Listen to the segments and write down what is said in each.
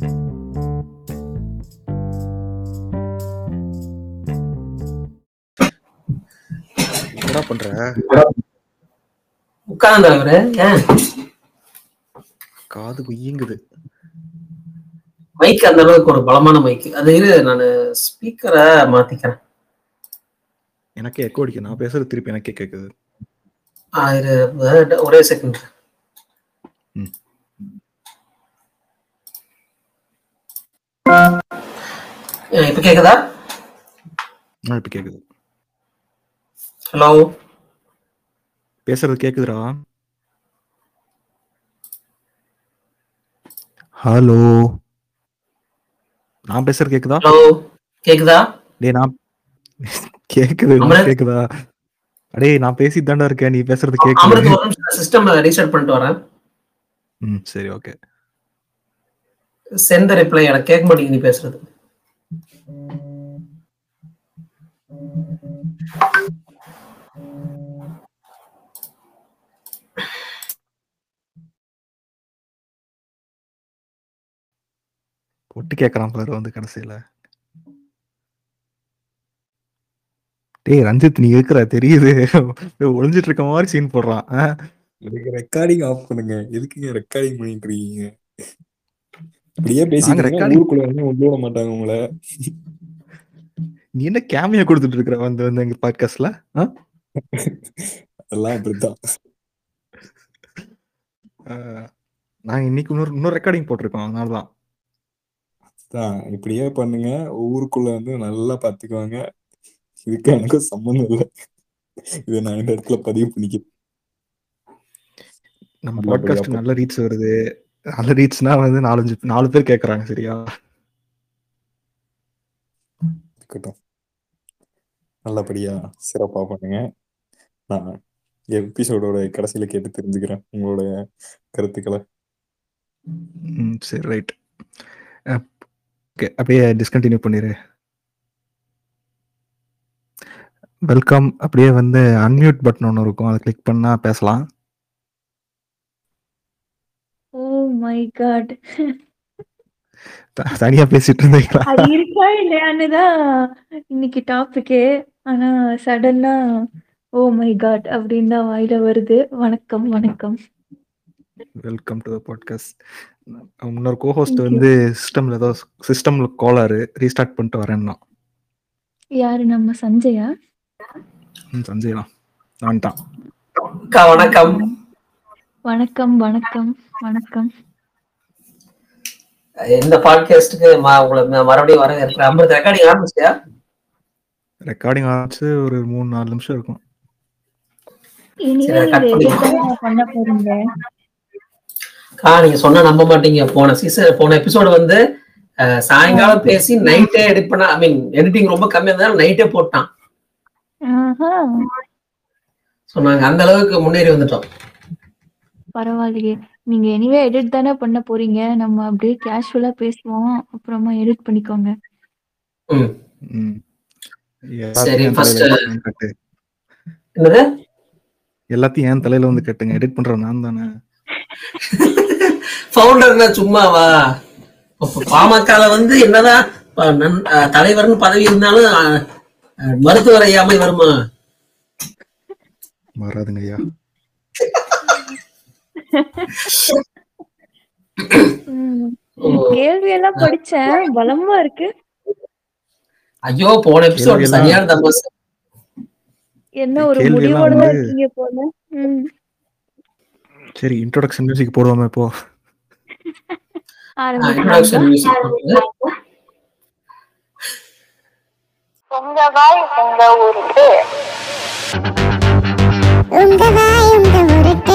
என்னடா பண்ற உட்கார்ந்த அவரு ஏன் காது குய்யுங்குது மைக் அந்த அளவுக்கு ஒரு பலமான மைக் அது இரு நான் ஸ்பீக்கரை மாத்திக்கிறேன் எனக்கே எக்கோ அடிக்கும் நான் பேசுறது திருப்பி எனக்கே கேக்குது ஆ, இரு அஹ், ஒரே செகண்ட் ம். இப்ப கேக்குதா ஆ, இப்ப கேக்குது ஹலோ பேசுறது கேக்குதுடா ஹலோ நான் பேசுறது கேக்குதா ஹலோ கேக்குதா டேய் நான் கேக்குது உனக்கு அமரன். கேக்குதா அடே நான் பேசிட்டு தாண்டா இருக்கேன் நீ பேசுறது கேக்குது அமிர்த் ஒரு நிமிஷம் சிஸ்டம் ரீசெட் பண்ணிட்டு வரேன் ம் சரி ஓகே சென்ட் ரிப்ளை எனக்கு கேட்க மாட்டேங்குது நீ பேசுறது ஒட்டு கேக்குறான் பாரு வந்து கடைசியில டேய் ரஞ்சித் நீ இருக்கிற தெரியுது ஒளிஞ்சிட்டு இருக்க மாதிரி சீன் போடுறான் ஆ? ரெக்கார்டிங் ஆஃப் பண்ணுங்க எதுக்குங்க ரெக்கார்டிங் பண்ணிட்டு இருக்கீங்க இப்படியே பேசிட்டு நாங்க இருந்தா recording- ஊருக்குள்ள வந்து உள்ள விட மாட்டாங்க உங்களை நீ என்ன கேமியா கொடுத்துட்டு இருக்கிற வந்து வந்து எங்க பாட்காஸ்ட்ல அதெல்லாம் அப்படித்தான் நாங்க இன்னைக்கு இன்னொரு இன்னொரு ரெக்கார்டிங் போட்டிருக்கோம் அதனாலதான் தான் இப்படியே பண்ணுங்க ஊருக்குள்ள வந்து நல்லா பாத்துக்குவாங்க இதுக்கு எனக்கு சம்மந்தம் இல்லை இதை நான் இந்த இடத்துல பதிவு பண்ணிக்கிறேன் நம்ம நல்லபடியா பாட்காஸ்ட் போ- நல்ல ரீச் வருது நல்ல ரீச்னா வந்து நாலஞ்சு நாலு பேர் கேக்குறாங்க சரியா இருக்கட்டும் நல்லபடியா சிறப்பா பண்ணுங்க நான் எபிசோடோட கடைசியில கேட்டு தெரிஞ்சுக்கிறேன் உங்களோட கருத்துக்களை ம் சரி ரைட் ஓகே அப்படியே டிஸ்கண்டினியூ பண்ணிடு வெல்கம் அப்படியே வந்து அன்மியூட் பட்டன் ஒன்று இருக்கும் அதை கிளிக் பண்ணா பேசலாம் ஓ மை காட் த- தனியா பேசிட்டு இருந்தீங்களா அது இருக்கா இல்லையான்னு தான் இன்னைக்கு டாபிக்கே ஆனா சடனா ஓ மை காட் அப்படின்னு தான் வாயில வருது வணக்கம் வணக்கம் வெல்கம் டு த பாட்காஸ்ட் இன்னொரு கோஹோஸ்ட் Thank you. வந்து சிஸ்டம்ல ஏதோ சிஸ்டம்ல கோளாறு ரீஸ்டார்ட் பண்ணிட்டு வரேன்னா யாரு நம்ம சஞ்சயா ம், சஞ்சய் தான் வந்துட்டான் அக்கா வணக்கம் வணக்கம் வணக்கம் வணக்கம் இந்த பாட்காஸ்டுக்கு உங்களை ம- மறுபடியும் வர இருக்கிற அமிர்த் ரெக்கார்டிங் ஆரம்பிச்சியா ரெக்கார்டிங் ஆச்சு ஒரு மூணு நாலு நிமிஷம் இருக்கும் இனிமே சரி, cut நீங்க பண்ணி- எதுக்காக பண்ண போறீங்க அக்கா நீங்க சொன்னா நம்ப மாட்டீங்க போன சீசன் போன எபிசோடு வந்து அஹ், சாயங்காலம் பேசி நைட்டே எடிட் பண்ண ஐ மீன் எடிட்டிங் ரொம்ப கம்மியா இருந்தாலும் நைட்டே போட்டான் ஆஹா ஸோ நாங்க அந்த அளவுக்கு முன்னேறி வந்துட்டோம் பரவாயில்லையே நீங்க எனிவே எடிட் தானே பண்ண போறீங்க நம்ம அப்படியே கேஷுவலா பேசுவோம் அப்புறமா எடிட் பண்ணிக்கோங்க ம் ம். சரி, எல்லாத்தையும் first- தலையில வந்து கட்டு என்னது எல்லாத்தையும் என் தலையில வந்து கட்டுங்க எடிட் பண்ற நான் தானே ஃபவுண்டர்னா சும்மாவா இப்ப பாமகல வந்து என்னதான் ப- நன்- அஹ், தலைவர்னு பதவி இருந்தாலும் அஹ், அஹ், மருத்துவர் ஐயாமை வருமா வராதுங்க ஐயா ம். ஓ, கேள்வி எல்லாம் படிச்சேன் பலமா இருக்கு ஐயோ போன எபிசோட் கேள்வி சரியான தமாஸ் என்ன ஒரு கேள்வி எல்லாம் முடிவோட தான் வந்து- இருக்கீங்க போல ம். சரி இன்ட்ரோடக்ஷன் மியூசிக் போடுவோமே இப்போ இன்ட்ரோடக்ஷன் ஆரம்பிக்கலாங்களா மியூசிக் உங்க வாய் உங்க ஊருக்கு உங்க வாய் உங்க உருட்டு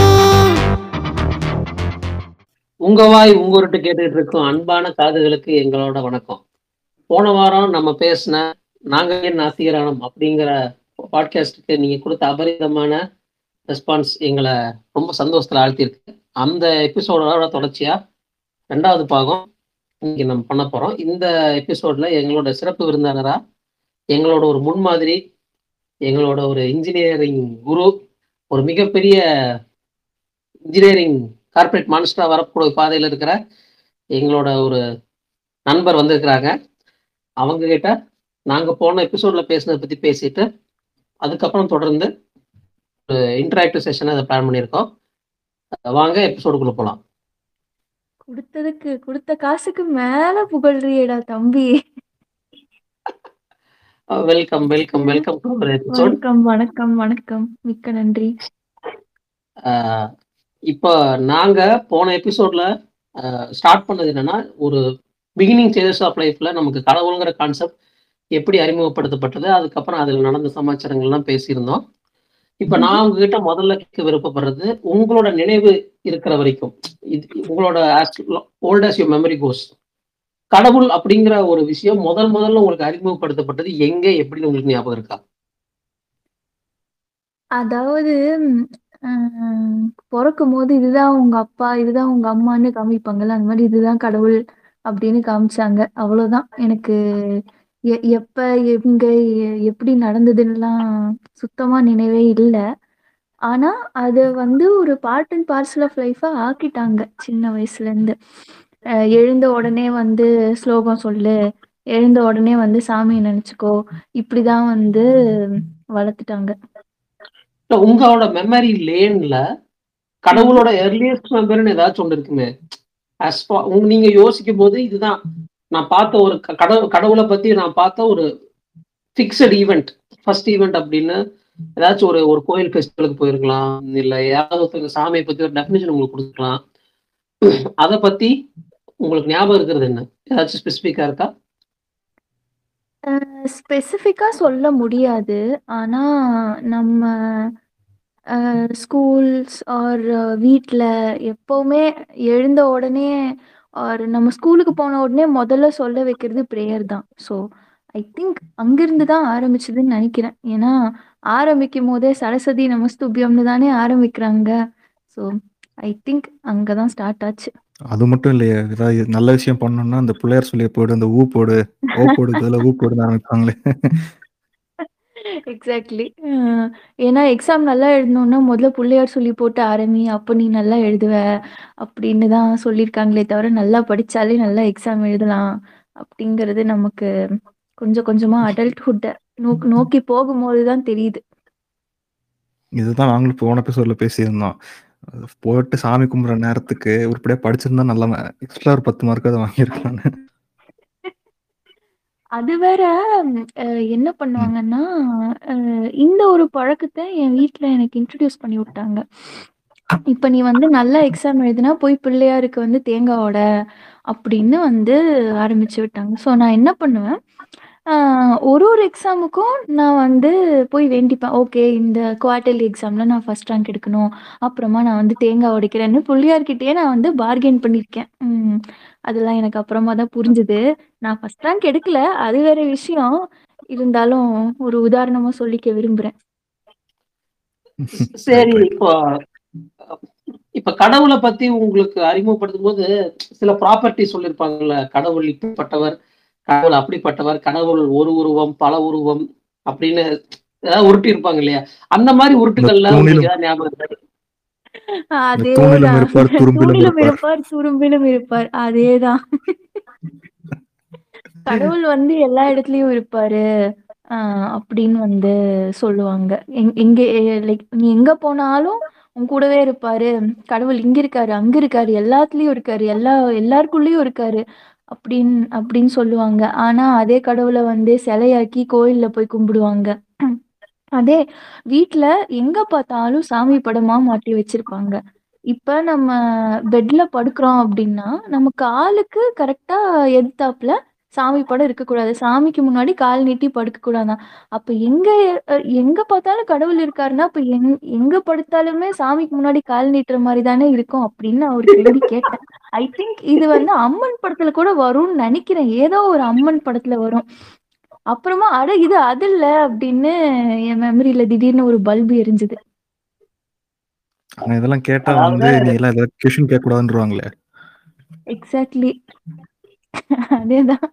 உங்க வாய் உங்க உருட்டு கேட்டுட்டு இருக்கும் அன்பான காதுகளுக்கு எங்களோட வணக்கம் போன வாரம் நம்ம பேசின நாங்க ஏன் நாசிகரானம் அப்படிங்கிற பாட்காஸ்டுக்கு நீங்க கொடுத்த அபரிதமான ரெஸ்பான்ஸ் எங்களை ரொம்ப சந்தோஷத்துல ஆழ்த்தியிருக்கு அந்த எபிசோடோட தொடர்ச்சியா ரெண்டாவது பாகம் இன்னைக்கு நம்ம பண்ண போறோம் இந்த எபிசோட்ல எங்களோட சிறப்பு விருந்தினரா எங்களோட ஒரு முன்மாதிரி எங்களோட ஒரு இன்ஜினியரிங் குரு ஒரு மிகப்பெரிய இன்ஜினியரிங் கார்ப்பரேட் மான்ஸ்டரா வரக்கூடிய பாதையில் இருக்கிற எங்களோட ஒரு நண்பர் வந்திருக்கிறாங்க அவங்க கிட்ட நாங்க போன எபிசோட்ல பேசினதை பத்தி பேசிட்டு அதுக்கப்புறம் தொடர்ந்து ஒரு இன்டராக்டிவ் செஷனை அதை பிளான் பண்ணியிருக்கோம் வாங்க எபிசோடுக்குள்ள போலாம் கொடுத்ததுக்கு கொடுத்த காசுக்கு மேல புகழ்றியேடா தம்பி வெல்கம் வெல்கம் வெல்கம் டு ஒரு எபிசோட் வணக்கம் வணக்கம் வணக்கம் மிக்க நன்றி இப்போ நாங்க போன எபிசோட்ல ஸ்டார்ட் பண்ணது என்னன்னா ஒரு பிகினிங் ஸ்டேஜஸ் ஆஃப் லைஃப்ல நமக்கு கடவுளுங்கிற கான்செப்ட் எப்படி அறிமுகப்படுத்தப்பட்டது அதுக்கப்புறம் அதில் நடந்த சமாச்சாரங்கள்லாம் பேசியிருந்தோம் இப்போ நான் உங்ககிட்ட முதல்ல கேட்க விருப்பப்படுறது உங்களோட நினைவு இருக்கிற வரைக்கும் இது உங்களோட old as you memory goes கடவுள் அப்படிங்கிற ஒரு விஷயம் முதல் முதல்ல உங்களுக்கு அறிமுகப்படுத்தப்பட்டது எங்க எப்படின்னு உங்களுக்கு ஞாபகம் இருக்கா அதாவது பிறக்கும் போது இதுதான் உங்க அப்பா இதுதான் உங்க அம்மான்னு காமிப்பாங்கல்ல அந்த மாதிரி இதுதான் கடவுள் அப்படின்னு காமிச்சாங்க அவ்வளவுதான் எனக்கு எ- எப்ப எங்க எ- எப்படி நடந்ததுன்னுலாம் சுத்தமா நினைவே இல்லை ஆனா அது வந்து ஒரு பார்ட் அண்ட் பார்சல் ஆஃப் லைஃபா ஆக்கிட்டாங்க சின்ன வயசுல இருந்து அஹ் எழுந்த உடனே வந்து ஸ்லோகம் சொல்லு எழுந்த உடனே வந்து சாமியை நினைச்சுக்கோ இப்படிதான் வந்து வளர்த்துட்டாங்க இல்ல உங்களோட மெமரி லேன்ல கடவுளோட எர்லியஸ்ட் மெமரின்னு ஏதாச்சும் ஒன்று இருக்குமே as far- உங்க நீங்க யோசிக்கும் போது இதுதான் நான் பார்த்த ஒரு க- கடவுள் கடவுளை பத்தி நான் பார்த்த ஒரு ஃபிக்ஸட் ஈவெண்ட் ஃபர்ஸ்ட் ஈவெண்ட் அப்படின்னு ஏதாச்சும் ஒரு ஒரு கோயில் ஃபெஸ்டிவலுக்கு போயிருக்கலாம் இல்ல யாராவது ஒருத்தவங்க சாமியை பத்தி ஒரு டெஃபினேஷன் உங்களுக்கு கொடுத்துக்கலாம் அதை பத்தி உங்களுக்கு ஞாபகம் இருக்கிறது என்ன ஏதாச்சும் ஸ்பெசிஃபிக்கா இருக்கா ஸ்பெசிஃபிக்கா சொல்ல முடியாது ஆனா நம்ம ஸ்கூல்ஸ் ஆர் வீட்டில் எப்பவுமே எழுந்த உடனே ஆர் நம்ம ஸ்கூலுக்கு போன உடனே முதல்ல சொல்ல வைக்கிறது ப்ரேயர் தான் ஸோ ஐ திங்க் அங்கிருந்து தான் ஆரம்பிச்சதுன்னு நினைக்கிறேன் ஏன்னா ஆரம்பிக்கும் போதே சரஸ்வதி நமஸ்துபியம்னு தானே ஆரம்பிக்கிறாங்க ஸோ ஐ திங்க் அங்கே தான் ஸ்டார்ட் ஆச்சு அது மட்டும் இல்லையே ஏதாவது நல்ல விஷயம் பண்ணணும்னா அந்த பிள்ளையார் சொல்லிய போடு அந்த ஊ போடு ஓ போடு இதெல்லாம் ஊ போடுன்னு ஆரம்பிப்பாங்களே எக்ஸாக்ட்லி ஏன்னா எக்ஸாம் நல்லா எழுதணும்னா முதல்ல பிள்ளையார் சொல்லி போட்டு ஆரம்பி அப்போ நீ நல்லா எழுதுவ அப்படின்னு தான் சொல்லியிருக்காங்களே தவிர நல்லா படிச்சாலே நல்லா எக்ஸாம் எழுதலாம் அப்படிங்கிறது நமக்கு கொஞ்சம் கொஞ்சமா அடல்ட்ஹுட்டை நோக்கி நோக்கி போகும்போது தான் தெரியுது இதுதான் நாங்களும் போன எபிசோட்ல பேசியிருந்தோம் அது போட்டு சாமி கும்பிட்ற நேரத்துக்கு உருப்படியா படிச்சிருந்தா நல்லா எக்ஸ்ட்ரா ஒரு பத்து மார்க் அதை வாங்கியிருக்கலான்னு அது வேற அஹ், என்ன பண்ணுவாங்கன்னா அஹ், இந்த ஒரு பழக்கத்தை என் வீட்ல எனக்கு இன்ட்ரடியூஸ் பண்ணி விட்டாங்க இப்ப நீ வந்து நல்லா எக்ஸாம் எழுதினா போய் பிள்ளையாருக்கு வந்து தேங்காய் உடை அப்படின்னு வந்து ஆரம்பிச்சு விட்டாங்க ஸோ நான் என்ன பண்ணுவேன் ஆஹ் ஒரு ஒரு எக்ஸாமுக்கும் நான் வந்து போய் வேண்டிப்பேன் ஓகே இந்த குவார்டர்லி எக்ஸாம்ல நான் ஃபர்ஸ்ட் ரேங்க் எடுக்கணும் அப்புறமா நான் வந்து தேங்காய் உடைக்கிறேன்னு பிள்ளையார்கிட்டயே நான் வந்து பார்கெயின் பண்ணியிருக்கேன் உம் அதெல்லாம் எனக்கு அப்புறமா தான் புரிஞ்சுது நான் ஃபர்ஸ்ட் ரேங்க் எடுக்கல அது வேற விஷயம் இருந்தாலும் ஒரு உதாரணமா சொல்லிக்க விரும்புறேன் சரி Right, right. இப்போ இப்ப கடவுளை பத்தி உங்களுக்கு அறிமுகப்படுத்தும் போது சில ப்ராப்பர்ட்டி சொல்லியிருப்பாங்கல்ல கடவுள் இப்படிப்பட்டவர் கடவுள் அப்படிப்பட்டவர் கடவுள் ஒரு உருவம் பல உருவம் அப்படின்னு ஏதாவது உருட்டி இருப்பாங்க இல்லையா அந்த மாதிரி உருட்டுகள்ல தூணிலும் உங்களுக்கு ஏதாவது ஞாபகம் இருக்கா? இந்த தூணிலும் அதேதான் இருப்பார் துரும்பிலும் தூணிலும் இருப்பார் இருப்பார் துரும்பிலும் இருப்பார் அதேதான் கடவுள் வந்து எல்லா இடத்துலயும் இருப்பாரு ஆஹ் அப்படின்னு வந்து சொல்லுவாங்க எங்- எங்க லைக் நீ எங்க போனாலும் உன் கூடவே இருப்பாரு கடவுள் இங்க இருக்காரு அங்க இருக்காரு எல்லாத்துலயும் இருக்காரு எல்லா எல்லாருக்குள்ளயும் இருக்காரு அப்படின்னு அப்படின்னு சொல்லுவாங்க ஆனா அதே கடவுளை வந்து சிலையாக்கி கோயில்ல போய் கும்பிடுவாங்க அதே வீட்ல எங்க பார்த்தாலும் சாமி படமா மாட்டி வச்சிருப்பாங்க இப்ப நம்ம பெட்ல படுக்கிறோம் அப்படின்னா நம்ம காலுக்கு கரெக்டா எதிர்த்தாப்புல சாமி படம் இருக்கக்கூடாது சாமிக்கு முன்னாடி கால் நீட்டி படுக்க கூடாதான் அப்ப எங்க அஹ், எங்க பார்த்தாலும் கடவுள் இருக்காருன்னா அப்ப எங் எங்க படுத்தாலுமே சாமிக்கு முன்னாடி கால் நீட்டுற மாதிரி தானே இருக்கும் அப்படின்னு நான் ஒரு கேள்வி கேட்டேன் ஐ திங்க் இது வந்து அம்மன் படத்துல கூட வரும்னு நினைக்கிறேன் ஏதோ ஒரு அம்மன் படத்துல வரும் அப்புறமா அட இது அது இல்ல அப்படின்னு என் மெமரியில திடீர்னு ஒரு பல்பு எரிஞ்சுது ஆனா இதெல்லாம் கேட்டா அதாவது வந்து நீ எல்லாம் ஏதாவது கொஷின் கேட்க கூடாதுன்றவாங்களே எக்ஸாக்ட்லி அதேதான்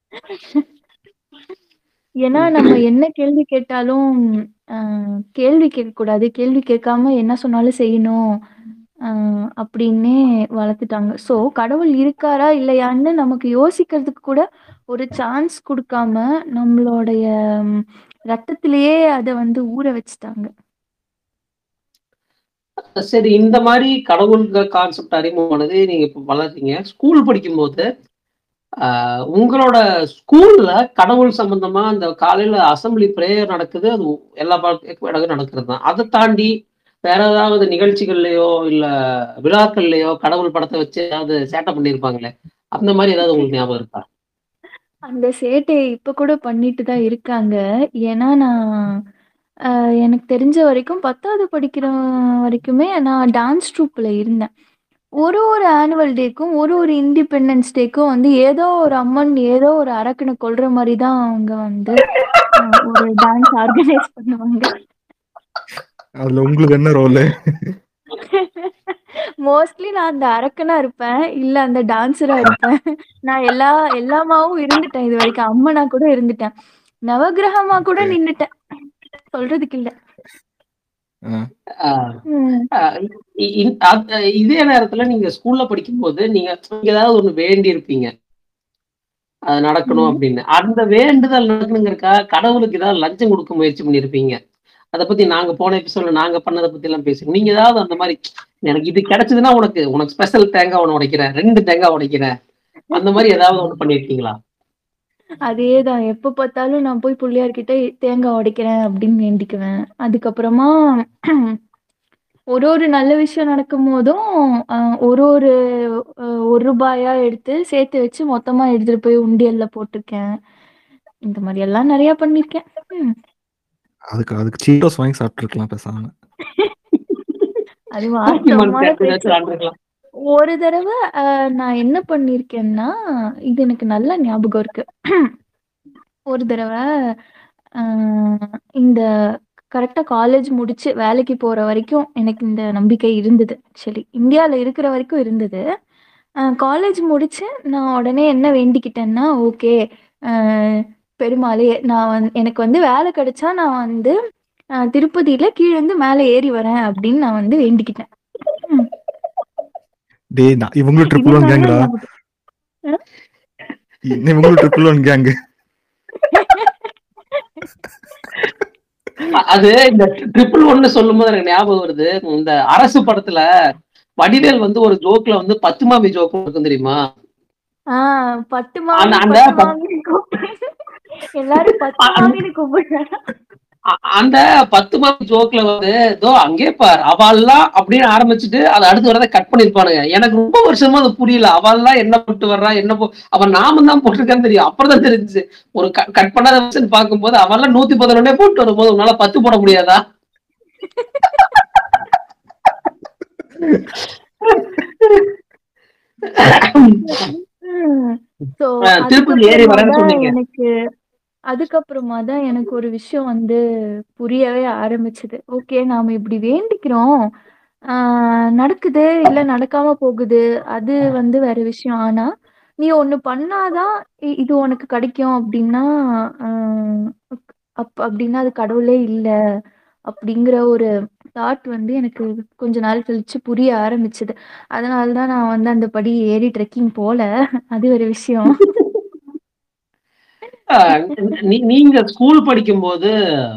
ஏன்னா நம்ம என்ன கேள்வி கேட்டாலும் ஆஹ், கேள்வி கேட்க கூடாது கேள்வி கேட்காம என்ன சொன்னாலும் செய்யணும் ஆஹ் அப்படின்னே வளர்த்துட்டாங்க ஸோ கடவுள் இருக்காரா இல்லையான்னு நமக்கு யோசிக்கிறதுக்கு கூட ஒரு சான்ஸ் கொடுக்காம நம்மளுடைய ம், ரத்தத்திலேயே அதை வந்து ஊற வச்சுட்டாங்க சரி இந்த மாதிரி கடவுள் கான்செப்ட் அறிமுகமானது நீங்க இப்ப வளர்றீங்க ஸ்கூல் படிக்கும்போது ஆஹ் உங்களோட ஸ்கூல்ல கடவுள் சம்பந்தமா அந்த காலையில அசம்பிளி பிரேயர் நடக்குது அது எல்லா இடங்களும் நடக்கிறது தான் அதை தாண்டி வேற ஏதாவது நிகழ்ச்சிகள்லயோ இல்ல விழாக்கள்லயோ கடவுள் படத்தை வச்சு ஏதாவது சேட்டை பண்ணியிருப்பாங்களே அந்த மாதிரி ஏதாவது உங்களுக்கு ஞாபகம் இருக்கா அந்த சேட்டையை இப்ப கூட பண்ணிட்டு தான் இருக்காங்க ஏன்னா நான் ஆஹ் எனக்கு தெரிஞ்ச வரைக்கும் பத்தாவது படிக்கிற வரைக்குமே நான் டான்ஸ் ட்ரூப்ல இருந்தேன் ஒரு ஒரு ஆனுவல் டேக்கும் ஒரு ஒரு இண்டிபெண்டன்ஸ் டேக்கும் வந்து ஏதோ ஒரு அம்மன் ஏதோ ஒரு அரக்கனை கொல்ற மாதிரி தான் அவங்க வந்து ஆஹ் ஒரு டான்ஸ் ஆர்கனைஸ் பண்ணுவாங்க அதுல உங்களுக்கு என்ன ரோலு மோஸ்ட்லி நான் அந்த அரக்கனா இருப்பேன் இல்ல அந்த டான்ஸரா இருப்பேன் நான் எல்லா எல்லாமாவும் இருந்துட்டேன் இது வரைக்கும் அம்மனா கூட இருந்துட்டேன் நவகிரகமா கூட Okay. நின்னுட்டேன் சொல்றதுக்கு இல்ல ஆஹ் ம். ஆஹ் இ- இ- அத- இதே நேரத்துல நீங்க ஸ்கூல்ல படிக்கும்போது நீங்க நீங்க ஏதாவது ஒண்ணு வேண்டி இருப்பீங்க அது நடக்கணும் ம். அப்படின்னு அந்த வேண்டுதல் நடக்கணுங்கிறக்கா கடவுளுக்கு ஏதாவது லஞ்சம் கொடுக்க முயற்சி பண்ணிருப்பீங்க அதை பத்தி நாங்க போன எபிசோட்ல நாங்க பண்ணதை பத்தி எல்லாம் பேசுறோம் நீங்க ஏதாவது அந்த மாதிரி எனக்கு இது கிடைச்சதுன்னா உனக்கு உனக்கு ஸ்பெஷல் தேங்காய் ஒன்று உடைக்கிறேன் ரெண்டு தேங்காய் உடைக்கிறேன் அந்த மாதிரி ஏதாவது ஒண்ணு பண்ணிருக்கீங்களா அதேதான் எப்ப பார்த்தாலும் நான் போய் பிள்ளையார்கிட்ட தேங்காய் உடைக்கிறேன் அப்படின்னு வேண்டிக்குவேன் அதுக்கப்புறமா ஒரு ஒரு நல்ல விஷயம் நடக்கும் போதும் ஆஹ், ஒரு ஒரு ஆஹ், ஒரு ரூபாயா எடுத்து சேர்த்து வச்சு மொத்தமா எடுத்துட்டு போய் உண்டியல்ல போட்டிருக்கேன் இந்த மாதிரி எல்லாம் நிறைய பண்ணிருக்கேன் ம். அதுக்கு அதுக்கு சீட்டோஸ் வாங்கி சாப்பிட்டுருக்கலாம் பேசாம அது போக்கிமான் வாஸ்தவமான சேர்த்து பேச்சு ஏதாச்சும் விளையாண்டுருக்கலாம். ஒரு தடவை ஆஹ், நான் என்ன பண்ணிருக்கேன்னா இது எனக்கு நல்ல ஞாபகம் இருக்கு ஒரு தடவை ஆஹ், இந்த கரெக்டா காலேஜ் முடிச்சு வேலைக்கு போற வரைக்கும் எனக்கு இந்த நம்பிக்கை இருந்தது ஆக்சுவலி இந்தியால இருக்கிற வரைக்கும் இருந்தது காலேஜ் முடிச்சு நான் உடனே என்ன வேண்டிக்கிட்டேன்னா ஓகே பெருமாளே நான் வந்து எனக்கு வந்து வேலை கிடைச்சா நான் வந்து ஆஹ், திருப்பதியில கீழே இருந்து மேலே ஏறி வரேன் அப்படின்னு நான் வந்து வேண்டிக்கிட்டேன் டேய் நான் இவங்களும் ட்ரிபிள் ஒன் இது கேங்கடா நல்லா ஞாபகம். இவங்களும் ட்ரிபிள் ஒன் கேங்கு அ- அது இந்த ட்ரிபிள் ஒன்னு சொல்லும் போது எனக்கு ஞாபகம் வருது இந்த அரசு படத்துல வடிவேல் வந்து ஒரு ஜோக்ல வந்து பத்து மாமி ஜோக் இருக்கும் தெரியுமா ஆஹ் பத்து அந்த- மாமி அந்த பத்து பத்- மாமின்னு கூப்பிடு எல்லாரும் பத்து அ- மாமின்னு கூப்பிடுறாங்க அ- அந்த பத்து மாமி ஜோக்ல வந்து தோ அங்கே பார் அவள்லாம் அப்படின்னு ஆரம்பிச்சுட்டு அதை அடுத்து வரதை கட் பண்ணிருப்பானுங்க எனக்கு ரொம்ப வருஷமா அது புரியல அவள்லாம் என்ன போட்டு வர்றா என்ன போ அவன் நாமம் தான் போட்டிருக்கான்னு தெரியும் அப்புறம் தான் தெரிஞ்சு ஒரு கட் பண்ணாத வருஷன் பார்க்கும்போது அவள்லாம் நூத்தி பதினொன்னே போட்டு வரும்போது உன்னால பத்து போட முடியாதா சோ அஹ் திருப்பதி ஏறி அதுக்கப்புறமா வரேன்னு தான் சொன்னீங்க எனக்கு அதுக்கப்புறமா தான் எனக்கு ஒரு விஷயம் வந்து புரியவே ஆரம்பிச்சது ஓகே நாம இப்படி வேண்டிக்கிறோம் ஆஹ் நடக்குது இல்ல நடக்காம போகுது அது வந்து வேற விஷயம் ஆனா நீ ஒண்ணு பண்ணாதான் இ- இது உனக்கு கிடைக்கும் அப்படின்னா ஆஹ் அப் அப்படின்னா அது கடவுளே இல்ல அப்படிங்கிற ஒரு தாட் வந்து எனக்கு கொஞ்ச நாள் கழிச்சு புரிய ஆரம்பிச்சது அதனால தான் நான் வந்து அந்த படி ஏறி ட்ரெக்கிங் போல அது ஒரு விஷயம் ஆஹ் நீ- நீங்க ஸ்கூல் படிக்கும்போது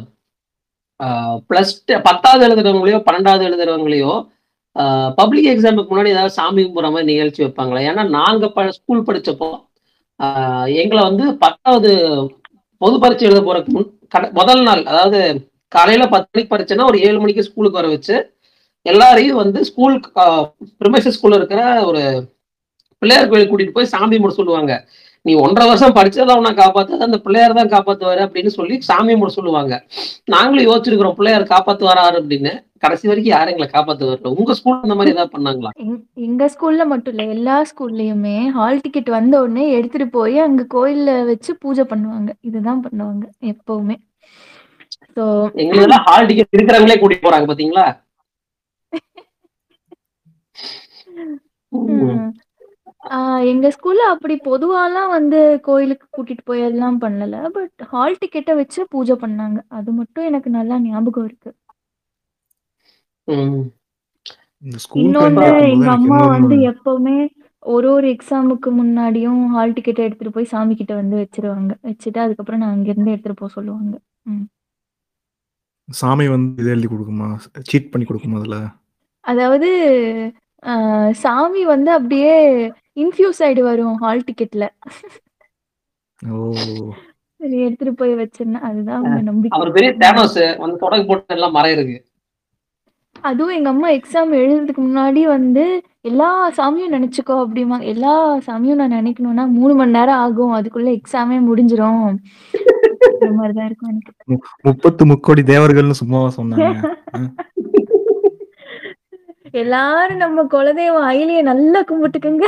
பிளஸ் பத்தாவது எழுதுறவங்களையோ பன்னெண்டாவது எழுதுறவங்களையோ பப்ளிக் எக்ஸாமுக்கு முன்னாடி ஏதாவது சாமி கும்பிட்ற மாதிரி நிகழ்ச்சி வைப்பாங்களா ஏன்னா நாங்க ப ஸ்கூல் படிச்சப்போ ஆஹ் எங்களை வந்து பத்தாவது பொது பரீட்சை எழுத போறதுக்கு முன் கட- முதல் நாள் அதாவது காலையில பத்து மணிக்கு பரீட்சைன்னா ஒரு ஏழு மணிக்கு ஸ்கூலுக்கு வர வச்சு எல்லாரையும் வந்து ஸ்கூல் ப்ரிமைசஸ் ஸ்கூல்ல இருக்கிற ஒரு பிள்ளையார் கோயில் கூட்டிட்டு போய் சாமி கும்பிட சொல்லுவாங்க நீ ஒன்றரை வருஷம் படிச்சதான் உன்னை காப்பாத்தாது அந்த பிள்ளையார் தான் காப்பாத்துவாரு அப்படின்னு சொல்லி சாமி கும்பிட சொல்லுவாங்க நாங்களும் யோசிச்சிருக்கிறோம் பிள்ளையார் காப்பாத்து வராரு அப்படின்னு கடைசி வரைக்கும் யாரும் எங்களை காப்பாத்து வரல உங்க ஸ்கூல் அந்த மாதிரி ஏதாவது பண்ணாங்களா எங்- எங்க ஸ்கூல்ல மட்டும் இல்ல எல்லா ஸ்கூல்லயுமே ஹால் டிக்கெட் வந்த உடனே எடுத்துட்டு போய் அங்க கோயில்ல வச்சு பூஜை பண்ணுவாங்க இதுதான் பண்ணுவாங்க எப்பவுமே ஸோ எங்களெல்லாம் ஹால் டிக்கெட் இருக்கிறவங்களே கூட்டிட்டு போறாங்க பாத்தீங்களா எங்க ஸ்கூல்ல அப்படி பொதுவாலாம் வந்து கோயிலுக்கு கூட்டிட்டு போய் எல்லாம் பண்ணல பட் ஹால் டிக்கெட்டை வச்சு பூஜை பண்ணாங்க அது மட்டும் எனக்கு நல்லா ஞாபகம் இருக்கு ம். இந்த ஸ்கூல் இன்னொன்னு டைம் எங்க எனக்கு அம்மா இன்னொன்னு வந்து எப்பவுமே ஒரு ஒரு எக்ஸாமுக்கு முன்னாடியும் ஹால் டிக்கெட் எடுத்துட்டு போய் சாமி கிட்ட வந்து வச்சிருவாங்க வச்சுட்டு அதுக்கப்புறம் நான் அங்கிருந்து எடுத்துட்டு போக சொல்லுவாங்க ம். சாமி வந்து இது எழுதி கொடுக்குமா சீட் பண்ணி கொடுக்குமா அதுல அதாவது ஆஹ், சாமி வந்து அப்படியே இன்ஃபியூஸ் ஆயிடு வரும் ஹால் டிக்கெட்ல ஓ சரி எடுத்துட்டு போய் வச்சிருந்தேன் அதுதான் அவங்க நம்பிக்கை அவர் பெரிய தேனோஸ் வந்து தொடக்கு போட்டு எல்லாம் மரம் இருக்கு அதுவும் எங்க அம்மா எக்ஸாம் எழுதுறதுக்கு முன்னாடி வந்து எல்லா சாமியும் நினைச்சுக்கோ அப்படிமா எல்லா சாமியும் நான் நினைக்கணும்னா மூணு மணி நேரம் ஆகும் அதுக்குள்ள எக்ஸாமே முடிஞ்சிரும் இந்த மாதிரிதான் இருக்கும் எனக்கு மு- முப்பத்து முக்கோடி தேவர்கள்னு சும்மாவா சொன்னாங்க எல்லாரும் நம்ம குலதெய்வம் அயிலிய நல்லா கும்பிட்டுக்குங்க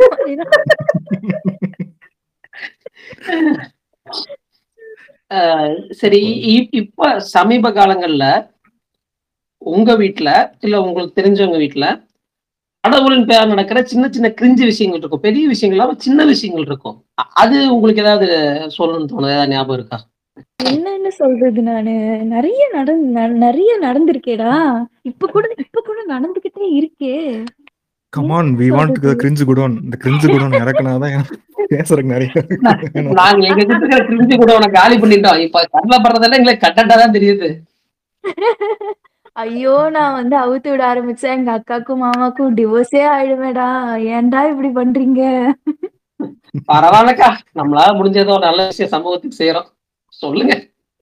அஹ் சரி இ- இப்ப சமீப காலங்கள்ல உங்க வீட்ல இல்ல உங்களுக்கு தெரிஞ்சவங்க வீட்ல கடவுளின் பேர் நடக்கிற சின்ன சின்ன கிரிஞ்சு விஷயங்கள் இருக்கும் பெரிய விஷயங்கள் இல்லாம சின்ன விஷயங்கள் இருக்கும் அ- அது உங்களுக்கு ஏதாவது சொல்லணும்னு தோணுது ஏதாவது ஞாபகம் இருக்கா என்னன்னு சொல்றது நானு நிறைய நடந்து ந- நிறைய நடந்திருக்கேடா இப்ப கூட இப்ப கூட நடந்துகிட்டே இருக்கே come on we want cringe godown இந்த கிரிஞ்சு குடோன் இறக்குனாதான் எனக்கு பேசுறதுக்கு நிறைய வேணும். நாங்க எங்க கிட்ட இருக்கிற கிரிஞ்சு கூட உனக்கு காலி பண்ணிட்டோம் இப்ப கண்ணில படுறதெல்லாம் எங்களுக்கு கட்டண்டா தான் தெரியுது ஐயோ நான் வந்து அவுத்து விட ஆரம்பிச்சேன் எங்க அக்காக்கும் மாமாக்கும் டிவோர்ஸே ஆயிடுமேடா ஏன்டா இப்படி பண்றீங்க பரவாயில்லக்கா நம்மளால முடிஞ்சதோ ஒரு நல்ல விஷயம் சமூகத்துக்கு செய்யறோம் சொல்லுங்க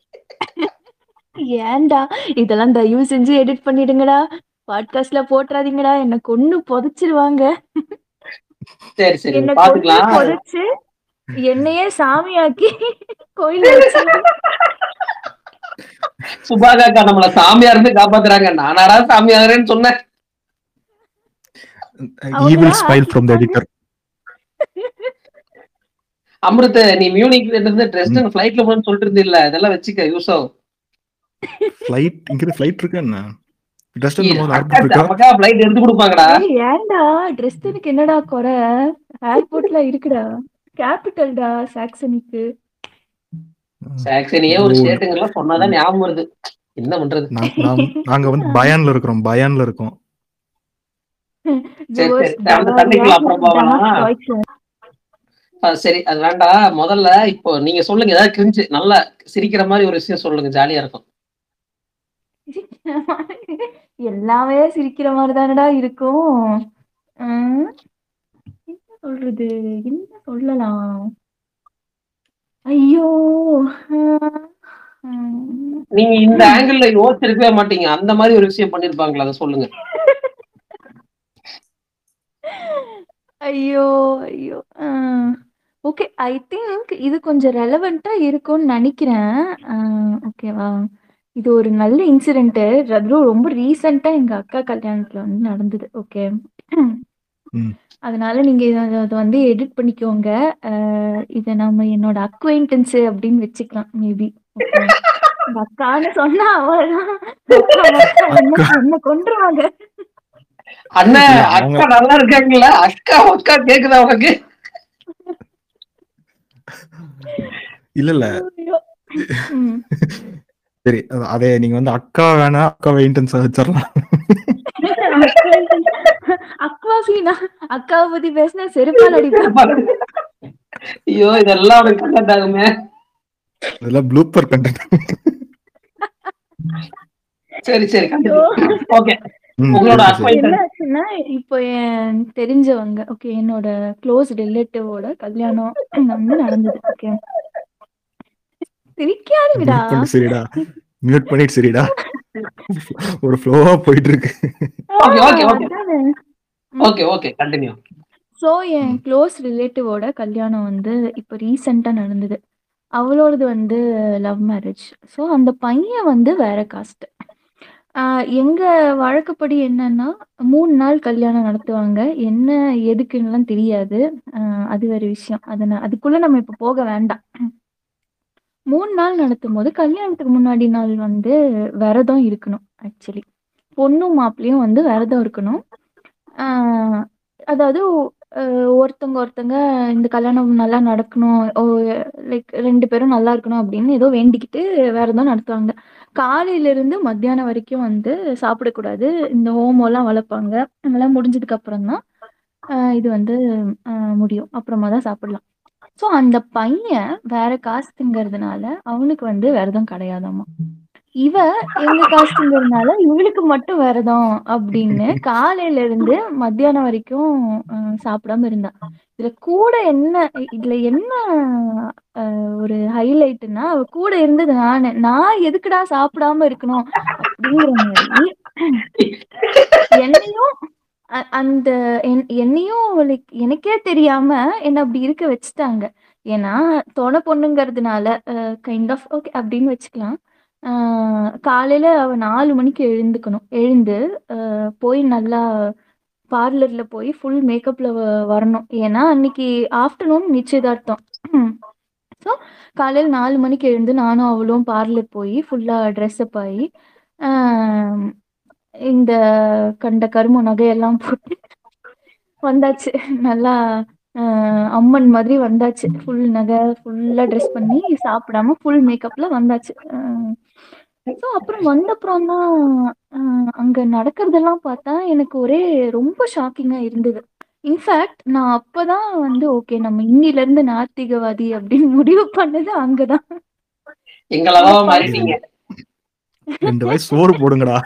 ஏன்டா இதெல்லாம் தயவு செஞ்சு எடிட் பண்ணிடுங்கடா பாட்காஸ்ட்ல போட்டுறாதீங்கடா என்ன கொன்னு புதைச்சிருவாங்க சரி சரி என்ன கொன்னு பாத்துக்கலாம் புதைச்சு என்னையே சாமியாக்கி கோயில்ல வச்சு சுபாகாக்கா நம்மள சாமியா இருந்து காப்பாத்துறாங்க நானாடா சாமி ஆகுறேன்னு சொன்னேன் evil smile from the editor Amrita நீ மியூனிக்ல இருந்து ட்ரெஸ்டன் ஃபிளைட்ல போகணும்னு சொல்லிட்டு இருந்தில்ல இதெல்லாம் வச்சுக்க யூஸ் ஆகும் ஃபிளைட் இங்க ஃபிளைட் இருக்கு என்ன ஜஸ்ட் அந்த அக்கா ஏர்போர்ட் இருக்கா நமக்கா ஃபிளைட் எடுத்து கொடுப்பாங்கடா ஏய், ஏன்டா ட்ரெஸ்டனுக்கு என்னடா குறை ஏர்போர்ட்ல இருக்குடா கேபிட்டல்டா சாக்சனிக்கு சாக்சனியே ஒரு ஸ்டேட்டுங்கெல்லாம் சொன்னாதான் ஞாபகம் வருது என்ன பண்றது நா- நாம்- நாங்க வந்து பயான்ல இருக்கிறோம் பயான்ல இருக்கோம் சரி, Yours சரி. அந்த Bavaria, சண்டைக்குள்ள அப்புறம் போகலாம். Denmark, Deutschland. ஆ, சரி அது வேண்டாம் முதல்ல இப்போ நீங்க சொல்லுங்க ஏதாவது கிரிஞ்சு நல்லா சிரிக்கிற மாதிரி ஒரு விஷயம் சொல்லுங்க ஜாலியா இருக்கும் எல்லாமே சிரிக்கிற மாதிரி தானடா இருக்கும் உம், என்ன சொல்றது என்ன சொல்லலாம் ஐயோ உம், உம். நீங்க இந்த ஆங்கிள் யோசிச்சிருக்கவே மாட்டீங்க அந்த மாதிரி ஒரு விஷயம் பண்ணிருப்பாங்களா அதை சொல்லுங்க ஐயோ ஐயோ ஓகே ஐ திங்க் இது கொஞ்சம் ரெலவெண்டா இருக்கும்னு நினைக்கிறேன் ஓகேவா இது ஒரு நல்ல இன்சிடென்ட் அதுவும் ரொம்ப ரீசெண்டா எங்க அக்கா கல்யாணத்துல வந்து நடந்தது ஓகே ம். அதனால நீங்க இத- அத அத வந்து எடிட் பண்ணிக்கோங்க அஹ் இத நம்ம என்னோட அக்வைண்டன்ஸ் அப்படின்னு வச்சுக்கலாம் மேபி ஓகே எங்க அக்கான்னு சொன்னா அவள்தான் அக்கா மக்கா என்ன என்ன கொன்றுவாங்க அண்ணன் இல்ல, அவங்க- அக்கா நல்லா இருக்காங்களா அக்கா அக்கா கேக்குதா உனக்கு இல்ல இல்ல ஐயோ. ம். சரி அது- அதே நீங்க வந்து அக்கா வேணா அக்காவை இன்டென்ஸ் வச்சிடலாம் அக்வாஃபீனா அக்காவை பத்தி பேசினா செருப்பால் அடிப்பேன் ஐயோ இதெல்லாம் உனக்கு கண்டென்ட் ஆகுமே இதெல்லாம் ப்ளூப்பர் கண்டென்ட் சரி சரி ஓகே ம், உங்களோட சரி, சரி. acquaintance. என்ன ஆச்சுன்னா இப்போ என் தெரிஞ்சவங்க ஓகே என்னோட க்ளோஸ் ரிலேட்டிவோட கல்யாணம் வந்து நடந்தது ஓகே சிரிக்காதுங்கடா மியூட் பண்ணி சரிடா மியூட் பண்ணிட்டு சரிடா ஒரு ஃப்ளோவா போயிட்டு இருக்கு Okay, okay, okay. Okay okay continue so என் க்ளோஸ் ரிலேட்டிவோட கல்யாணம் வந்து இப்போ ரீசெண்டாக நடந்தது அவளோடது வந்து லவ் மேரேஜ் ஸோ அந்த பையன் வந்து வேற காஸ்ட் எங்க வழக்கப்படி என்னன்னா மூணு நாள் கல்யாணம் நடத்துவாங்க என்ன எதுக்குன்னுலாம் தெரியாது ஆஹ் அது வேற விஷயம் அதை நான் அதுக்குள்ள நம்ம இப்போ போக வேண்டாம் மூணு நாள் நடத்தும் போது கல்யாணத்துக்கு முன்னாடி நாள் வந்து விரதம் இருக்கணும் ஆக்சுவலி பொண்ணும் மாப்பிள்ளையும் வந்து விரதம் இருக்கணும் ஆஹ் அதாவது அஹ் ஒருத்தங்க ஒருத்தங்க இந்த கல்யாணம் நல்லா நடக்கணும் ஓ லைக் ரெண்டு பேரும் நல்லா இருக்கணும் அப்படின்னு ஏதோ வேண்டிக்கிட்டு விரதம் நடத்துவாங்க காலையில இருந்து மத்தியானம் வரைக்கும் வந்து சாப்பிடக்கூடாது இந்த ஹோமம்லாம் வளர்ப்பாங்க அதெல்லாம் முடிஞ்சதுக்கு அப்புறம் தான் ஆஹ் இது வந்து ஆஹ் முடியும் அப்புறமா தான் சாப்பிடலாம் ஸோ அந்த பையன் வேற காஸ்ட்ங்கிறதுனால அவனுக்கு வந்து விரதம் கிடையாதாமா இவ எங்க காஸ்ட்ங்கிறதுனால இவளுக்கு மட்டும் விரதம் அப்படின்னு காலையில இருந்து மத்தியானம் வரைக்கும் ஆஹ் சாப்பிடாம இருந்தா இதுல கூட என்ன இதுல என்ன ஆஹ் ஒரு ஹைலைட்னா அவ கூட இருந்தது நானு நான் எதுக்குடா சாப்பிடாம இருக்கணும் அப்படிங்கிற மாதிரி என்னையும் அ- அந்த என்- என்னையும் லைக் எனக்கே தெரியாம என்ன அப்படி இருக்க வச்சுட்டாங்க ஏன்னா தொண பொண்ணுங்கிறதுனால கைண்ட் ஆஃப் ஓகே அப்படின்னு வச்சுக்கலாம் ஆஹ் காலையில அவ நாலு மணிக்கு எழுந்துக்கணும் எழுந்து ஆஹ் போய் நல்லா பார்லர்ல போய் ஃபுல் மேக்கப்ல வரணும் ஏன்னா அன்னைக்கு ஆஃப்டர்நூன் நிச்சயதார்த்தம் ஸோ காலையில் நாலு மணிக்கு எழுந்து நானும் அவளும் பார்லர் போய் ஃபுல்லாக ட்ரெஸ்அப் ஆகி ஆஹ் இந்த கண்ட கரும நகையெல்லாம் போட்டு வந்தாச்சு நல்லா ஆஹ் அம்மன் மாதிரி வந்தாச்சு ஃபுல் நகை ஃபுல்லா ட்ரெஸ் பண்ணி சாப்பிடாம ஃபுல் மேக்கப்ல வந்தாச்சு ஸோ அப்புறம் வந்தப்புறம் தான் அங்க நடக்கிறதெல்லாம் பார்த்தா எனக்கு ஒரே ரொம்ப ஷாக்கிங்கா இருந்தது இன்ஃபேக்ட் நான் அப்பதான் வந்து ஓகே நம்ம இன்னில இருந்து நாத்திகவாதி அப்படின்னு முடிவு பண்ணது அங்கதான் எங்களவா மாறிட்டீங்க ரெண்டு வயசு சோறு போடுங்கடா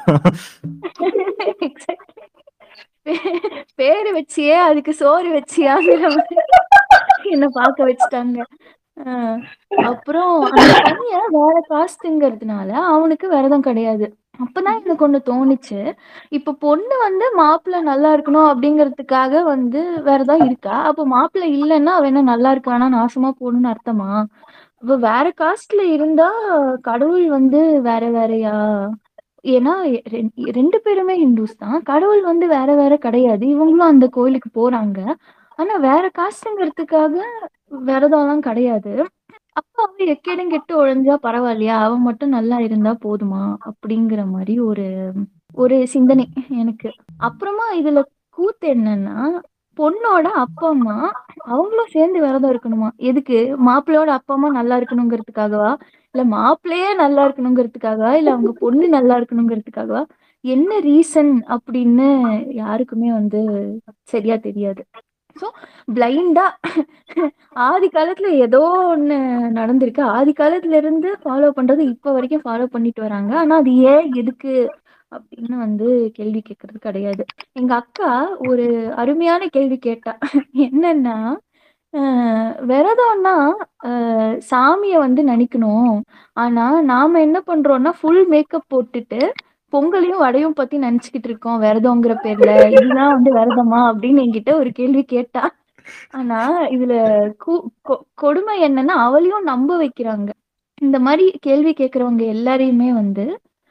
Exactly. பே- பேரு வச்சியே அதுக்கு சோறு வச்சியாங்கிற மாதிரி என்ன பார்க்க வச்சுட்டாங்க ஆஹ் அப்புறம் அந்த பையன் வேற காஸ்ட்ங்கிறதுனால அவனுக்கு விரதம் கிடையாது அப்பதான் எனக்கு ஒண்ணு தோணுச்சு இப்ப பொண்ணு வந்து மாப்பிள்ளை நல்லா இருக்கணும் அப்படிங்கிறதுக்காக வந்து விரதம் இருக்கா அப்ப மாப்பிள்ளை இல்லைன்னா அவ என்ன நல்லா இருக்கானா நாசமா போகணும்னு அர்த்தமா இப்ப வேற காஸ்ட்ல இருந்தா கடவுள் வந்து வேற வேறயா ஏன்னா ரெ- ரெண்டு பேருமே ஹிந்துஸ் தான் கடவுள் வந்து வேற வேற கிடையாது இவங்களும் அந்த கோயிலுக்கு போறாங்க ஆனா வேற காஸ்ட்ங்கிறதுக்காக விரதம்லாம் கிடையாது அப்ப அவ எக்கேடும் கெட்டு ஒழிஞ்சா பரவாயில்லையா அவ மட்டும் நல்லா இருந்தா போதுமா அப்படிங்கிற மாதிரி ஒரு ஒரு சிந்தனை எனக்கு அப்புறமா இதுல கூத்து என்னன்னா பொண்ணோட அப்பா அம்மா அவங்களும் சேர்ந்து விரதம் இருக்கணுமா எதுக்கு மாப்பிள்ளையோட அப்பா அம்மா நல்லா இருக்கணுங்கிறதுக்காகவா இல்ல மாப்பிள்ளையே நல்லா இருக்கணுங்கிறதுக்காகவா இல்ல அவங்க பொண்ணு நல்லா இருக்கணுங்கிறதுக்காகவா என்ன ரீசன் அப்படின்னு யாருக்குமே வந்து சரியா தெரியாது ஸோ பிளைண்டா ஆதி காலத்துல ஏதோ ஒண்ணு நடந்திருக்கு ஆதி காலத்துல இருந்து ஃபாலோ பண்றது இப்ப வரைக்கும் ஃபாலோ பண்ணிட்டு வராங்க ஆனா அது ஏன் எதுக்கு அப்படின்னு வந்து கேள்வி கேட்கறது கிடையாது எங்க அக்கா ஒரு அருமையான கேள்வி கேட்டா என்னன்னா ஆஹ் விரதம்னா ஆஹ் சாமிய வந்து நினைக்கணும் ஆனா நாம என்ன பண்றோம்னா ஃபுல் மேக்கப் போட்டுட்டு பொங்கலையும் வடையும் பத்தி நினைச்சுக்கிட்டு இருக்கோம் விரதங்கிற பேர்ல இதுதான் வந்து விரதமா அப்படின்னு என்கிட்ட ஒரு கேள்வி கேட்டா ஆனா இதுல கு- கொ- கொடுமை என்னன்னா அவளையும் நம்ப வைக்கிறாங்க இந்த மாதிரி கேள்வி கேக்குறவங்க எல்லாரையுமே வந்து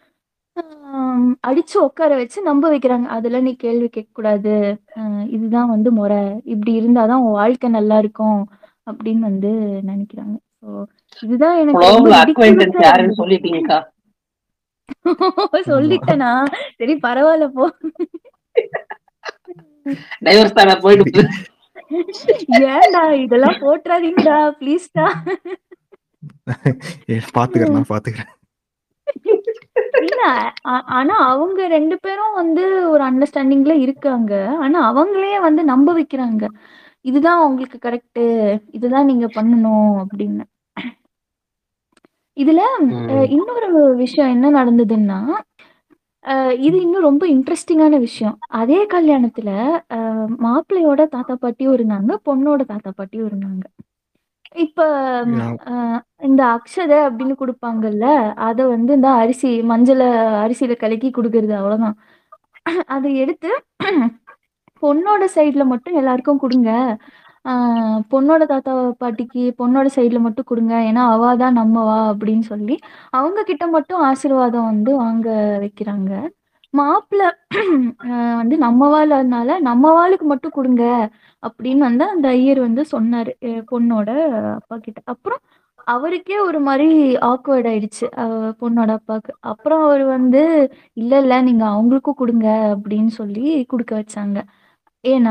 ஆம், அடிச்சு உட்கார வச்சு நம்ப வைக்கிறாங்க அதெல்லாம் நீ கேள்வி கேட்க கூடாது ஆஹ் இதுதான் வந்து முறை இப்படி இருந்தாதான் உன் வாழ்க்கை நல்லா இருக்கும் அப்படின்னு வந்து நினைக்கிறாங்க ஸோ இதுதான் எனக்கு ரொம்ப குளோபல் அக்வைண்டன்ஸ் ridiculous-ஆ யாருன்னு இருந்தது. சொல்லிட்டீங்கக்கா சொல்லிட்டேனா சரி பரவாயில்ல போ டைவர்ஸ் தானே போயிட்டு ஏன்டா இதெல்லாம் போட்டுறாதீங்கடா ப்ளீஸ்டா ஏ, பாத்துக்கிறேன் நான் பாத்துக்கிறேன் இல்ல ஆ- ஆனா அவங்க ரெண்டு பேரும் வந்து ஒரு அண்டர்ஸ்டாண்டிங்ல இருக்காங்க ஆனா அவங்களே வந்து நம்ப வைக்கிறாங்க இதுதான் உங்களுக்கு கரெக்ட் இதுதான் நீங்க பண்ணணும் அப்படின்னு இதுல அஹ், இன்னொரு விஷயம் என்ன நடந்ததுன்னா அஹ், இது இன்னும் ரொம்ப இன்ட்ரெஸ்டிங்கான விஷயம் அதே கல்யாணத்துல அஹ், மாப்பிள்ளையோட தாத்தா பாட்டியும் இருந்தாங்க பொண்ணோட தாத்தா பாட்டியும் இருந்தாங்க இப்ப யா. அஹ், இந்த அக்ஷதை அப்படின்னு கொடுப்பாங்கல்ல அத வந்து இந்த அரிசி மஞ்சள அரிசியில கலக்கி கொடுக்கறது அவ்வளவுதான் அதை எடுத்து பொண்ணோட சைடுல மட்டும் எல்லாருக்கும் கொடுங்க ஆஹ் பொண்ணோட தாத்தா பாட்டிக்கு பொண்ணோட சைடுல மட்டும் கொடுங்க ஏன்னா அவ தான் நம்மவா அப்படின்னு சொல்லி அவங்க கிட்ட மட்டும் ஆசீர்வாதம் வந்து வாங்க வைக்கிறாங்க மாப்பிள்ளை ஆஹ் வந்து நம்மவாள்னால நம்மவாளுக்கு மட்டும் கொடுங்க அப்படின்னு வந்து அந்த ஐயர் வந்து சொன்னாரு அஹ் பொண்ணோட அப்பா கிட்ட அப்புறம் அவருக்கே ஒரு மாதிரி ஆக்வர்ட் ஆயிடுச்சு அஹ் பொண்ணோட அப்பாவுக்கு அப்புறம் அவர் வந்து இல்ல இல்ல நீங்க அவங்களுக்கும் கொடுங்க அப்படின்னு சொல்லி கொடுக்க வச்சாங்க ஏன்னா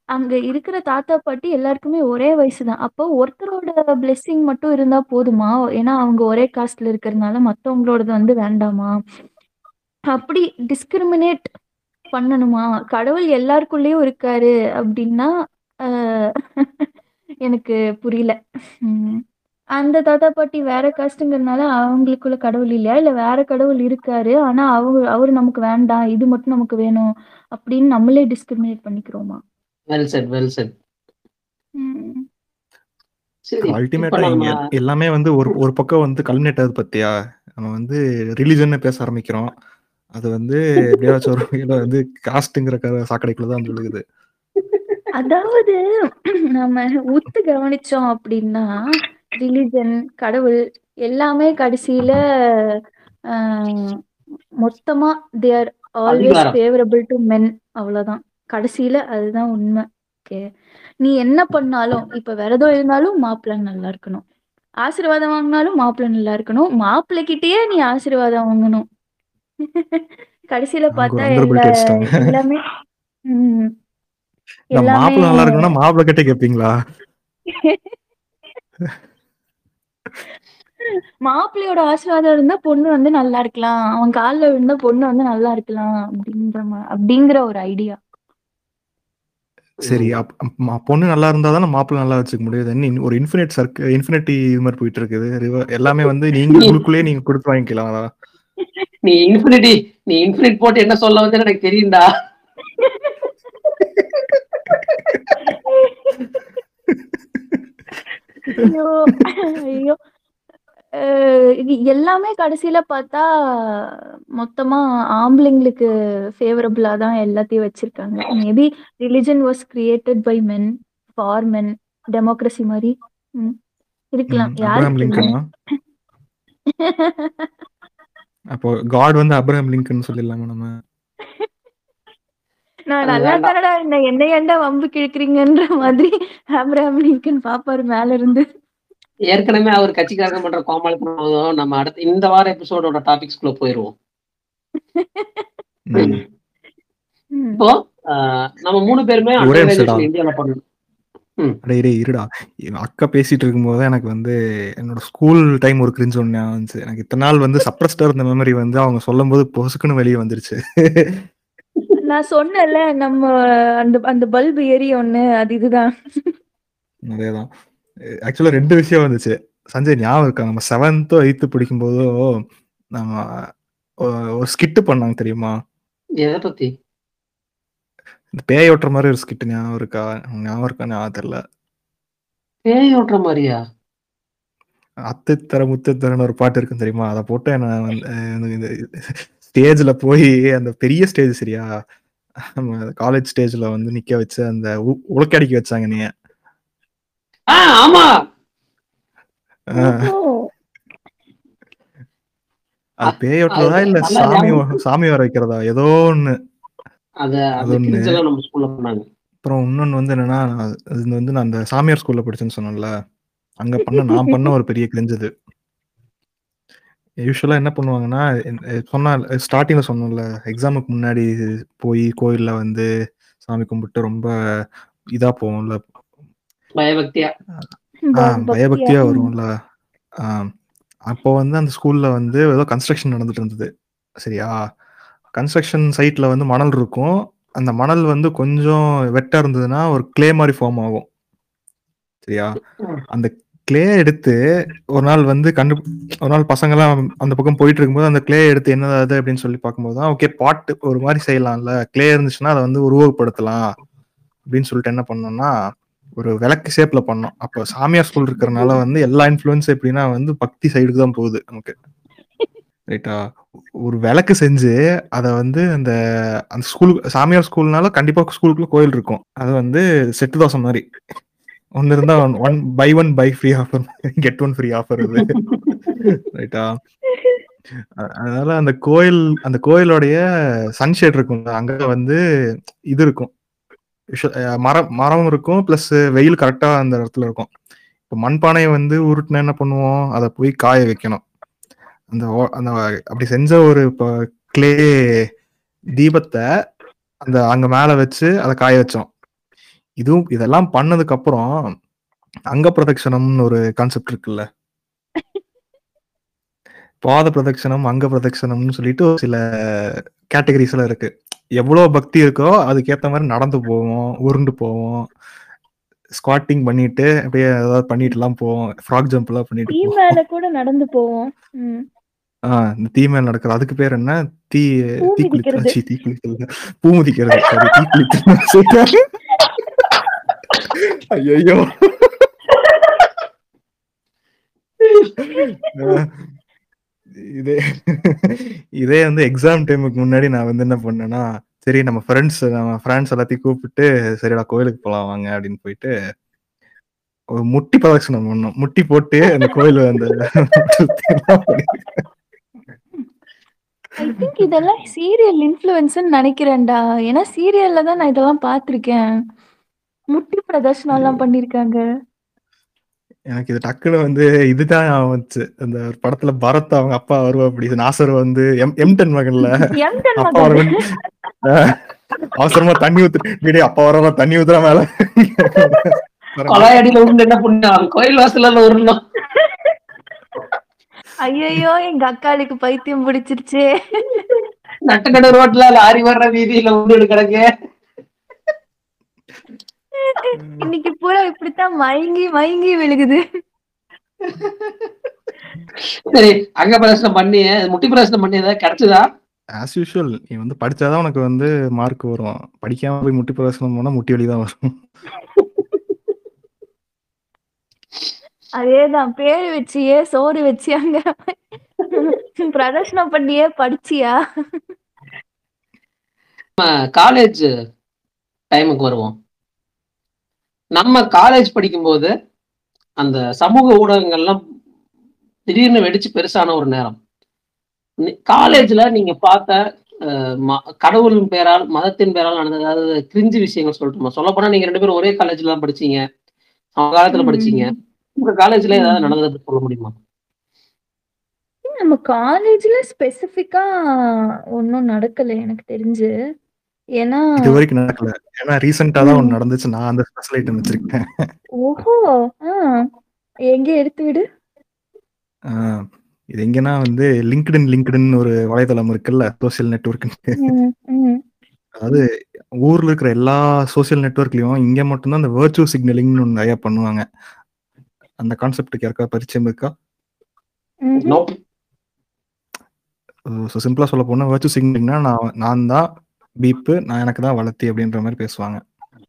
அங்க இருக்கிற தாத்தா பாட்டி எல்லாருக்குமே ஒரே வயசு தான் அப்போ ஒருத்தரோட பிளெஸ்ஸிங் மட்டும் இருந்தா போதுமா ஏன்னா அவங்க ஒரே காஸ்ட்ல இருக்கிறதுனால மத்தவங்களோடது வந்து வேண்டாமா அப்படி டிஸ்கிரிமினேட் பண்ணணுமா கடவுள் எல்லாருக்குள்ளேயும் இருக்காரு அப்படின்னா ஆஹ், எனக்கு புரியல உம் அந்த தாத்தா பாட்டி வேற காஸ்ட்டுங்கிறதுனால அவங்களுக்குள்ள கடவுள் இல்லையா இல்ல வேற கடவுள் இருக்காரு ஆனா அவங்க அவரு நமக்கு வேண்டாம் இது மட்டும் நமக்கு வேணும் அப்படின்னு நம்மளே டிஸ்கிரிமினேட் பண்ணிக்கிறோமா well set well set um சரி இப்ப அல்டிமேட்டா இங்க நம்ம எல்- எல்லாமே வந்து ஒரு ஒரு பக்கம் வந்து கல்மினேட் ஆகுது பத்தியா நம்ம வந்து ரிலிஜன் பேச ஆரம்பிக்கிறோம் அது வந்து எப்படியாச்சும் ஒரு வகையில வந்து காஸ்ட்ங்கிற சாக்கடைக்குள்ள தான் வந்து விழுகுது அதாவது நம்ம உத்து கவனிச்சோம் அப்படின்னா ரிலிஜன் கடவுள் எல்லாமே கடைசியில ஆஹ், மொத்தமா தே ஆர் ஆல்வேஸ் அதிகாரம் ஃபேவரபிள் டு மென் அவ்வளவுதான் கடைசியில அதுதான் உண்மை ஓகே நீ என்ன பண்ணாலும் இப்ப விரதம் இருந்தாலும் மாப்பிள்ளை நல்லா இருக்கணும் ஆசீர்வாதம் வாங்கினாலும் மாப்பிள்ளை நல்லா இருக்கணும் மாப்பிள்ளை கிட்டயே நீ ஆசீர்வாதம் வாங்கணும் கடைசியில அங்க பார்த்தா ஒரு எல்லா அண்டர்பில்ட் வச்சுட்டாங்க எல்லாமே உம் இந்த எல்லாமே மாப்பிள்ளை நல்லா இருக்கணும்னா மாப்பிள்ளை கிட்ட கேட்பீங்களா மாப்பிள்ளையோட ஆசீர்வாதம் இருந்தா பொண்ணு வந்து நல்லா இருக்கலாம் அவன் கால்ல விழுந்தா பொண்ணு வந்து நல்லா இருக்கலாம் அப்படின்ற மா- அப்படிங்கிற ஒரு ஐடியா சரி ம். அப் அப் மா- பொண்ணு நல்லா இருந்தா தானே மாப்பிள்ளை நல்லா வச்சுக்க முடியுது என்ன ஒரு இன்ஃபினிட் சர்க்கு இன்ஃபினிட்டி இது மாதிரி போயிட்டு இருக்குது ரிவர் எல்லாமே வந்து நீங்க உங்களுக்குள்ளேயே நீங்க கொடுத்து வாங்கிக்கலாம் அதான். நீ இன்ஃபினிட்டி நீ இன்ஃபினிட் போட்டு என்ன சொல்ல வந்து எனக்கு தெரியும்டா ஐயோ ஐயோ அஹ் இது எல்லாமே கடைசியில பார்த்தா மொத்தமா ஆம்பளைங்களுக்கு ஃபேவரபிளா தான் எல்லாத்தையும் வச்சிருக்காங்க maybe religion was created by men for men democracy மாதிரி ம், இருக்கலாம் ம், அப்ரஹாம் யாருக்கு தெரியும் லிங்கனா அப்போ காட் வந்து அப்ரஹாம் லிங்கன் சொல்லிடலாமா நம்ம நான் அது நல்லா வேண்டாம் தானடா இந்த என்ன ஏன்டா வம்பு கிழக்குறீங்கன்ற மாதிரி ஆப்ரஹாம் லிங்கன் பாப்பாரு மேல இருந்து ஏற்கனவே அவர் கட்சிக்காரங்க பண்ற கோமாளித்தனம் போதும் நம்ம அடுத்த இந்த வார எபிசோடோட டாபிக்ஸ்குள்ள போயிருவோம் ம். ம். இப்போ ஆஹ், நம்ம மூணு பேருமே ஒரே அண்டர் நிமிஷம்டா கிராஜுவேஷன் இந்தியால பண்ணணும் ம் அடே டேய் இருடா இவன் அக்கா பேசிட்டு இருக்கும்போது எனக்கு வந்து என்னோட ஸ்கூல் டைம் ஒரு கிரிஞ்சு ஒன்று ஞாபகம் வந்துச்சு எனக்கு இத்தனை நாள் வந்து சப்ரஸ்டா இருந்த மெமரி வந்து அவங்க சொல்லும் போது பொசுக்குன்னு வெளியே வந்துருச்சு நான் சொன்னேன்ல நம்ம அந்த அந்த பல்பு எரிய ஒண்ணு அது இதுதான் அதேதான் ஆக்சுவலா ரெண்டு விஷயம் வந்துச்சு சஞ்சய் ஞாபகம் இருக்கா நம்ம செவன்த்தோ எயித்து படிக்கும் போதோ நம்ம ஒ- ஒரு ஸ்கிட்டு பண்ணாங்க தெரியுமா எதை பத்தி இந்த பேய் ஓட்டுற மாதிரி ஒரு ஸ்கிட் ஞாபகம் இருக்கா ஞாபகம் இருக்கா ஞாபகம் தெரியல பேய் ஓட்டுற மாதிரியா அத்தை தர முத்து தரன்னு ஒரு பாட்டு இருக்கும் தெரியுமா அதை போட்டு நான் வந்து அஹ் இந்த ஸ்டேஜ்ல போய் அந்த பெரிய ஸ்டேஜ் சரியா நம்ம காலேஜ் ஸ்டேஜ்ல வந்து நிக்க வச்சு அந்த உ- உலக்கடிக்க வச்சாங்க நீ ஆ ஆமா அஹ் ஓஹோ அது பேய் ஓட்டுறதா அது இல்ல நல்லா சாமி ஞாபகம் வ- சாமி வர வைக்கிறதா ஏதோ ஒண்ணு அத அது அந்த ஒண்ணு கிரிஞ்செல்லாம் நம்ம ஸ்கூல்ல பண்ணாங்க அப்புறம் இன்னொன்னு வந்து என்னன்னா நான் இது வந்து நான் அந்த சாமியார் ஸ்கூல்ல படிச்சேன்னு சொன்னேன்ல அங்க பண்ண நான் பண்ண ஒரு பெரிய கிரிஞ்சது யூஸ்வலா என்ன பண்ணுவாங்கன்னா எ- சொன்னா ஸ்டார்டிங்ல சொன்னோம்ல எக்ஸாமுக்கு முன்னாடி போய் கோயில்ல வந்து சாமி கும்பிட்டு ரொம்ப இதா போவோம்ல பயபக்தியா ஆ பக்தியா பயபக்தியா ம். வரும்ல ஆ, அப்போ வந்து அந்த ஸ்கூல்ல வந்து ஏதோ கன்ஸ்ட்ரக்ஷன் நடந்துட்டு இருந்தது சரியா கன்ஸ்ட்ரக்ஷன் சைட்ல வந்து மணல் இருக்கும் அந்த மணல் வந்து கொஞ்சம் வெட்டா இருந்ததுன்னா ஒரு க்ளே மாதிரி ஃபார்ம் ஆகும் சரியா ம். அந்த க்ளே எடுத்து ஒரு நாள் வந்து கண்டு ஒரு நாள் பசங்கெல்லாம் அந்த பக்கம் போயிட்டு இருக்கும்போது அந்த க்ளே எடுத்து என்னது அது அப்படின்னு சொல்லி பார்க்கும்போது தான் ஓகே பாட்டு ஒரு மாதிரி செய்யலாம்ல க்ளே இருந்துச்சுன்னா அதை வந்து உருவகப்படுத்தலாம் அப்படின்னு சொல்லிட்டு என்ன பண்ணோம்னா ஒரு விளக்கு ஷேப்ல பண்ணோம் அப்போ சாமியார் ஸ்கூல் இருக்கிறனால வந்து எல்லா இன்ஃப்ளூயன்ஸ் எப்படின்னா வந்து பக்தி சைடுக்கு தான் போகுது நமக்கு ரைட்டா ஒரு விளக்கு செஞ்சு அதை வந்து அந்த அந்த ஸ்கூல் சாமியார் ஸ்கூல்னால கண்டிப்பா ஸ்கூலுக்குள்ள கோயில் இருக்கும் அது வந்து செட்டு தோசை மாதிரி ஒன்னு இருந்தா one by one by free offer get one free offer அது ரைட்டா அ- அதனால அந்த கோயில் அந்த கோயிலோடைய சன்ஷேட் இருக்கும் அங்க வந்து இது இருக்கும் விஷ- அஹ் மரம் மரம் இருக்கும் பிளஸ் வெயில் கரெக்டா அந்த இடத்துல இருக்கும் இப்போ மண்பானையை வந்து உருட்டுனா என்ன பண்ணுவோம் அதை போய் காய வைக்கணும் அந்த ஓ- அந்த அப்படி செஞ்ச ஒரு இப்போ கிளே தீபத்தை அந்த அங்க மேல வச்சு அதை காய வச்சோம் இதுவும் இதெல்லாம் பண்ணதுக்கு அப்புறம் அங்க பிரதட்சணம்னு ஒரு கான்செப்ட் இருக்குல்ல பாத பிரதட்சணம் அங்க பிரதட்சணம்னு சொல்லிட்டு ஒரு சில கேட்டகரிஸ் எல்லாம் இருக்கு எவ்வளவு பக்தி இருக்கோ அதுக்கேத்த மாதிரி நடந்து போவோம் உருண்டு போவோம் ஸ்குவாட்டிங் பண்ணிட்டு அப்படியே ஏதாவது பண்ணிட்டு எல்லாம் போவோம் ஃப்ராக் ஜம்ப் எல்லாம் பண்ணிட்டு தீ போவோம் மேல கூட நடந்து போவோம் ம். ஆஹ் இந்த தீ மேல நடக்கிறது அதுக்கு பேர் என்ன தீ பூ தீ மிதிக்கிறது. குளிக்கிறது தீ குளிக்கிறது பூ மிதிக்கிறது சாரி தீ குளிக்கிறது ஐயோ இதே இதே வந்து எக்ஸாம் டைமுக்கு முன்னாடி நான் வந்து என்ன பண்ணேன்னா சரி நம்ம ஃப்ரெண்ட்ஸ் நம்ம ஃப்ரெண்ட்ஸ் எல்லாத்தையும் கூப்பிட்டு சரிடா கோயிலுக்கு போலாம் வாங்க அப்படின்னு போயிட்டு ஒரு முட்டி பிரதட்சணம் பண்ணோம் முட்டி போட்டு அந்த கோயில் அந்த ஐ திங்க் இதெல்லாம் சீரியல் இன்ஃப்ளூயன்ஸ்னு நினைக்கிறேன்டா ஏன்னா சீரியல்ல தான் நான் இதெல்லாம் பார்த்திருக்கேன் முட்டி பிரதர்ஷனம் எல்லாம் பண்ணிருக்காங்க எனக்கு இது டக்குன்னு வந்து இதுதான் ஞாபகம் வந்துச்சு அந்த ஒரு படத்துல பரத் அவங்க அப்பா வருவா அப்படி நாசர் வந்து எம் எம்டன் மகன்ல எம்டன் அப்பா மகன் வரவன் ஆஹ் அவசரமா தண்ணி ஊத்து டேய் அப்பா வர தண்ணி ஊத்துற மேல கொலாயடியில உண்டு என்ன பண்ணான் கோயில் வாசல்ல உருணும் ஐயோ எங்க அக்காளுக்கு பைத்தியம் பிடிச்சிருச்சு நட்டுக்கடை ரோட்ல லாரி வர்ற வீதியில உண்டு கிடக்கு இன்னைக்கு பூரா இப்படித்தான் மயங்கி மயங்கி விழுகுது சரி அங்க பிரதர்சனம் பண்ணி முட்டி பிரதர்சனம் பண்ணி ஏதாவது கிடைச்சதா ஆஸ் யூஷுவல் நீ வந்து படிச்சாதான் உனக்கு வந்து மார்க் வரும் படிக்காம போய் முட்டி பிரதர்சனம் போனா முட்டி வலி தான் வரும் அதேதான் பேரு வச்சியே சோறு வச்சியாங்க பிரதர்ஷனம் பண்ணியே படிச்சியா காலேஜ் டைமுக்கு வருவோம் நம்ம காலேஜ் படிக்கும்போது அந்த சமூக ஊடகங்கள்லாம் திடீர்னு வெடிச்சு பெருசான ஒரு நேரம் காலேஜ்ல நீங்க பார்த்த அஹ், ம- கடவுளின் பேரால் மதத்தின் பேரால் நடந்த ஏதாவது கிரிஞ்சு விஷயங்கள் சொல்லட்டுமா சொல்ல போனா நீங்க ரெண்டு பேரும் ஒரே காலேஜ்ல தான் படிச்சீங்க அவங்க காலத்துல படிச்சீங்க உங்க காலேஜ்ல ஏதாவது நடந்தது சொல்ல முடியுமா நம்ம காலேஜ்ல ஸ்பெசிபிக்கா ஒன்னும் நடக்கல எனக்கு தெரிஞ்சு ஏன்னா இது வரைக்கும் நடக்கல ஏன்னா ரீசெண்டா தான் ஒண்ணு நடந்துச்சு நான் அந்த ஸ்பெஷல் ஐட்டம் வச்சிருக்கேன் ஓஹோ ஆ எங்க எடுத்து விடு ஆஹ் இது எங்கன்னா வந்து லிங்க்டின் லிங்க்டின் ஒரு வலைதளம் இருக்குல்ல சோசியல் நெட்ஒர்க் ம், ம். அதாவது ஊர்ல இருக்கிற எல்லா சோசியல் நெட்ஒர்க்லயும் இங்க மட்டும்தான் அந்த வேர்ச்சுவ சிக்னலிங்னு ஒன்று நிறைய பண்ணுவாங்க அந்த கான்செப்டுக்கு யாருக்கா பரிச்சயம் இருக்கா ம்ஹும். Nope. ஸோ சிம்பிளா சொல்ல போனா வேர்ச்சுவ சிக்னலிங்னா நான் நான் தான் பீப்பு நான் எனக்கு தான் வளர்த்தி அப்படின்ற மாதிரி பேசுவாங்க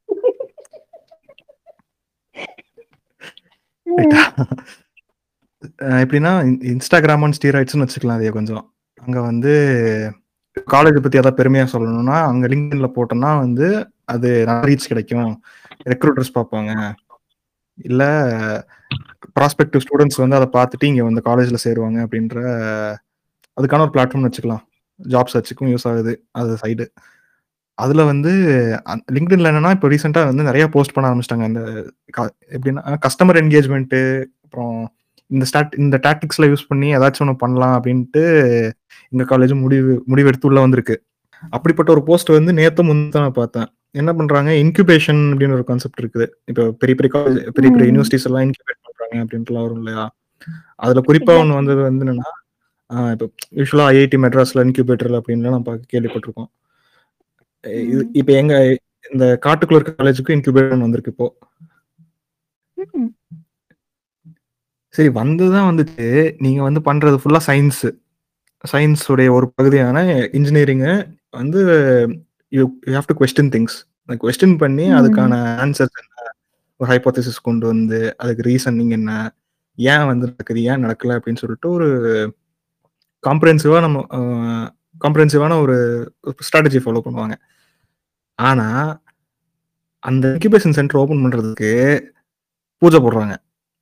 ரைட்டா? அஹ் எப்படின்னா இன்- இன்ஸ்டாகிராம் அண்ட் ஸ்டீராய்ட்ஸ்னு வச்சுக்கலாம் அதையே கொஞ்சம் அங்க வந்து காலேஜ் பத்தி ஏதாவது பெருமையா சொல்லணும்னா அங்க லிங்க்டின்ல போட்டோம்னா வந்து அது நல்ல ரீச் கிடைக்கும் ரெக்ரூட்டர்ஸ் பார்ப்பாங்க இல்ல ப்ராஸ்பெக்டிவ் ஸ்டூடெண்ட்ஸ் வந்து அதை பார்த்துட்டு இங்க வந்து காலேஜ்ல சேருவாங்க அப்படின்ற அதுக்கான ஒரு பிளாட்ஃபார்ம் வச்சுக்கலாம் ஜாப் சர்ச்சுக்கும் யூஸ் ஆகுது அது சைடு அதுல வந்து லிங்க்டின்ல என்னன்னா இப்போ ரீசெண்டா வந்து நிறைய போஸ்ட் பண்ண ஆரம்பிச்சிட்டாங்க அந்த க- எப்படின்னா கஸ்டமர் என்கேஜ்மெண்ட் அப்புறம் இந்த ஸ்டாட் இந்த டாக்டிக்ஸ்ல யூஸ் பண்ணி ஏதாச்சும் ஒன்று பண்ணலாம் அப்படின்ட்டு எங்க காலேஜ் முடிவு முடிவெடுத்து உள்ள வந்திருக்கு அப்படிப்பட்ட ஒரு போஸ்ட் வந்து நேத்து முந்தான் நான் பார்த்தேன் என்ன பண்றாங்க இன்குபேஷன் அப்படின்னு ஒரு கான்செப்ட் இருக்குது இப்போ பெரிய பெரிய காலேஜ் பெரிய பெரிய ம். யூனிவர்சிட்டிஸ் எல்லாம் இன்குபேட் பண்றாங்க அப்படின்ட்டுலாம் வரும் இல்லையா அதுல குறிப்பா ஒன்று வந்தது வந்து என்னன்னா ஆஹ் இப்போ யூஸ்வலா ஐஐடி மெட்ராஸ்ல இன்குபேட்டர் அப்படின்லாம் நம்ம பார்க்க கேள்விப்பட்டிருக்கோம் இது ம். இப்போ எங்க இந்த காட்டுக்குள்ள இருக்க காலேஜுக்கு இன்குபேட்டர் வந்திருக்கு இப்போ ம். சரி வந்துதான் வந்துட்டு நீங்க வந்து பண்றது ஃபுல்லா சயின்ஸ் சயின்ஸ் உடைய ஒரு பகுதியான இன்ஜினியரிங்கை வந்து you have to question things question பண்ணி ம். அதுக்கான ஆன்சர்ஸ் என்ன ஒரு ஹைப்போதிசிஸ் கொண்டு வந்து அதுக்கு ரீசனிங் என்ன ஏன் வந்து நடக்குது ஏன் நடக்கல அப்படின்னு சொல்லிட்டு ஒரு காம்ப்ரஹென்சிவா நம்ம காம்ப்ரஹென்சிவான ஒரு ஸ்ட்ராட்டஜி ஃபாலோ பண்ணுவாங்க ஆனா அந்த இன்குபேஷன் சென்டர் ஓபன் பண்றதுக்கு பூஜை போடுறாங்க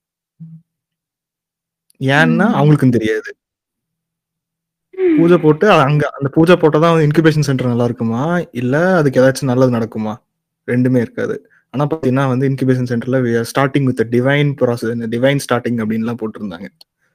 ஏன்னா ம். அவங்களுக்கும் தெரியாது பூஜை போட்டு அது அங்க அந்த பூஜை போட்டதான் வந்து இன்குபேஷன் சென்டர் நல்லா இருக்குமா இல்ல அதுக்கு ஏதாச்சும் நல்லது நடக்குமா ரெண்டுமே இருக்காது ஆனா பாத்தீங்கன்னா வந்து இன்குபேஷன் சென்டர்ல starting with divine process divine starting அப்படின்லாம் போட்டிருந்தாங்க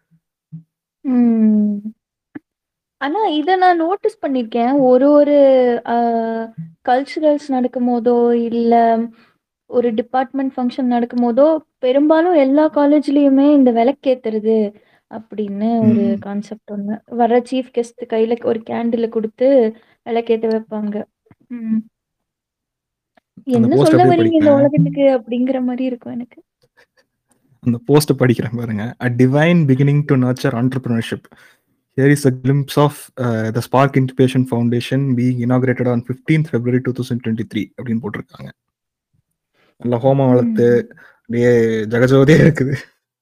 ம். ஆனா இத நான் நோட்டீஸ் பண்ணிருக்கேன் ஒரு ஒரு கல்ச்சுரல்ஸ் நடக்கும் போதோ இல்ல ஒரு டிபார்ட்மெண்ட் ஃபங்க்ஷன் நடக்கும்போதோ பெரும்பாலும் எல்லா காலேஜ்லயுமே இந்த விளக்கேத்துறது அப்படின்னு ஒரு ம். கான்செப்ட் ஒண்ணு வர சீஃப் கெஸ்ட் கையில ஒரு கேண்டில் கொடுத்து விளக்கேத்த வைப்பாங்க ம். அந்த என்ன போஸ்ட் சொல்ல அப்படியே வரீங்க இந்த படிக்கிறேன் உலகத்துக்கு அப்படிங்கிற மாதிரி இருக்கும் எனக்கு அந்த போஸ்ட் படிக்கிறேன் பாருங்க a divine beginning to nurture entrepreneurship here is a glimpse of uh, the spark incubation foundation being inaugurated on 15th february 2023 அப்படின்னு போட்டிருக்காங்க நல்ல ஹோமம் வளர்த்து ம். அப்படியே ஜெகஜோதியா இருக்குது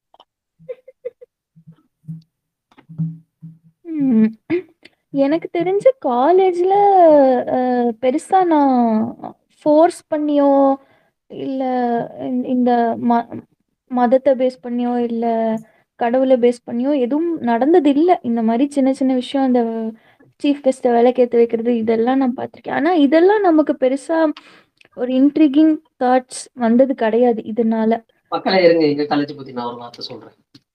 ம். எனக்கு தெரிஞ்சு காலேஜ்ல பெருசா நான் ஃபோர்ஸ் பண்ணியோ இல்ல இந்த- இந்த ம மதத்தை பேஸ் பண்ணியோ இல்ல கடவுளை பேஸ் பண்ணியோ எதுவும் நடந்தது இல்ல இந்த மாதிரி சின்ன சின்ன விஷயம் அந்த சீஃப் கெஸ்ட்டை விளக்கேத்த வைக்கிறது இதெல்லாம் நான் பார்த்திருக்கேன் ஆனா இதெல்லாம் நமக்கு பெருசா ஒரு இன்ட்ரிகிங் தாட்ஸ் வந்தது கிடையாது இதனால மக்களே இருங்க எங்க காலேஜ் பத்தி நான் ஒரு வார்த்தை சொல்றேன்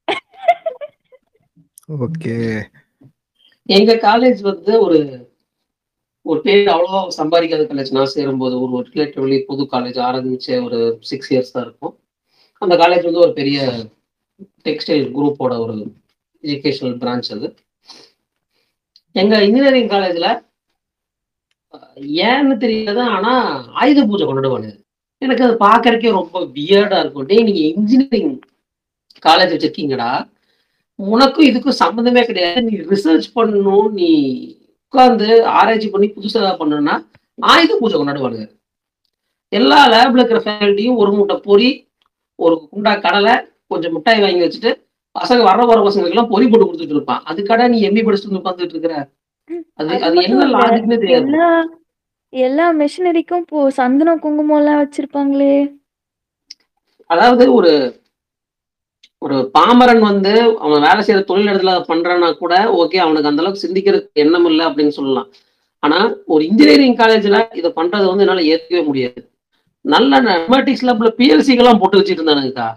ஓகே எங்க காலேஜ் வந்து ஒரு ஒரு பேர் அவ்வளவா சம்பாதிக்காத காலேஜ் நான் சேரும்போது ஒரு ரிலேட்டிவ்லி புது காலேஜ் ஆரம்பிச்ச ஒரு சிக்ஸ் இயர்ஸ் தான் இருக்கும் அந்த காலேஜ் வந்து ஒரு பெரிய டெக்ஸ்டைல் குரூப்போட ஒரு எஜுகேஷனல் பிரான்ச் அது எங்க இன்ஜினியரிங் காலேஜ்ல ஏன்னு தெரியல ஆனா ஆயுத பூஜை கொண்டாடுவாங்க எனக்கு அது பார்க்கறதுக்கே ரொம்ப வியர்டா இருக்கும் டேய் நீங்க இன்ஜினியரிங் காலேஜ் வச்சிருக்கீங்கடா உனக்கும் இதுக்கும் சம்மந்தமே கிடையாது நீ ரிசர்ச் பண்ணணும் நீ உட்காந்து ஆராய்ச்சி பண்ணி புதுசா பண்ணணும்னா ஆயுத பூஜை கொண்டாடுவானுங்க எல்லா லேப்ல இருக்கிற ஃபேக்கல்ட்டியும் ஒரு மூட்டை பொரி ஒரு குண்டா கடலை கொஞ்சம் மிட்டாய் வாங்கி வச்சுட்டு பசங்க வர்ற வர பசங்களுக்கு எல்லாம் பொரி போட்டு கொடுத்துட்டு இருப்பான் அதுக்காக நீ எம்பி படிச்சுட்டு வந்து உட்காந்துட்டு இருக்கிற அது அது அது மட்டும் என்ன இல்ல லாஜிக்னே தெரியாது எல்லா எல்லா மிஷினரிக்கும் இப்போ சந்தனம் குங்குமம் எல்லாம் வச்சிருப்பாங்களே அதாவது ஒரு ஒரு பாமரன் வந்து அவன் வேலை செய்யற தொழில் இடத்துல அதை பண்றான்னா கூட ஓகே அவனுக்கு அந்த அளவுக்கு சிந்திக்கிற எண்ணம் இல்லை அப்படின்னு சொல்லலாம் ஆனா ஒரு இன்ஜினியரிங் காலேஜ்ல இதை பண்றது வந்து என்னால ஏற்கவே முடியாது நல்ல மேத்தமெட்டிக்ஸ் லேப்ல பிஎல்சிக்கெல்லாம் போட்டு வச்சுட்டு இருந்தானுங்கக்கா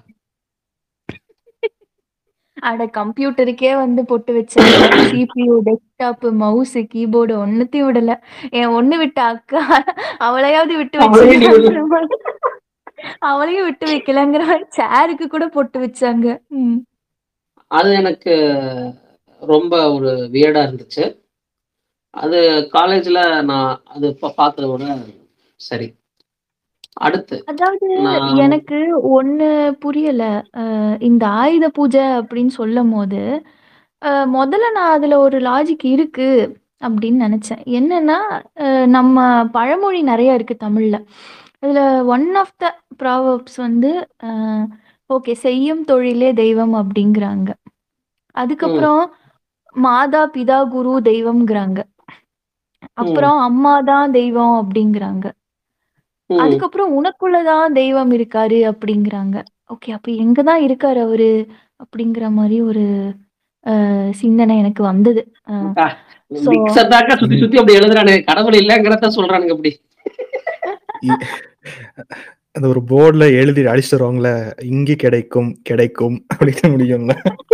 அட கம்ப்யூட்டருக்கே வந்து போட்டு வச்சாங்க சிபியூ டெஸ்க்டாப் மவுஸ் கீபோர்டு ஒன்னுத்தையும் விடல என் ஒண்ணு விட்ட அக்கா அவளையாவது விட்டு அவளையும் நீ விடு. வச்சு அவளையும் விட்டு வைக்கலங்கிற சேருக்கு கூட போட்டு வச்சாங்க ம். அது எனக்கு ரொம்ப ஒரு வியர்டா இருந்துச்சு அது காலேஜ்ல நான் அது இப்ப பார்த்ததை விட சரி அடுத்து அதாவது நான் எனக்கு ஒண்ணு புரியல அஹ் இந்த ஆயுத பூஜை அப்படின்னு சொல்லும் போது அஹ் முதல்ல நான் அதுல ஒரு லாஜிக் இருக்கு அப்படின்னு நினைச்சேன் என்னன்னா அஹ் நம்ம பழமொழி நிறைய இருக்கு தமிழ்ல அதுல ஒன் ஆஃப் த ப்ராவர்ப்ஸ் வந்து ஓகே செய்யும் தொழிலே தெய்வம் அப்படிங்கிறாங்க ம், அதுக்கப்புறம் மாதா பிதா குரு தெய்வம்ங்கிறாங்க ம், அப்புறம் அம்மா தான் தெய்வம் அப்படிங்கிறாங்க ம். அதுக்கப்புறம் உனக்குள்ளதான் தெய்வம் இருக்காரு அப்படிங்கிறாங்க ஓகே அப்ப எங்கதான் இருக்காரு அவரு அப்படிங்கிற மாதிரி ஒரு அஹ், சிந்தனை எனக்கு வந்தது அக்கா, ஸோ மிக்ஸ் அதாக்கா சுத்தி இது சுத்தி அப்படி எழுதுறானுங்க கடவுள் இல்லைங்கிறத சொல்றானுங்க அப்படி இ- அந்த ஒரு போர்டுல எழுதி அடிச்சு தருவாங்களே இங்கே கிடைக்கும் கிடைக்கும் அப்படின்னு முடியும்ல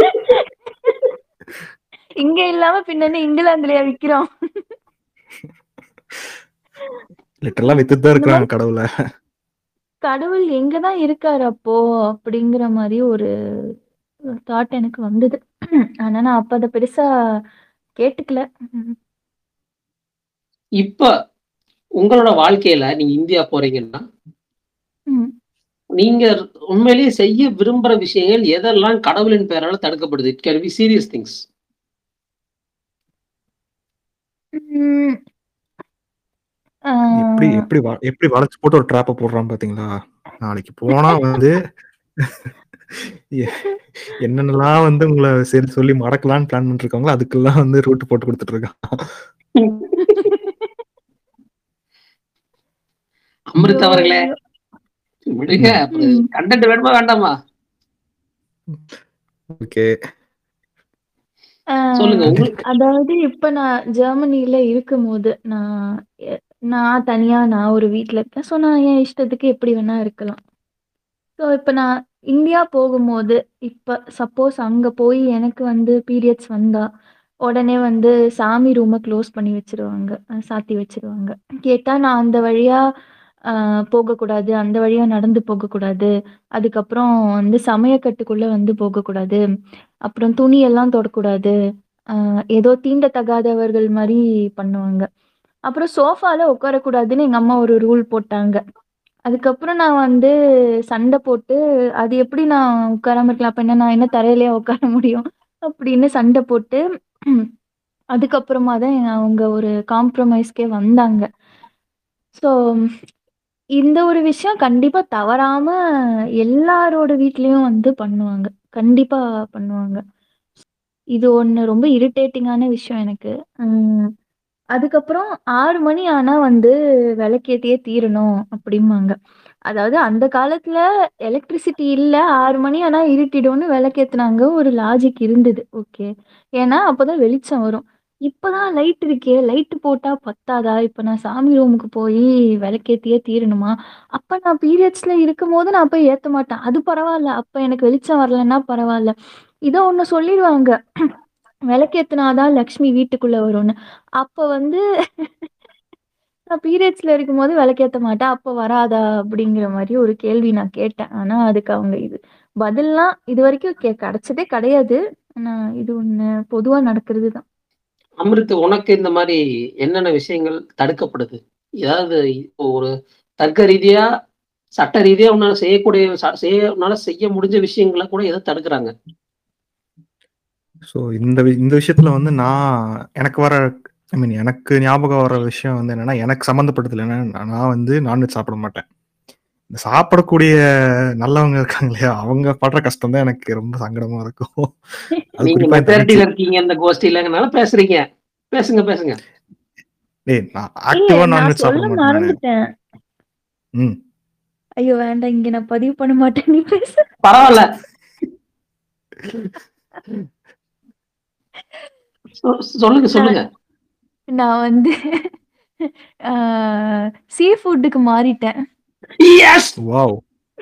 இங்க இல்லாம பின்னணி இங்கிலாந்துலயா விக்கிறோம் லிட்டரலா வித்துட்டு தான் இந்த மாதிரி இருக்கிறாங்க கடவுளை கடவுள் எங்கதான் இருக்காரு அப்போ அப்படிங்கிற மாதிரி ஒரு தாட் எனக்கு வந்தது ஆனா நான் அப்ப அதை பெருசா கேட்டுக்கல ம். இப்ப உங்களோட வாழ்க்கையில நீங்க இந்தியா போறீங்கன்னா ம். நீங்க உண்மையிலேயே செய்ய விரும்புற விஷயங்கள் எதெல்லாம் கடவுளின் பெயரால தடுக்கப்படுது it can be serious things hmm. எப்படி ஆஹ் எப்படி வ- எப்படி வளைச்சு போட்டு ஒரு ட்ராப்பை போடுறான் பாத்தீங்களா நாளைக்கு போனா வந்து எ- என்னென்னலாம் வந்து உங்களை சரி சொல்லி மடக்கலாம்னு பிளான் பண்ணிட்டு இருக்காங்களோ அதுக்கெல்லாம் வந்து ரூட் போட்டு கொடுத்துட்டு இருக்கான் அமிர்த் ஐயோ அவர்களே ஐயோ விடுங்க ம் ம். கண்டென்ட் வேணுமா வேண்டாமா ஓகே சொல்லுங்க ஆஹ் உங்களுக்கு அதாவது இப்ப நான் ஜெர்மனில இருக்கும்போது நான் எ- நான் தனியா நான் ஒரு வீட்ல இருக்கேன் ஸோ நான் என் இஷ்டத்துக்கு எப்படி வேணா இருக்கலாம் ஸோ இப்போ நான் இந்தியா போகும்போது இப்போ சப்போஸ் அங்கே போய் எனக்கு வந்து பீரியட்ஸ் வந்தா உடனே வந்து சாமி ரூமை க்ளோஸ் பண்ணி வச்சிருவாங்க அஹ் சாத்தி வச்சிருவாங்க கேட்டால் நான் அந்த வழியா ஆஹ் போகக்கூடாது அந்த வழியா நடந்து போகக்கூடாது அதுக்கப்புறம் வந்து சமயக்கட்டுக்குள்ள வந்து போகக்கூடாது அப்புறம் துணி எல்லாம் தொடக்கூடாது ஆஹ் ஏதோ தீண்டத்தகாதவர்கள் மாதிரி பண்ணுவாங்க அப்புறம் சோஃபால உட்காரக்கூடாதுன்னு எங்க அம்மா ஒரு ரூல் போட்டாங்க அதுக்கப்புறம் நான் வந்து சண்டை போட்டு அது எப்படி நான் உட்காராம இருக்கலாம் அப்ப என்ன நான் என்ன தரையிலேயே உட்கார முடியும் அப்படின்னு சண்டை போட்டு அதுக்கப்புறமா தான் அவங்க ஒரு காம்ப்ரமைஸ்க்கே வந்தாங்க ஸோ இந்த ஒரு விஷயம் கண்டிப்பா தவறாம எல்லாரோட வீட்லயும் வந்து பண்ணுவாங்க கண்டிப்பா பண்ணுவாங்க இது ஒண்ணு ரொம்ப இரிட்டேட்டிங்கான விஷயம் எனக்கு உம் அதுக்கப்புறம் ஆறு மணி ஆனா வந்து விளக்கேத்தியே தீரணும் அப்படிம்பாங்க அதாவது அந்த காலத்துல எலக்ட்ரிசிட்டி இல்ல ஆறு மணி ஆனா இருட்டிடும்னு விளக்கேத்துனாங்க ஒரு லாஜிக் இருந்தது ஓகே ஏன்னா அப்பதான் வெளிச்சம் வரும் இப்பதான் லைட் இருக்கே லைட் போட்டா பத்தாதா இப்ப நான் சாமி ரூமுக்கு போய் விளக்கேத்தியே தீரணுமா அப்ப நான் பீரியட்ஸ்ல இருக்கும் போது நான் போய் ஏத்த மாட்டேன் அது பரவாயில்ல அப்ப எனக்கு வெளிச்சம் வரலன்னா பரவாயில்ல இதை ஒண்ணு சொல்லிடுவாங்க விளக்கேத்துனாதான் லக்ஷ்மி வீட்டுக்குள்ள வரும்னு அப்ப வந்து நான் பீரியட்ஸ்ல இருக்கும்போது விளக்கேத்த மாட்டேன் அப்ப வராதா அப்படிங்கிற மாதிரி ஒரு கேள்வி நான் கேட்டேன் ஆனா அதுக்கு அவங்க இது பதில்லாம் இது வரைக்கும் கே கிடைச்சதே கிடையாது ஆனா இது ஒண்ணு பொதுவா நடக்கிறது தான் அமிர்த் உனக்கு இந்த மாதிரி என்னென்ன விஷயங்கள் தடுக்கப்படுது ஏதாவது இப்போ ஒரு தர்க்க ரீதியா சட்ட ரீதியா உன்னால செய்யக்கூடிய ச- செய்ய உன்னால செய்ய முடிஞ்ச விஷயங்களை கூட எதை தடுக்கிறாங்க ஸோ இந்த வி- இந்த விஷயத்துல வந்து நான் எனக்கு வர ஐ மீன் எனக்கு ஞாபகம் வர விஷயம் வந்து என்னன்னா எனக்கு சம்மந்தப்பட்டதுல என்னன்னா நான் வந்து நான்வெஜ் சாப்பிட மாட்டேன் இந்த சாப்பிடக்கூடிய நல்லவங்க இருக்காங்க இல்லையா அவங்க படுற கஷ்டம் தான் எனக்கு ரொம்ப சங்கடமா இருக்கும் அது நீங்க குறிப்பா என் தங்கச்சி மெஜாரிட்டியில இருக்கீங்க இந்த கோஷ்டியிலங்கனால பேசுறீங்க பேசுங்க பேசுங்க டேய் நான் ஏய், ஆக்டிவா நான் நான்வெஜ் சாப்பிட சொல்ல மாட்டேன் நானு. மறந்துட்டேன் ம் ஐயோ வேண்டாம் இங்க நான் பதிவு பண்ண மாட்டேன் நீ பேசு பரவாயில்ல சொ- சொல்லுங்க சொல்லுங்க நான் வந்து சீ ஃபுட்டுக்கு மாறிட்டேன் எஸ் வாவ்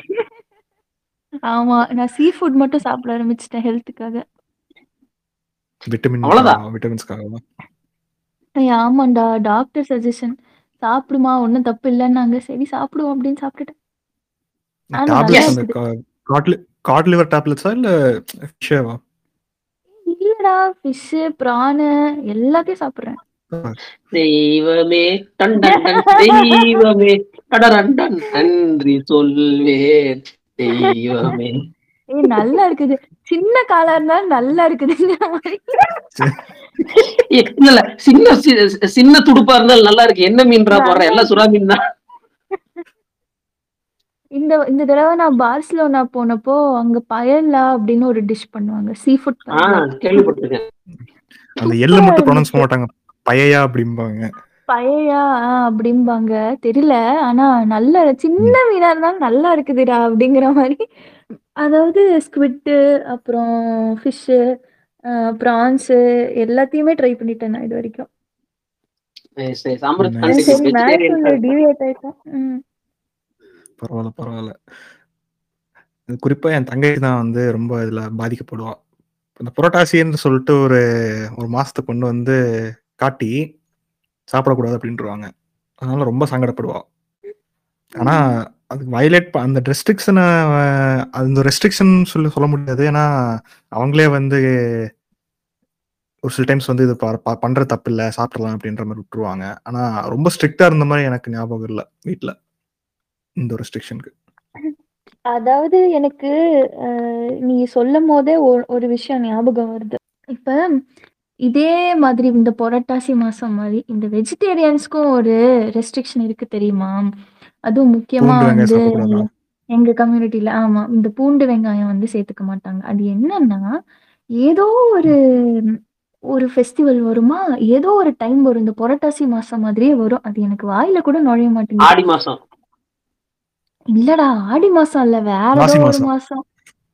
ஆமா நான் சீ ஃபுட் மட்டும் சாப்பிட ஆரம்பிச்சிட்டேன் ஹெல்த்துக்காக விட்டமின் அவ்வளவுதான். விட்டமின்ஸ்க்காக ஐயா, ஆமாண்டா டாக்டர் சஜஷன் சாப்பிடுமா ஒன்றும் தப்பு இல்லைன்னாங்க சரி சாப்பிடுவோம் அப்படின்னு சாப்பிட்டுட்டேன் ஆனா நல்லா டேப்லெட்ஸ் அந்த இருக்குது காட் காட் லிவர் டேப்லெட்ஸா இல்ல ஃபிஷ்ஷேவா இல்லடா ஃபிஷ்ஷு ப்ரானு எல்லாத்தையும் சாப்பிட்றேன் தெய்வமே டன் டன் டன் தெய்வமே கடரன் டன் நன்றி சொல்வேன் தெய்வமே ஏய் நல்லா இருக்குது சின்ன காலா இருந்தாலும் நல்லா இருக்குதுங்கிற மாதிரி ஏ, இல்ல இல்ல சின்ன சி- சின்ன துடுப்பா இருந்தாலும் நல்லா இருக்கு என்ன மீன்றா போடுற எல்லாம் சுறா மீன் தான் இந்த இந்த தடவை நான் பார்சிலோனா போனப்போ அங்க பயல்லா அப்படின்னு ஒரு டிஷ் பண்ணுவாங்க சீ ஃபுட் ஆஹ் கேள்விப்பட்டிருக்கேன் அந்த எல்ல மட்டும் ப்ரொனவுன்ஸ் பண்ண மாட்டாங்க பையா அப்படிம்பாங்க பழையா அப்படிம்பாங்க தெரியல ஆனா நல்ல சின்ன மீனா இருந்தாலும் நல்லா இருக்குதுடா அப்படிங்கிற மாதிரி அதாவது ஸ்குவிட்டு அப்புறம் ஃபிஷ்ஷு ப்ரான்ஸு எல்லாத்தையுமே ட்ரை பண்ணிட்டேன் நான் இது வரைக்கும் சரி, சரி, அமிர்த் Nice. continue. சரி மேட்ச் Vegetarian வந்து டிவியேட் ஆயிட்டோம் ம். பரவாயில்ல பரவாயில்ல இது குறிப்பா என் தங்கை தான் வந்து ரொம்ப இதுல பாதிக்கப்படுவா இந்த புரோட்டாசின்னு சொல்லிட்டு ஒரு ஒரு மாசத்துக்கு கொண்டு வந்து காட்டி சாப்பிடக்கூடாது அப்படின்ட்டுருவாங்க அதனால ரொம்ப சங்கடப்படுவா ஆனா அதுக்கு வயலேட் அந்த ரெஸ்ட்ரிக்ஷனை அந்த ரெஸ்ட்ரிக்ஷன் சொல்லி சொல்ல முடியாது ஏன்னா அவங்களே வந்து ஒரு சில டைம்ஸ் வந்து இது ப- ப- பண்றது தப்பு இல்லை சாப்பிடலாம் அப்படின்ற மாதிரி விட்டுருவாங்க ஆனா ரொம்ப ஸ்ட்ரிக்டா இருந்த மாதிரி எனக்கு ஞாபகம் இல்லை வீட்ல இந்த ரெஸ்ட்ரிக்ஷனுக்கு அதாவது எனக்கு அஹ், நீ சொல்லும் போதே ஒரு ஒரு விஷயம் ஞாபகம் வருது இப்ப இதே மாதிரி இந்த புரட்டாசி மாசம் மாதிரி இந்த வெஜிடேரியன்ஸ்க்கும் ஒரு ரெஸ்ட்ரிக்ஷன் இருக்கு தெரியுமா அதுவும் முக்கியமா பூண்டு வெங்காயம் வந்து சாப்பிடக்கூடாதா எங்க கம்யூனிட்டில ஆமா இந்த பூண்டு வெங்காயம் வந்து சேர்த்துக்க மாட்டாங்க அது என்னன்னா ஏதோ ஒரு ஒரு ஃபெஸ்டிவல் வருமா ஏதோ ஒரு டைம் வரும் இந்த புரட்டாசி மாசம் மாதிரியே வரும் அது எனக்கு வாயில கூட நுழைய மாட்டேங்குது ஆடி மாசம் இல்லடா ஆடி மாசம் இல்ல வேற மாசி ஏதோ ஒரு மாசம். மாசம்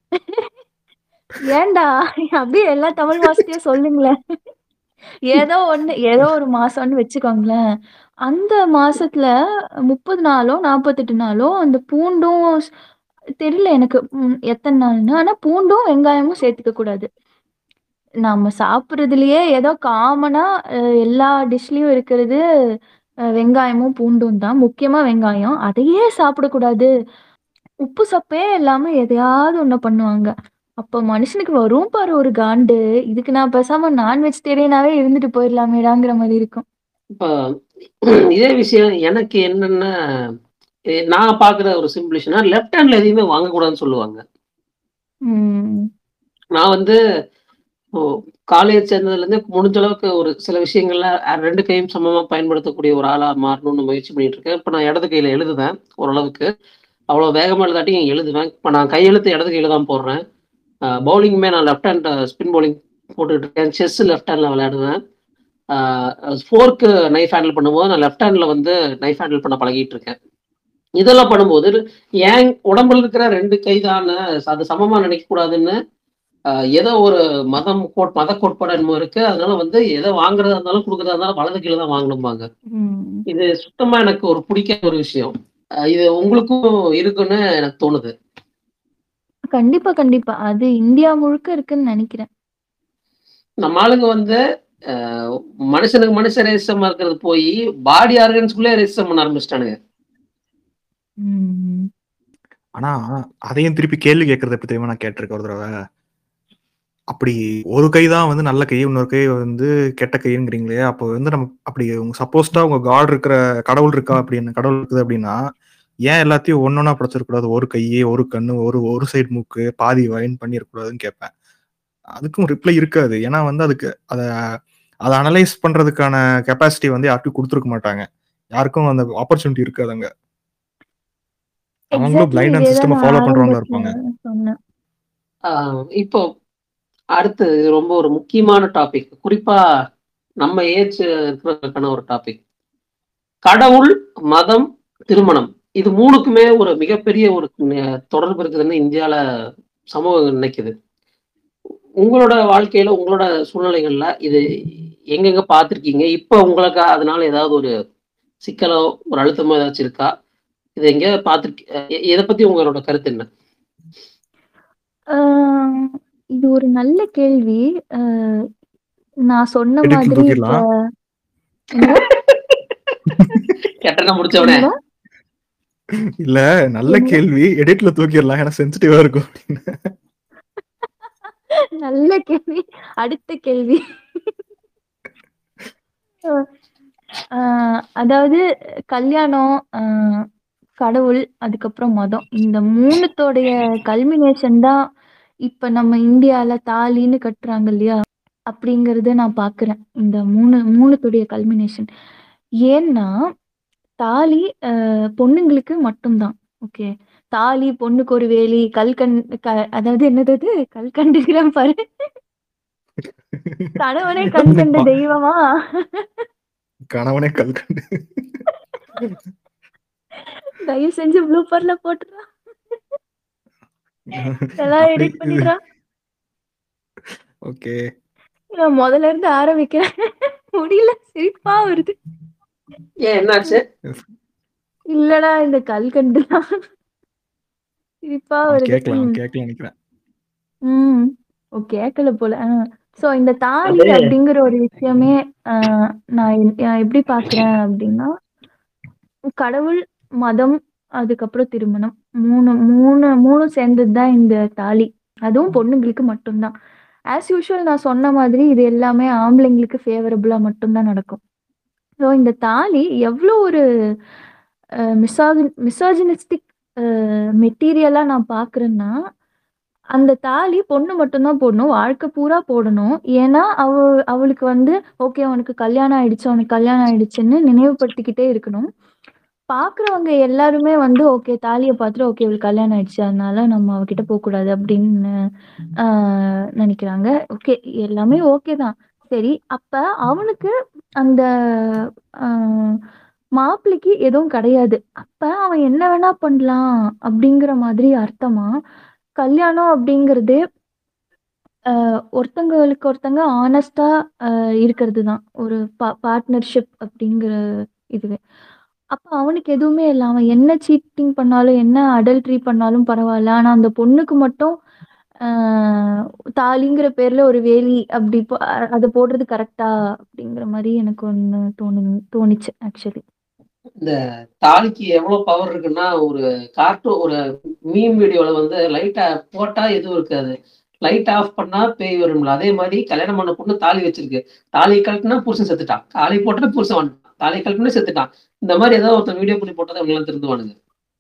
ஏன்டா அப்படியே எல்லா தமிழ் மாசத்தையும் சொல்லுங்களேன் ஏதோ ஒண்ணு ஏதோ ஒரு மாசம்னு வச்சுக்கோங்களேன் அந்த மாசத்துல முப்பது நாளோ நாற்பத்தெட்டு நாளோ அந்த பூண்டும் ஸ்- தெரியல எனக்கு ம், எத்தனை நாள்னு ஆனா பூண்டும் வெங்காயமும் சேர்த்துக்க கூடாது நம்ம சாப்பிட்றதுலயே ஏதோ காமனா எல்லா டிஷ்லயும் இருக்கிறது அஹ் வெங்காயமும் பூண்டும் தான் முக்கியமா வெங்காயம் அதையே சாப்பிடக்கூடாது உப்பு சப்பே இல்லாம எதையாவது ஒண்ணு பண்ணுவாங்க அப்ப மனுஷனுக்கு வரும் பாரு ஒரு காண்டு இதுக்கு நான் பேசாம நான் வெஜிடேரியனாவே இருந்துட்டு போயிடலாமேடாங்கிற மாதிரி இருக்கும் இப்ப இதே விஷயம் எனக்கு என்னன்னா எ- நான் பாக்குற ஒரு சிம்பிளிஷனா லெஃப்ட் ஹேண்ட்ல எதையுமே வாங்கக்கூடாதுன்னு சொல்லுவாங்க உம் நான் வந்து காலேஜ் சேர்ந்ததுல இருந்து முடிஞ்ச அளவுக்கு ஒரு சில விஷயங்கள்ல அஹ், ரெண்டு கையும் சமமா பயன்படுத்தக்கூடிய ஒரு ஆளா மாறணும்னு முயற்சி பண்ணிட்டு இருக்கேன் இப்ப நான் இடது கையில எழுதுவேன் ஓரளவுக்கு அவ்வளவு வேகமா எழுதாட்டியும் எழுதுவேன் இப்ப நான் கையெழுத்து இடது கையில தான் போடுறேன் பவுலிங்குமே நான் லெஃப்ட் ஹேண்ட் ஸ்பின் பவுலிங் போட்டுக்கிட்டு இருக்கேன் செஸ் லெஃப்ட் ஹேண்ட்ல விளையாடுவேன் ஃபோர்க்கு நைஃப் ஹேண்டில் பண்ணும்போது நான் லெஃப்ட் ஹேண்ட்ல வந்து நைஃப் ஹேண்டில் பண்ண பழகிட்டு இருக்கேன் இதெல்லாம் பண்ணும்போது என் உடம்புல இருக்கிற ரெண்டு கை தானே அது சமமா நினைக்க கூடாதுன்னு ஆஹ் ஏதோ ஒரு மதம் கோட் மத கோட்பாடு என்னமோ இருக்கு அதனால வந்து எதை வாங்குறதா இருந்தாலும் கொடுக்கறதா இருந்தாலும் வலது கீழே தான் வாங்கணும்பாங்க உம் இது சுத்தமா எனக்கு ஒரு பிடிக்காத ஒரு விஷயம் ஆஹ் இது உங்களுக்கும் இருக்குன்னு எனக்கு தோணுது கண்டிப்பா கண்டிப்பா அது இந்தியா முழுக்க இருக்குன்னு நினைக்கிறேன் நம்ம ஆளுங்க வந்து ஆஹ் மனுஷனுக்கு மனுஷன் ரேசிசமா இருக்கிறது போய் பாடி ஆர்கன்ஸ்குள்ளே ரேசிசம் பண்ண ஆரம்பிச்சிட்டானுங்க உம் ஆனா அதையும் திருப்பி கேள்வி கேட்கறது எப்படி தெரியுமா நான் கேட்டிருக்கேன் ஒரு தடவை அப்படி ஒரு கை தான் வந்து நல்ல கை இன்னொரு கை வந்து கெட்ட கைங்கிறீங்களே அப்போ வந்து நம்ம அப்படி உங்க சப்போஸ்டா உங்க காட் இருக்கிற கடவுள் இருக்கா அப்படின்னு கடவுள் இருக்குது அப்படின்னா ஏன் எல்லாத்தையும் ஒன்னொன்னா படைச்சிடக்கூடாது ஒரு கையே ஒரு கண்ணு ஒரு ஒரு சைடு மூக்கு பாதி வயன் பண்ணிடக்கூடாதுன்னு கேட்பேன் அதுக்கும் ரிப்ளை இருக்காது ஏன்னா வந்து அதுக்கு அதை அதை அனலைஸ் பண்றதுக்கான கெப்பாசிட்டி வந்து யாருக்கும் கொடுத்துருக்க மாட்டாங்க யாருக்கும் அந்த ஆப்பர்ச்சுனிட்டி இருக்காது அங்க அவங்களும் Exactly blind and இதேதான் system-அ நான் follow பண்றவங்களா இருப்பாங்க. ஆரம்பத்துல சொன்னேன் ஆஹ் இப்போ அடுத்து இது ரொம்ப ஒரு முக்கியமான டாபிக் குறிப்பா நம்ம ஏஜ் இருக்கிறதுக்கான ஒரு டாபிக் கடவுள் மதம் திருமணம் இது மூணுக்குமே ஒரு மிகப்பெரிய ஒரு நெ- தொடர்பு இருக்குதுன்னு இந்தியால சமூகம் நினைக்குது உங்களோட வாழ்க்கையில உங்களோட சூழ்நிலைகள்ல இது எங்கெங்க பார்த்திருக்கீங்க இப்ப உங்களுக்கு அதனால ஏதாவது ஒரு சிக்கலோ ஒரு அழுத்தமோ ஏதாச்சும் இருக்கா இது எங்க பார்த்திருக்கீங்க இதை பத்தி உங்களோட கருத்து என்ன ஆஹ் இது ஒரு நல்ல கேள்வி ஆஹ் நான் சொன்ன Edit ல மாதிரி இப்ப தூக்கிடலாம். என்னடா? கெட்டனா முடிச்சவனே என்னடா? இல்ல நல்ல என்ன? கேள்வி எடிட்ல தூக்கிடலாம் ஏன்னா சென்சிட்டிவா இருக்கும் அப்படின்னு. நல்ல கேள்வி அடுத்த கேள்வி ஆஹ் அதாவது கல்யாணம் ஆஹ் கடவுள் அதுக்கப்புறம் மதம் இந்த மூணுத்தோடைய கல்மினேஷன் தான் இப்ப நம்ம இந்தியால தாலின்னு கட்டுறாங்க இல்லையா அப்படிங்கறத நான் பாக்குறேன் இந்த மூணு மூணுத்துடைய கல்மினேஷன் ஏன்னா தாலி ஆஹ் பொண்ணுங்களுக்கு மட்டும்தான் ஓகே தாலி பொண்ணுக்கு ஒரு வேலி கல்கண் க- அதாவது என்னது அது கல்கண்டுகிறேன் பாரு கணவனே கண் கண்ட தெய்வமா கணவனே கல்கண்டு தயவு செஞ்சு ப்ளூப்பர்ல போட்டுறா எல்லாம் எடிட் பண்ணிடுறா ஓகே நான் முதல்ல இருந்து ஆரம்பிக்கிறேன் முடியல சிரிப்பா வருது ஏன் என்னாச்சு இல்லடா இந்த கல்கண்டு தான் சிரிப்பா வருது கேட்கலாம் ம். கேட்கலாம் நினைக்கிறேன் ம் ஓ கேட்கல போல சோ இந்த தாலி அது- அப்படிங்கிற ஒரு விஷயமே ஆஹ் நான் எ- நான் எப்படி பாக்குறேன் அப்படின்னா கடவுள் மதம் அதுக்கப்புறம் திருமணம் மூணு மூணு மூணும் சேர்ந்தது தான் இந்த தாலி அதுவும் பொண்ணுங்களுக்கு மட்டும்தான் ஆஸ் யூஷுவல் நான் சொன்ன மாதிரி இது எல்லாமே ஆம்பளைங்களுக்கு ஃபேவரபுளா மட்டும்தான் நடக்கும் ஸோ இந்த தாலி எவ்வளோ ஒரு மிசாஜி மிசாஜினிஸ்டிக் மெட்டீரியலா நான் பார்க்குறேன்னா அந்த தாலி பொண்ணு மட்டும்தான் போடணும் வாழ்க்கை பூரா போடணும் ஏன்னா அவ அவளுக்கு வந்து ஓகே அவனுக்கு கல்யாணம் ஆயிடுச்சு அவனுக்கு கல்யாணம் ஆயிடுச்சுன்னு நினைவுபடுத்திக்கிட்டே இருக்கணும் பார்க்குறவங்க எல்லாருமே வந்து ஓகே தாலியை பார்த்துட்டு ஓகே இவளுக்கு கல்யாணம் ஆயிடுச்சு அதனால நம்ம அவகிட்ட போகக்கூடாது அப்படின்னு ஆஹ் நினைக்கிறாங்க ஓகே எல்லாமே ஓகே தான் சரி அப்ப அவனுக்கு அந்த ஆஹ் மாப்பிள்ளைக்கு எதுவும் கிடையாது அப்ப அவன் என்ன வேணா பண்ணலாம் அப்படிங்கிற மாதிரி அர்த்தமா கல்யாணம் அப்படிங்கிறது ஆஹ் ஒருத்தங்களுக்கு ஒருத்தங்க ஆனஸ்டா இருக்கிறது தான் ஒரு பார்ட்னர்ஷிப் அப்படிங்கிற இதுவே அப்ப அவனுக்கு எதுவுமே இல்லை அவன் என்ன சீட்டிங் பண்ணாலும் என்ன அடல்ட்ரி பண்ணாலும் பரவாயில்ல ஆனா அந்த பொண்ணுக்கு மட்டும் ஆஹ் தாலிங்கிற பேர்ல ஒரு வேலி அப்படி போ- அ- அதை போடுறது கரெக்டா அப்படிங்கிற மாதிரி எனக்கு ஒண்ணு தோணு தோணுச்சு ஆக்சுவலி இந்த தாலிக்கு எவ்வளவு பவர் இருக்குன்னா ஒரு கார்ட்டூன் ஒரு மீம் வீடியோல வந்து லைட்டா போட்டா எதுவும் இருக்காது லைட் ஆஃப் பண்ணா பேய் வரும்ல அதே மாதிரி கல்யாணம் பண்ண பொண்ணு தாலி வச்சிருக்கு தாலி கழட்டினா புருஷன் செத்துட்டான் தாலி போட்டா புருஷன் வந்துட்டான் தாலி கழட்டினா செத்துட்டான் இந்த மாதிரி ஏதாவது ஒருத்தன் வீடியோ பண்ணி போட்டதை அவங்க எல்லாம் திருந்துவானுங்க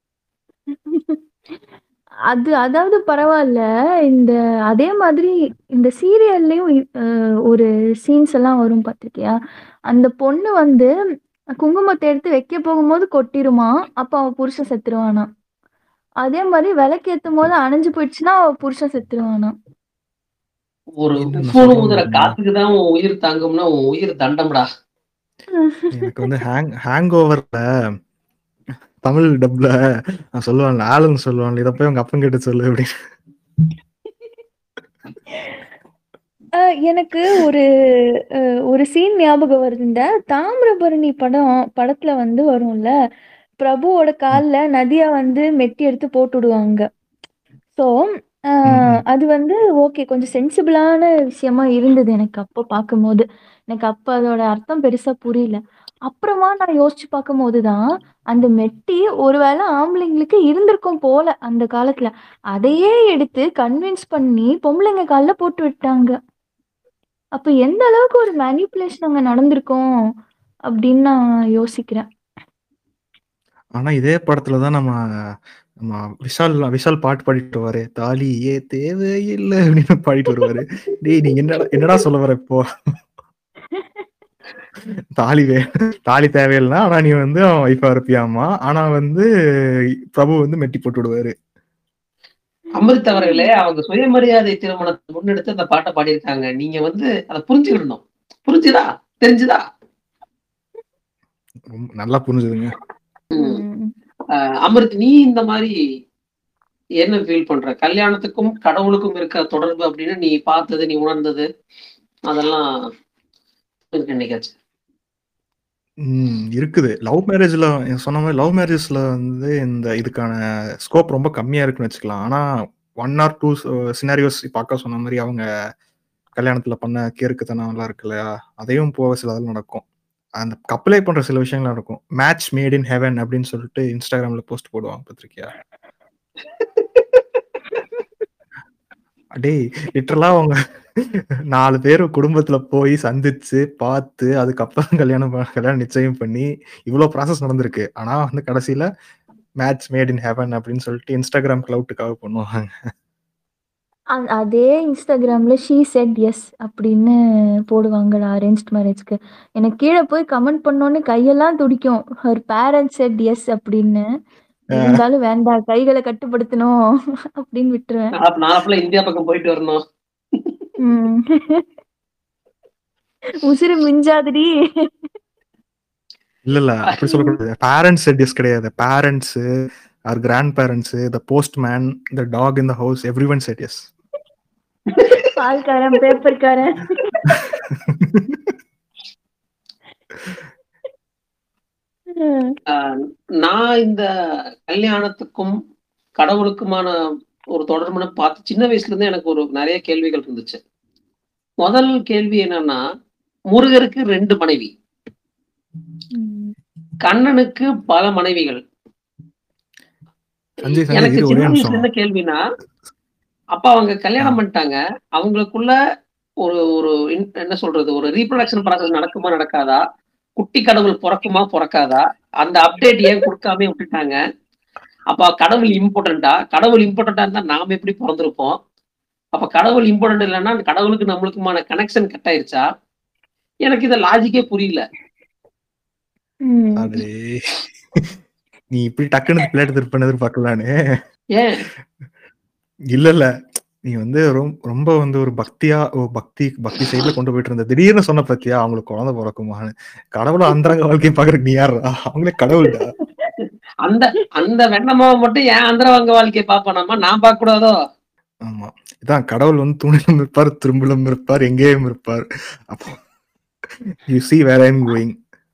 அது அதாவது பரவாயில்ல இந்த அதே மாதிரி இந்த சீரியல்லையும் ஒரு சீன்ஸ் எல்லாம் வரும் பார்த்திருக்கியா அந்த பொண்ணு வந்து குங்குமத்தை எடுத்து வைக்க போகும்போது கொட்டிருமா அப்ப அவ புருஷன் செத்துருவானா அதே மாதிரி விளக்கேத்தும் போது அணைஞ்சு போயிடுச்சுன்னா அவ புருஷன் செத்துருவானா ஒரு என்னென்ன உஃபூனு சொல்றீங்க ஊதுற பாருங்க. காத்துக்கு தான் உன் உயிர் தாங்கும்னா உன் உயிர் தண்டம்டா எனக்கு வந்து ஹேங் ஹேங் ஓவர்ல தமிழ் டப்ல நான் சொல்லுவான்ல ஆளுன்னு சொல்லுவான்ல இதை போய் உங்க அப்பன் கிட்ட சொல்லு அப்படின்னு அஹ் எனக்கு ஒரு அஹ் ஒரு சீன் ஞாபகம் வருது இந்த தாமிரபரணி படம் படத்துல வந்து வரும்ல பிரபுவோட கால்ல நதியா வந்து மெட்டி எடுத்து போட்டு விடுவாங்க ஸோ ம். அது வந்து ஓகே கொஞ்சம் சென்சிபிளான விஷயமா இருந்தது எனக்கு அப்போ பார்க்கும்போது எனக்கு அப்போ அதோட அர்த்தம் பெருசா புரியல அப்புறமா நான் யோசிச்சு பார்க்கும்போது தான் அந்த மெட்டி ஒருவேளை ஆம்பளைங்களுக்கு இருந்திருக்கும் போல அந்த காலத்துல அதையே எடுத்து கன்வின்ஸ் பண்ணி பொம்பளைங்க கால்ல போட்டு விட்டாங்க அப்ப எந்த அளவுக்கு ஒரு மேனிப்புலேஷன் அங்க நடந்திருக்கும் அப்படின்னு நான் யோசிக்கிறேன் ஆனா இதே படத்துல தான் நம்ம நம்ம விஷால் விஷால் பாட்டு பாடிட்டு வருவாரு தாலியே தேவையில்லை அப்படின்னு பாடிட்டு வருவாரு டேய் நீ என்னடா என்னடா சொல்ல வர இப்போ தாலி வே தாலி தேவையில்லைனா ஆனா நீ வந்து அவன் ஒய்ஃபா இருப்பியாமா ஆனா வந்து பிரபு வந்து மெட்டி போட்டு விடுவாரு அமிர்த் அவர்களே அவங்க சுயமரியாதை திருமணத்தை முன்னெடுத்து அந்த பாட்டை பாடியிருக்காங்க நீங்க வந்து அதை புரிஞ்சுக்கிடணும் புரிஞ்சுதா தெரிஞ்சுதா ரொம்ப நல்லா புரிஞ்சுதுங்க ம். அஹ் அமிர்த் நீ இந்த மாதிரி என்ன ஃபீல் பண்ற கல்யாணத்துக்கும் கடவுளுக்கும் இருக்க தொடர்பு அப்படின்னு நீ பார்த்தது நீ உணர்ந்தது அதெல்லாம் எனக்கு என்னைக்காச்சு ம் இருக்குது லவ் மேரேஜ்ல சொன்ன மாதிரி லவ் மேரேஜ்ல வந்து இந்த இதுக்கான ஸ்கோப் ரொம்ப கம்மியா இருக்குன்னு வச்சுக்கலாம் ஆனா ஒன் ஆர் டூ சினாரியோஸ் இப்போ அக்கா சொன்ன மாதிரி அவங்க கல்யாணத்துல பண்ண கேருக்குத்தனம் எல்லாம் இருக்கு இல்லையா அதையும் போக சில இதெல்லாம் நடக்கும் அந்த கப்பலே பண்ற சில விஷயங்கள் நடக்கும் மேட்ச் மேட் இன் ஹெவன் அப்படின்னு சொல்லிட்டு இன்ஸ்டாகிராம்ல போஸ்ட் போடுவாங்க பத்திரிக்கையா டேய் லிட்டரலா அவங்க நாலு பேர் குடும்பத்துல போய் சந்திச்சு பார்த்து அதுக்கப்புறம் கல்யாணம் ப- கல்யாணம் நிச்சயம் பண்ணி இவ்வளவு ப்ராசஸ் நடந்திருக்கு ஆனா வந்து கடைசியில மேட்ச் மேட் இன் ஹெவன் அப்படின்னு சொல்லிட்டு இன்ஸ்டாகிராம் கிளவுட்டுக்காக பண்ணுவாங்க அ- அதே இன்ஸ்டாகிராம்ல ஷீ செட் எஸ் அப்படின்னு போடுவாங்கடா அரேஞ்ச் மேரேஜ்க்கு எனக்கு கீழே போய் கமெண்ட் பண்ணோன்னு கையெல்லாம் துடிக்கும் ஹர் பேரண்ட்ஸ் செட் எஸ் அப்படின்னு இருந்தாலும் வேண்டாம் கைகளை கட்டுப்படுத்தணும் அப்படின்னு விட்டுருவேன் நான் நாளப்புல இந்தியா பக்கம் போயிட்டு வரணும் ம். உசுறு மிஞ்சாதடி இல்ல இல்ல அப்படி சொல்லக்கூடாது பேரண்ட்ஸ் செட்டிஸ் கிடையாது parents are grandparents the postman the dog in the house every one said yes பால்காரன் பேப்பர்காரன் ம். ஆஹ் நான் இந்த கல்யாணத்துக்கும் கடவுளுக்குமான ஒரு தொடர்புன்னு பார்த்து சின்ன வயசுல இருந்து எனக்கு ஒரு நிறைய கேள்விகள் இருந்துச்சு முதல் கேள்வி என்னன்னா முருகருக்கு ரெண்டு மனைவி ம். கண்ணனுக்கு பல மனைவிகள் சஞ்சய் சஞ்சய் எனக்கு இது ஒரே சின்ன வயசுல நிமிஷம் என்ன கேள்வினா அப்ப அவங்க கல்யாணம் பண்ணிட்டாங்க அவங்களுக்குள்ள ஒரு ஒரு இன்- என்ன சொல்றது ஒரு ரீப்ரொடக்ஷன் ப்ராசஸ் நடக்குமா நடக்காதா குட்டி கடவுள் பிறக்குமா பிறக்காதா அந்த அப்டேட் ஏன் கொடுக்காம விட்டுட்டாங்க அப்ப கடவுள் இம்பார்ட்டண்டா கடவுள் இம்பார்ட்டண்டா இருந்தா நாம எப்படி பிறந்திருப்போம் அப்ப கடவுள் இம்பார்ட்டன்ட் இல்லைன்னா அந்த கடவுளுக்கு நம்மளுக்குமான கனெக்ஷன் கட் ஆயிருச்சா எனக்கு இத லாஜிக்கே புரியல ம். அது நீ இப்படி டக்குன்னு பிளேட் திருப்பி எதிர்பார்க்கலான்னு ஏன் இல்ல இல்ல நீ வந்து ரொம்ப ரொம்ப வந்து ஒரு பக்தியா ஒரு பக்தி பக்தி சைடுல கொண்டு போயிட்டு இருந்த திடீர்னு சொன்ன பத்தியா அவங்களுக்கு குழந்தை பிறக்குமான்னு கடவுள அந்தரங்க வாழ்க்கையை பாக்குறதுக்கு நீ யாரா அவங்களே கடவுள்டா அந்த அந்த வெண்ணமாவை மட்டும் ஏன் அந்தரவங்க வாழ்க்கையை பாப்பானாமா நான் பார்க்க கூடாதோ ஆமா இதான் கடவுள் வந்து தூணிலும் இருப்பார் திரும்பிலும் இருப்பார் எங்கேயும் இருப்பார் அப்போ you see where I'm going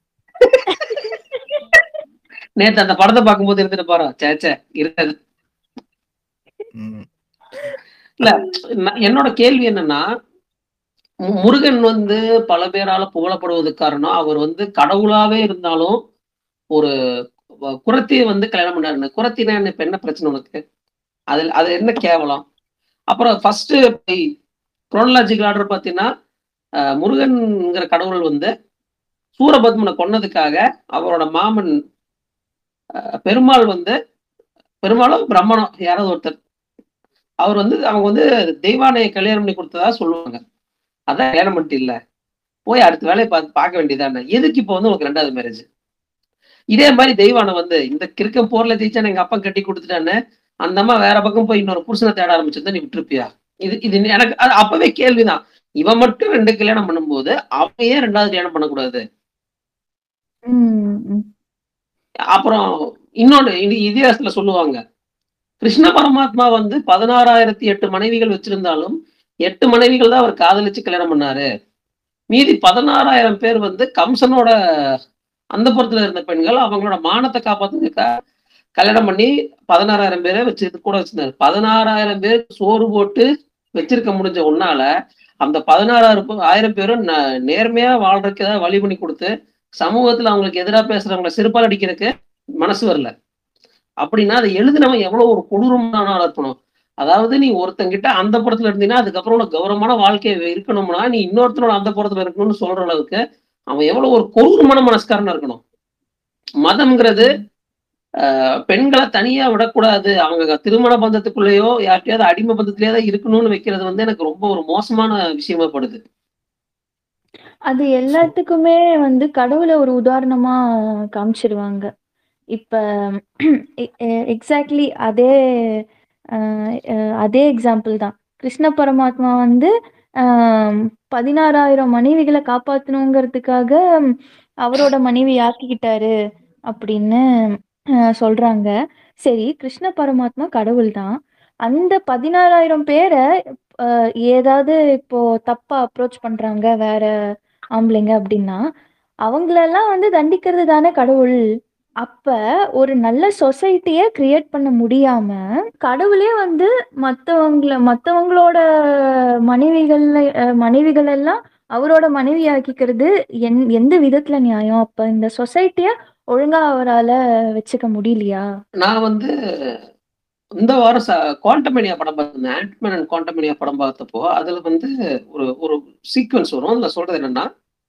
நேத்து அந்த படத்தை பார்க்கும்போது இருந்துட்டு பாரு சே சே இருக்காது இல்ல நான் என்னோட கேள்வி என்னன்னா மு- முருகன் வந்து பல பேரால புகழப்படுவதற்கு காரணம் அவர் வந்து கடவுளாவே இருந்தாலும் ஒரு வ- குறத்தியை வந்து கல்யாணம் பண்ணாருன்னு குறத்தினா என்ன இப்ப என்ன பிரச்சனை உனக்கு அதுல அது என்ன கேவலம் அப்புறம் ஃபர்ஸ்ட் குரோனலாஜிக்கல் ஆர்டர் பார்த்தீங்கன்னா அஹ், முருகன்ங்கிற கடவுள் வந்து சூரபத்மனை கொன்னதுக்காக அவரோட மாமன் அஹ், பெருமாள் வந்து பெருமாளோ பிரம்மனோ யாராவது ஒருத்தர் அவர் வந்து அவங்க வந்து தெய்வானையை கல்யாணம் பண்ணி கொடுத்ததா சொல்லுவாங்க அதான் கல்யாணம் பண்ணிட்டு இல்ல போய் அடுத்த வேலையை பார்த்து பார்க்க வேண்டியதானே எதுக்கு இப்போ வந்து உனக்கு ரெண்டாவது மேரேஜ் இதே மாதிரி தெய்வானை வந்து இந்த கிறுக்கம் போர்ல ஜெயிச்சா எங்க அப்பா கட்டி கொடுத்துட்டான்னு அந்த அம்மா வேற பக்கம் போய் இன்னொரு புருஷனை தேட ஆரம்பிச்சிருந்தா நீ விட்டுருப்பியா இது இது எனக்கு அது அப்பவே கேள்விதான் இவன் மட்டும் ரெண்டு கல்யாணம் பண்ணும்போது அவன் ஏன் ரெண்டாவது கல்யாணம் பண்ணக்கூடாது ம், ம். அப்புறம் இன்னொன்னு இது இதிகாசத்துல சொல்லுவாங்க கிருஷ்ண பரமாத்மா வந்து பதினாறாயிரத்தி எட்டு மனைவிகள் வச்சிருந்தாலும் எட்டு மனைவிகள் தான் அவர் காதலிச்சு கல்யாணம் பண்ணாரு மீதி பதினாறாயிரம் பேர் வந்து கம்சனோட அந்த புறத்துல இருந்த பெண்கள் அவங்களோட மானத்தை காப்பாத்துறதுக்கா கல்யாணம் பண்ணி பதினாறாயிரம் பேரை வச்சு இது கூட வச்சிருந்தாரு பதினாறாயிரம் பேர் சோறு போட்டு வச்சிருக்க முடிஞ்ச ஒன்னால அந்த பதினாறாயிரம் ஆயிரம் பேரும் ந- நேர்மையா வாழ்றதுக்கு ஏதாவது வழி பண்ணி கொடுத்து சமூகத்துல அவங்களுக்கு எதிராக பேசுறவங்களை செருப்பால் அடிக்கிறதுக்கு மனசு வரல அப்படின்னா அதை எழுதினவன் எவ்வளவு ஒரு கொடூரமான ஆளா இருக்கணும் அதாவது நீ ஒருத்தங்கிட்ட அந்த புறத்துல இருந்தீங்கன்னா அதுக்கப்புறம் உனக்கு கௌரவமான வாழ்க்கை இருக்கணும்னா நீ இன்னொருத்தனோட அந்த புறத்துல இருக்கணும்னு சொல்ற அளவுக்கு அவன் எவ்வளவு ஒரு கொடூரமான மனஸ்காரனா இருக்கணும் மதம்ங்கிறது ஆஹ், பெண்களை தனியா விடக்கூடாது அவங்க திருமண பந்தத்துக்குள்ளேயோ யார்கிட்டயாவது அடிமை பந்தத்திலேயே தான் இருக்கணும்னு வைக்கிறது வந்து எனக்கு ரொம்ப ஒரு மோசமான விஷயமா படுது அது எல்லாத்துக்குமே வந்து கடவுளை ஒரு உதாரணமா காமிச்சிருவாங்க இப்ப எக்ஸாக்ட்லி அதே அஹ், அஹ், அதே எக்ஸாம்பிள் தான் கிருஷ்ண பரமாத்மா வந்து ஆம், பதினாறாயிரம் மனைவிகளை காப்பாத்தணுங்கிறதுக்காக அவரோட மனைவி ஆக்கிக்கிட்டாரு அப்படின்னு அஹ், சொல்றாங்க சரி கிருஷ்ண பரமாத்மா கடவுள் தான் அந்த பதினாறாயிரம் பேரை அஹ், ஏதாவது இப்போ தப்பா அப்ரோச் பண்றாங்க வேற ஆம்பளைங்க அப்படின்னா அவங்களெல்லாம் வந்து தண்டிக்கிறது தானே கடவுள் அப்ப ஒரு நல்ல சொசைட்டிய கிரியேட் பண்ண முடியாம கடவுளே வந்து மத்தவங்கள மத்தவங்களோட மனைவிகள்ல அஹ், மனைவிகள் எல்லாம் அவரோட மனைவி ஆக்கிக்கிறது என் எந்த விதத்துல நியாயம் அப்ப இந்த சொசைட்டிய ஒழுங்கா அவரால வச்சுக்க முடியலையா நான் வந்து இந்த வாரம் குவாண்டமேனியா படம் பார்த்திருந்தேன் ஆண்ட்மேன் அண்ட் குவாண்டமேனியா படம் பார்த்தப்போ அதுல வந்து ஒரு ஒரு சீக்வன்ஸ் வரும் அதுல சொல்றது என்னன்னா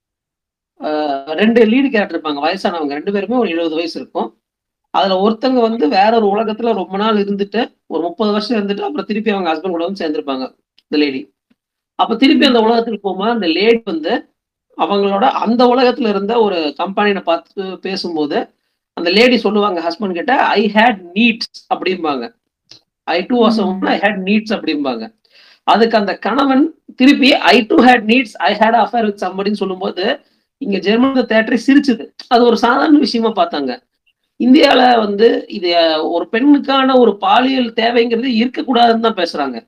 ஆஹ் ரெண்டு லீடு கேரக்டர் இருப்பாங்க வயசானவங்க ரெண்டு பேருமே ஒரு எழுபது வயசு இருக்கும் அதுல ஒருத்தங்க வந்து வேற ஒரு உலகத்துல ரொம்ப நாள் இருந்துட்டு ஒரு முப்பது வருஷம் இருந்துட்டு அப்புறம் திருப்பி அவங்க ஹஸ்பண்ட் கூட வந்து சேர்ந்திருப்பாங்க இந்த லேடி அப்ப திருப்பி அந்த உலகத்துக்கு போகும்போது அந்த லேடி வந்து அவங்களோட அந்த உலகத்துல இருந்த ஒரு கம்பெனியை பார்த்து பேசும்போது அந்த லேடி சொல்லுவாங்க ஹஸ்பண்ட் கிட்ட ஐ ஹேட் நீட்ஸ் அப்படிம்பாங்க I too was I hate needs அப்படிம்பாங்க அதுக்கு அந்த கணவன் திருப்பி I too hate needs I hate affair with சம்படின்னு சொல்லும்போது இங்க ஜெர்மன் தேட்டரை சிரிச்சுது அது ஒரு சாதாரண விஷயமா பார்த்தாங்க இந்தியால வந்து இது ஒரு பெண்ணுக்கான ஒரு பாலியல் தேவைங்கிறது இருக்கக்கூடாதுன்னு தான் பேசுறாங்க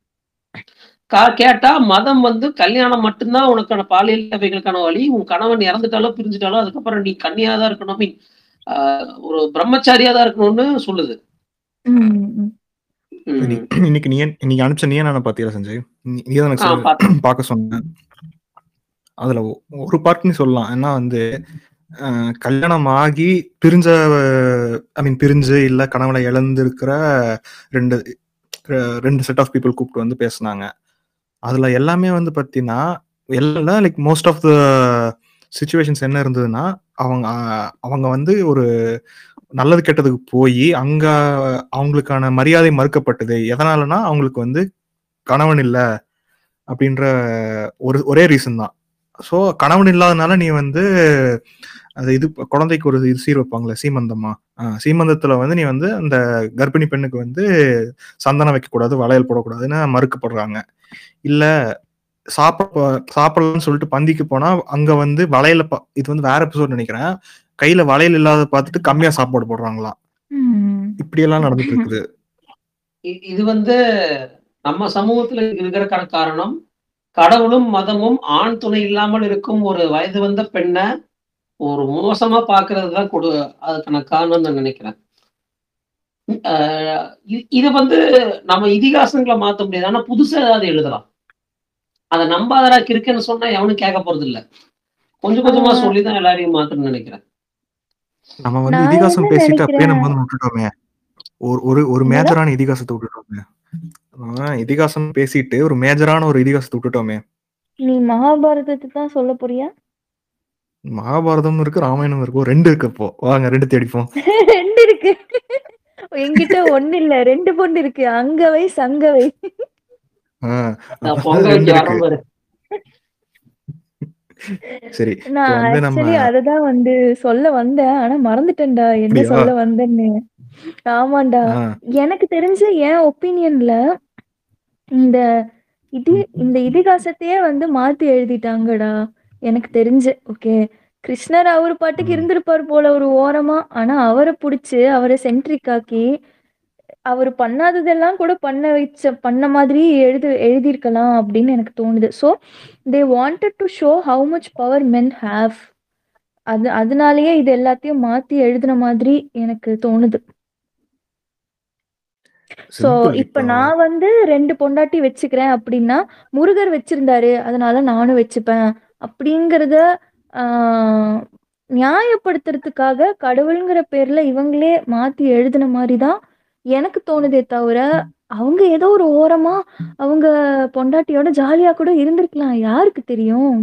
கா கேட்டா மதம் வந்து கல்யாணம் மட்டும்தான் உனக்கான பாலியல் தேவைகளுக்கான வழி உன் கணவன் இறந்துட்டாலோ பிரிஞ்சுட்டாலோ அதுக்கப்புறம் நீ கன்னியா தான் இருக்கணும் மீன் ஒரு பிரம்மச்சாரியா தான் இருக்கணும்னு சொல்லுது ம், ம். ம். இன்னைக்கு இன்னைக்கு நீ ஏன்- இன்னைக்கு அனுப்பிச்ச நீ என்ன பாத்தியா சஞ்சய் நீ- நீ தான் எனக்கு ஆ, சொல்லு- பார்த்தேன். பார்க்க சொன்னேன் அதுல ஒ- ஒரு பார்ட் நீ சொல்லலாம் ஏன்னா வந்து அஹ், கல்யாணம் ஆகி பிரிஞ்ச ஐ மீன் பிரிஞ்சு இல்ல கணவனை இழந்திருக்கிற ரெண்டு ரெ- ரெண்டு செட் ஆஃப் பீப்புள் கூப்பிட்டு வந்து பேசுனாங்க அதுல எல்லாமே வந்து பாத்தீங்கன்னா எல்லாம் like most of the situations என்ன இருந்ததுன்னா அவங்க அஹ், அவங்க வந்து ஒரு நல்லது கெட்டதுக்கு போய் அங்க அவங்களுக்கான மரியாதை மறுக்கப்பட்டது எதனாலனா அவங்களுக்கு வந்து கணவன் இல்ல அப்படின்ற ஒரு ஒரே ரீசன் தான் ஸோ கணவன் இல்லாதனால நீ வந்து அது இது குழந்தைக்கு ஒரு இது சீர் வைப்பாங்களே சீமந்தமா ஆஹ் சீமந்தத்துல வந்து நீ வந்து அந்த கர்ப்பிணி பெண்ணுக்கு வந்து சந்தனம் வைக்கக்கூடாது வளையல் போடக்கூடாதுன்னு மறுக்கப்படுறாங்க இல்ல சாப்பிட சாப்பிடலாம்னு சொல்லிட்டு பந்திக்கு போனா அங்க வந்து வளையல பா- இது வந்து வேற எபிசோட் நினைக்கிறேன் கையில வளையல் இல்லாத பார்த்துட்டு கம்மியா சாப்பாடு போடுறாங்களாம் ம். இப்படி எல்லாம் நடந்துட்டு இருக்குது இ- இது வந்து நம்ம சமூகத்துல இருக்கிறக்கான காரணம் கடவுளும் மதமும் ஆண் துணை இல்லாமல் இருக்கும் ஒரு வயது வந்த பெண்ணை ஒரு மோசமா பாக்குறது தான் கொடு அதுக்கான காரணம் நான் நினைக்கிறேன் ஆஹ் இ- இத வந்து நம்ம இதிகாசங்களை மாத்த முடியாது ஆனா புதுசா ஏதாவது எழுதலாம் அதை நம்பாதடா கிறுக்குன்னு சொன்னா எவனும் கேட்க போறது இல்ல கொஞ்சம் கொஞ்சமா ஆஹ் சொல்லிதான் எல்லாரையும் மாத்தணும்னு நினைக்கிறேன் நம்ம வந்து நான் இதிகாசம் என்ன பேசிட்டு அப்படியே நினைக்கிறேன் நம்ம வந்து விட்டுட்டோமே ஒரு ஒரு ஒரு என்னடா மேஜரான இதிகாசத்தை விட்டுட்டோமே நம்ம இதிகாசம் பேசிட்டு ஒரு மேஜரான ஒரு இதிகாசத்தை விட்டுட்டோமே நீ மகாபாரதத்தை தான் சொல்ல போறியா மகாபாரதம் இருக்கு ராமாயணம் இருக்கு ரெண்டு இருக்கு இப்போ வாங்க ரெண்டு தேடிப்போம் ரெண்டு இருக்கு என்கிட்ட ஒண்ணு இல்ல ரெண்டு பொண்ணு இருக்கு அங்கவை சங்கவை ஆஹ் நான் அதாவது பொங்க ரெண்டு வைக்க இருக்கு வரேன் பாரு சரி இப்போ நான் வந்து நம்ம ஆக்சுவலி அததான் வந்து சொல்ல வந்தேன் ஆனா மறந்துட்டேன்டா என்ன அப்படியா சொல்ல வந்தேன்னு ஆமாண்டா ஆஹ் எனக்கு தெரிஞ்ச என் ஒப்பீனியன்ல இந்த இது இந்த இதிகாசத்தையே வந்து மாத்தி எழுதிட்டாங்கடா எனக்கு தெரிஞ்சு ஓகே கிருஷ்ணர் அவர் பாட்டுக்கு உம் இருந்திருப்பார் போல ஒரு ஓரமா ஆனா அவரை புடிச்சு அவரை சென்ட்ரிக் ஆக்கி அவர் பண்ணாததெல்லாம் கூட பண்ண வச்ச பண்ண மாதிரி எழுது எழுதியிருக்கலாம் அப்படின்னு எனக்கு தோணுது so they wanted to show how much power men have அது அதனாலயே இது எல்லாத்தையும் மாத்தி எழுதின மாதிரி எனக்கு தோணுது ஸோ சிம்பிள் இப்போ இப்போ நான் வந்து ரெண்டு பொண்டாட்டி வச்சுக்கிறேன் அப்படின்னா முருகர் வச்சிருந்தாரு அதனால நானும் வச்சுப்பேன் அப்படிங்கிறத ஆஹ், நியாயப்படுத்துறதுக்காக கடவுளுங்கிற பேர்ல இவங்களே மாத்தி எழுதின மாதிரி தான் எனக்கு தோணுதே தவிர அவங்க ஏதோ ஒரு ஓரமா அவங்க பொண்டாட்டியோட ஜாலியா கூட இருந்திருக்கலாம் யாருக்கு தெரியும்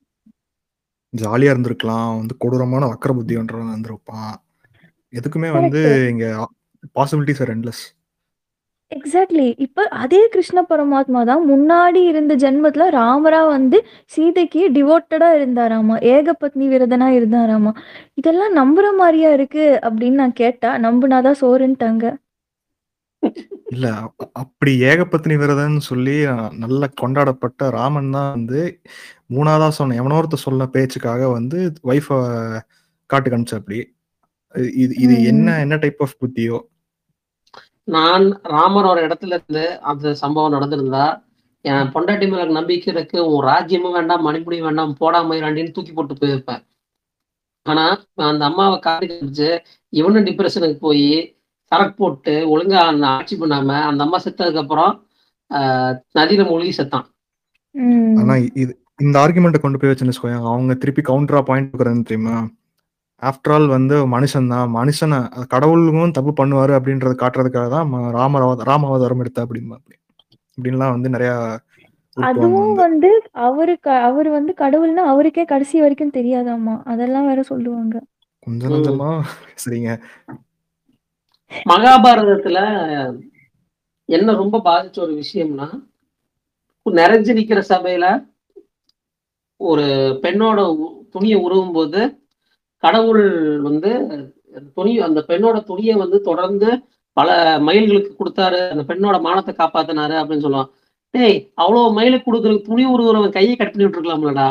ஜாலியா இருந்திருக்கலாம் வந்து கொடூரமான வக்கர புத்தின்றவன் இருந்திருப்பான் எதுக்குமே வந்து கரெக்ட் இங்க பாசிபிலிட்டிஸ் ஆர் எண்ட்லெஸ் எக்ஸாக்ட்லி இப்ப அதே கிருஷ்ண பரமாத்மா தான் முன்னாடி இருந்த ஜென்மத்துல ராமரா வந்து சீதைக்கு டிவோட்டடா இருந்தாராமா ஏகபத்னி விரதனா இருந்தாராமா இதெல்லாம் நம்புற மாதிரியா இருக்கு அப்படின்னு நான் கேட்டா நம்புனாதான் சோறுன்ட்டாங்க இல்ல அப்- அப்படி ஏகபத்தினி விரதன்னு சொல்லி அஹ், நல்ல கொண்டாடப்பட்ட ராமன் தான் வந்து மூணாவதா சொன்ன எவனோ ஒருத்தர் சொன்ன பேச்சுக்காக வந்து ஒய்ஃப காட்டு காமிச்ச அப்படி இது இது என்ன ம் என்ன டைப் ஆஃப் புத்தியோ நான் ராமர் ஒரு இடத்துல இருந்து அந்த சம்பவம் நடந்திருந்தா என் பொண்டாட்டி மேல நம்பிக்கை இருக்கு உன் ராஜ்யமும் வேண்டாம் மணிப்புடியும் வேண்டாம் போடாம இராண்டின்னு தூக்கி போட்டு போயிருப்பேன் ஆனா அந்த அம்மாவை காட்டி காமிச்சு இவனும் டிப்ரெஷனுக்கு போய் சரக்கு போட்டு ஒழுங்கா அந்த ஆட்சி பண்ணாம அந்த அம்மா செத்ததுக்கு அப்புறம் ஆஹ் நதியில மூழ்கி செத்தான் ஆனா ம் இது இந்த ஆர்குமெண்ட்டை கொண்டு போய் வச்சுன்னு வச்சுக்கோங்க அவங்க திருப்பி கவுண்டரா பாயிண்ட் கொடுக்குறது தெரியுமா ஆஃப்டர் ஆல் வந்து மனுஷன் தான் மனுஷனை அஹ் கடவுளுக்கும் தப்பு பண்ணுவாரு அப்படின்றத காட்டுறதுக்காக தான் ம- ராமர் அவத- ராம அவதாரம் எடுத்த அப்படிமா அப்படி இப்படின்லாம் வந்து நிறைய உருட்டுவாங்க அதுவும் வந்து வந்து அவரு க அவர் வந்து கடவுள்னா அவருக்கே கடைசி வரைக்கும் தெரியாதாமா அதெல்லாம் வேற சொல்லுவாங்க கொஞ்சம் ம். நஞ்சமா சரிங்க மகாபாரதத்துல என்ன ரொம்ப பாதிச்ச ஒரு விஷயம்னா நிறைஞ்சு நிக்கிற சபையில ஒரு பெண்ணோட உ- துணியை உருவும் போது கடவுள் வந்து அந்த துணி அந்த பெண்ணோட துணியை வந்து தொடர்ந்து பல மைல்களுக்கு கொடுத்தாரு அந்த பெண்ணோட மானத்தை காப்பாத்தினாரு அப்படின்னு சொல்லுவான் டேய் அவ்வளவு மைலுக்கு கொடுக்குறதுக்கு துணி உருவுறவன் கையை கட் பண்ணி விட்டுருக்கலாம்லடா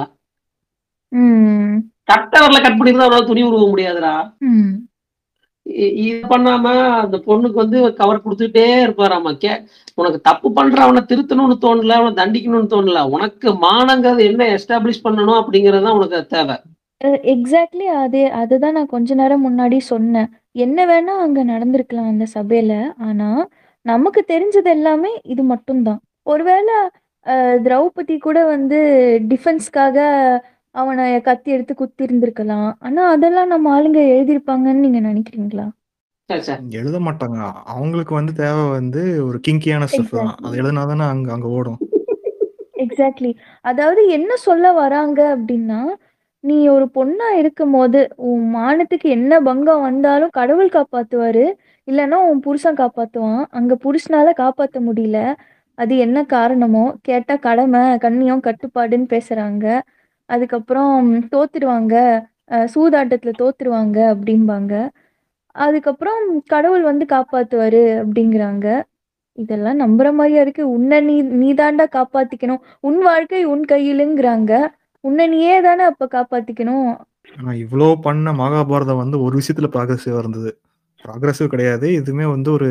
ம் கட்டவரில் கட் பண்ணிருந்தா அவனால துணி உருவ முடியாதுடா ம் இ- இது பண்ணாம அந்த பொண்ணுக்கு வந்து கவர் கொடுத்துட்டே இருப்பாராமா கே உனக்கு தப்பு பண்ற அவனை திருத்தணும்னு தோணல அவனை தண்டிக்கணும்னு தோணல உனக்கு மானங்கிறது என்ன எஸ்டாப்ளிஷ் பண்ணணும் அப்படிங்கறது தான் உனக்கு தேவை எக்ஸாக்ட்லி அதே அதுதான் நான் கொஞ்ச நேரம் முன்னாடி சொன்னேன் என்ன வேணா அங்க நடந்திருக்கலாம் அந்த சபையில ஆனா நமக்கு தெரிஞ்சது எல்லாமே இது மட்டும்தான் ஒருவேளை அஹ், திரௌபதி கூட வந்து டிஃபென்ஸ்க்காக அவனை கத்தி எடுத்து குத்தி இருந்திருக்கலாம் ஆனா அதெல்லாம் நம்ம ஆளுங்க எழுதியிருப்பாங்கன்னு நீங்க நினைக்கிறீங்களா சே, சே. எழுத மாட்டாங்க அவங்களுக்கு வந்து தேவை வந்து ஒரு கிங்கியான ஸ்டஃப் தான் எக்ஸாக்ட்லி அது எழுதுனாதானே அங்க அங்க ஓடும் எக்ஸாக்ட்லி அதாவது என்ன சொல்ல வராங்க அப்படின்னா நீ ஒரு பொண்ணா இருக்கும்போது உன் மானத்துக்கு என்ன பங்கம் வந்தாலும் கடவுள் காப்பாத்துவாரு இல்லைன்னா உன் புருஷன் காப்பாத்துவான் அங்க புருஷனால காப்பாத்த முடியல அது என்ன காரணமோ கேட்டா கடமை கண்ணியம் கட்டுப்பாடுன்னு பேசுறாங்க அதுக்கப்புறம் தோத்துடுவாங்க அஹ் சூதாட்டத்துல தோத்துருவாங்க அப்படிம்பாங்க அதுக்கப்புறம் கடவுள் வந்து காப்பாத்துவாரு அப்படிங்கிறாங்க இதெல்லாம் நம்புற மாதிரியா இருக்கு உன்னை நீ நீதாண்டா காப்பாத்திக்கணும் உன் வாழ்க்கை உன் கையிலுங்கிறாங்க உன்னை நீயே தானே அப்ப காப்பாத்திக்கணும் ஆனா இவ்வளோ பண்ண மகாபாரதம் வந்து ஒரு விஷயத்துல ப்ராக்ரஸிவா இருந்தது ப்ராக்ரஸிவ் கிடையாது இதுவுமே வந்து ஒரு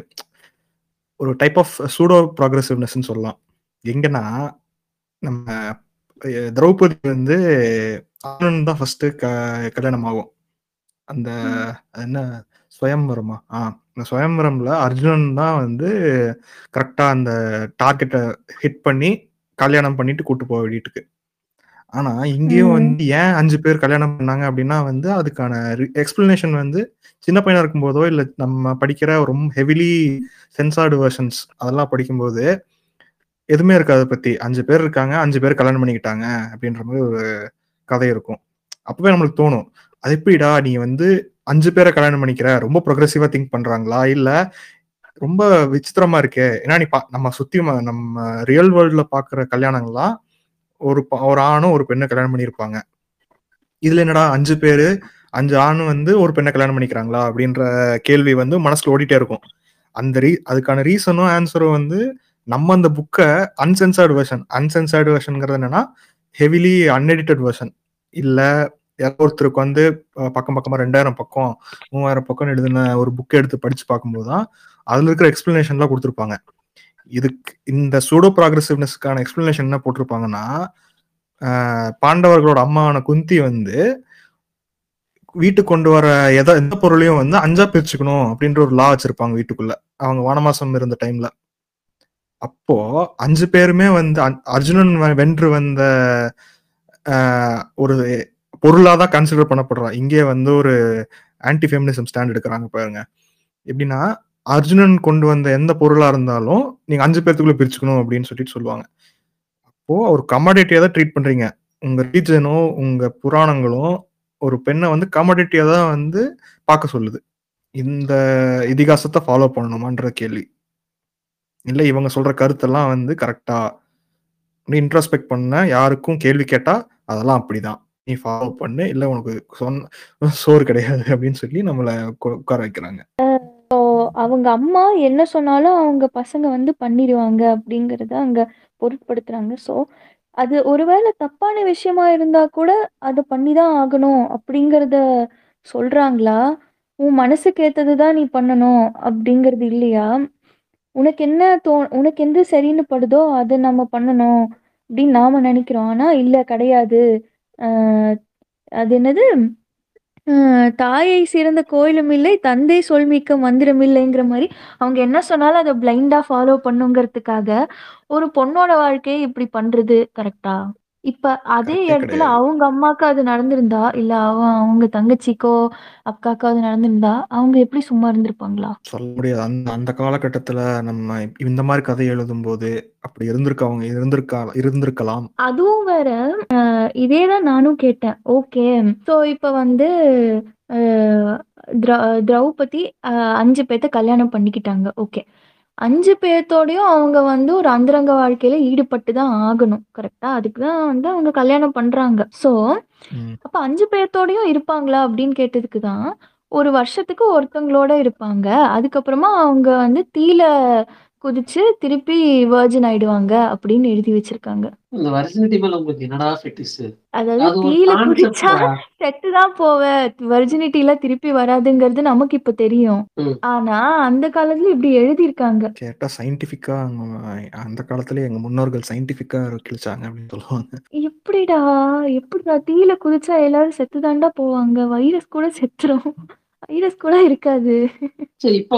ஒரு டைப் ஆஃப் சூடோ ப்ராக்ரஸிவ்னஸ்ன்னு சொல்லலாம் எங்கன்னா நம்ம அஹ், திரௌபதி வந்து ஆனந்த் தான் ஃபர்ஸ்ட் க கல்யாணம் ஆகும் அந்த ம். அது என்ன ஸ்வயம்வரமா ஆ இந்த ஸ்வயம்வரம்ல அர்ஜுனன் தான் வந்து கரெக்டா அந்த டார்கெட்டை ஹிட் பண்ணி கல்யாணம் பண்ணிட்டு கூட்டு போக வீட்டுக்கு ஆனா இங்கேயும் ம். வந்து ஏன் அஞ்சு பேர் கல்யாணம் பண்ணாங்க அப்படின்னா வந்து அதுக்கான எக்ஸ்பிளனேஷன் வந்து சின்ன பையனா இருக்கும்போதோ இல்ல நம்ம படிக்கிற ரொம்ப ஹெவிலி சென்சார்டு வெர்ஷன்ஸ் அதெல்லாம் படிக்கும்போது எதுவுமே இருக்காது அதை பத்தி அஞ்சு பேர் இருக்காங்க அஞ்சு பேர் கல்யாணம் பண்ணிக்கிட்டாங்க அப்படின்ற மாதிரி ஒரு கதை இருக்கும் அப்பவே நம்மளுக்கு தோணும் அது எப்படிடா நீ வந்து அஞ்சு பேரை கல்யாணம் பண்ணிக்கிற ரொம்ப ப்ரொக்ரெசிவா திங்க் பண்றாங்களா இல்ல ரொம்ப விசித்திரமா இருக்கே ஏன்னா நீ பா- நம்ம சுத்தி ம- நம்ம ரியல் வேர்ல்ட்ல பாக்குற கல்யாணங்கள்லாம் ஒரு ப- ஒரு ஆணும் ஒரு பெண்ணை கல்யாணம் பண்ணியிருப்பாங்க இதுல என்னடா அஞ்சு பேரு அஞ்சு ஆண் வந்து ஒரு பெண்ணை கல்யாணம் பண்ணிக்கிறாங்களா அப்படின்ற கேள்வி வந்து மனசுல ஓடிட்டே இருக்கும் அந்த ரீ அதுக்கான ரீசனும் ஆன்சரும் வந்து நம்ம அந்த புக்கை அன்சென்சார்டு வெர்ஷன் அன்சென்சார்டு வெர்ஷன்ங்கிறது என்னன்னா ஹெவிலி அன்எடிட்டட் வெர்ஷன் இல்ல யாரோ ஒருத்தருக்கு வந்து அஹ், பக்கம் பக்கமா ரெண்டாயிரம் பக்கம் மூவாயிரம் பக்கம் எழுதின ஒரு புக் எடுத்து படிச்சு பார்க்கும்போது தான் அதுல இருக்கிற எக்ஸ்பிளனேஷன்லாம் கொடுத்துருப்பாங்க இதுக்கு இந்த சூடோ ப்ராக்ரசிவ்னஸ்க்கான எக்ஸ்பிளனேஷன் என்ன போட்டிருப்பாங்கன்னா ஆஹ், பாண்டவர்களோட அம்மாவான குந்தி வந்து வீட்டுக்கு கொண்டு வர எத எந்த பொருளையும் வந்து அஞ்சா பிரிச்சுக்கணும் அப்படின்ற ஒரு லா வச்சிருப்பாங்க வீட்டுக்குள்ள அவங்க வானமாசம் இருந்த டைம்ல அப்போ அஞ்சு பேருமே வந்து அன்- அர்ஜுனன் வெ- வென்று வந்த ஆஹ், ஒரு பொருளா தான் கன்சிடர் பண்ணப்படுறான் இங்கே வந்து ஒரு ஆன்டி ஃபெமினிசம் ஸ்டாண்ட் எடுக்கிறாங்க பாருங்க எப்படின்னா அர்ஜுனன் கொண்டு வந்த எந்த பொருளா இருந்தாலும் நீங்க அஞ்சு பேர்த்துக்குள்ள பிரிச்சுக்கணும் அப்படின்னு சொல்லிட்டு சொல்லுவாங்க அப்போ ஒரு கமாடிட்டியா தான் ட்ரீட் பண்றீங்க உங்க ரீஜனும் உங்க புராணங்களும் ஒரு பெண்ணை வந்து கமாடிட்டியா தான் வந்து பார்க்க சொல்லுது இந்த இதிகாசத்தை ஃபாலோ பண்ணணுமான்ற கேள்வி இல்ல இவங்க சொல்ற கருத்தெல்லாம் வந்து கரெக்டா நீ இன்ட்ரோஸ்பெக்ட் பண்ண யாருக்கும் கேள்வி கேட்டா அதெல்லாம் அப்படிதான் நீ ஃபாலோ பண்ணு இல்ல உனக்கு சொன்ன சோறு கிடையாது அப்படின்னு சொல்லி நம்மள உட்கா- உட்கார வைக்கிறாங்க அவங்க அம்மா என்ன சொன்னாலும் அவங்க பசங்க வந்து பண்ணிடுவாங்க அப்படிங்கறத அங்க பொருட்படுத்துறாங்க ஸோ அது ஒருவேளை தப்பான விஷயமா இருந்தா கூட அதை பண்ணிதான் ஆகணும் அப்படிங்கறத சொல்றாங்களா உன் மனசுக்கு ஏத்ததுதான் நீ பண்ணணும் அப்படிங்கறது இல்லையா உனக்கு என்ன தோ உனக்கு எது சரின்னு படுதோ அதை நம்ம பண்ணணும் அப்படின்னு நாம நினைக்கிறோம் ஆனா இல்ல கிடையாது ஆஹ் அது என்னது ஆஹ் தாயை சிறந்த கோயிலும் இல்லை தந்தை சொல்மிக்க மந்திரம் இல்லைங்கிற மாதிரி அவங்க என்ன சொன்னாலும் அதை பிளைண்டா ஃபாலோ பண்ணுங்கிறதுக்காக ஒரு பொண்ணோட வாழ்க்கையை இப்படி பண்றது கரெக்டா இப்ப அதே கரெக்டே இடத்துல கிடையாது அவங்க அம்மாக்கு அது நடந்திருந்தா இல்ல அவ அவங்க தங்கச்சிக்கோ அக்காக்கோ அது நடந்திருந்தா அவங்க எப்படி சும்மா இருந்திருப்பாங்களா சொல்ல முடியாது அந்த அந்த காலகட்டத்துல நம்ம இந்த மாதிரி கதை எழுதும்போது அப்படி இருந்திருக்க அவங்க இருந்திருக்கா இருந்திருக்கலாம் அதுவும் வேற அஹ் இதேதான் நானும் கேட்டேன் ஓகே ஸோ இப்போ வந்து அஹ் திரௌ திரௌபதி அஹ் அஞ்சு பேர்த்த கல்யாணம் பண்ணிக்கிட்டாங்க ஓகே அஞ்சு பேர்த்தோடையும் அவங்க வந்து ஒரு அந்தரங்க வாழ்க்கையில ஈடுபட்டு தான் ஆகணும் கரெக்டா அதுக்கு தான் வந்து அவங்க கல்யாணம் பண்றாங்க ஸோ ம். அப்ப அஞ்சு பேர்த்தோடையும் இருப்பாங்களா அப்படின்னு கேட்டதுக்கு தான் ஒரு வருஷத்துக்கு ஒருத்தவங்களோட இருப்பாங்க அதுக்கப்புறமா அவங்க வந்து தீல குதிச்சு திருப்பி வேர்ஜின் ஆயிடுவாங்க அப்படின்னு எழுதி வச்சிருக்காங்க இந்த வர்ஜினிட்டி மேல உங்களுக்கு என்னடா ஃபெட்டிஸ் அதாவது அது ஒரு தீல குதிச்சா கான்செப்ட் செத்து தான் போவ வர்ஜினிட்டில திருப்பி வராதுங்கிறது நமக்கு இப்ப தெரியும் ம். ஆனா அந்த காலத்துல இப்படி எழுதியிருக்காங்க கேட்டா சயின்டிபிக்கா அந்த காலத்துல எங்க முன்னோர்கள் சயின்டிபிக்கா கிழிச்சாங்க அப்படின்னு சொல்லுவாங்க எப்படிடா எப்படிடா தீல குதிச்சா எல்லாரும் செத்து தாண்டா போவாங்க வைரஸ் கூட செத்துரும் வைரஸ் கூட இருக்காது சரி இப்போ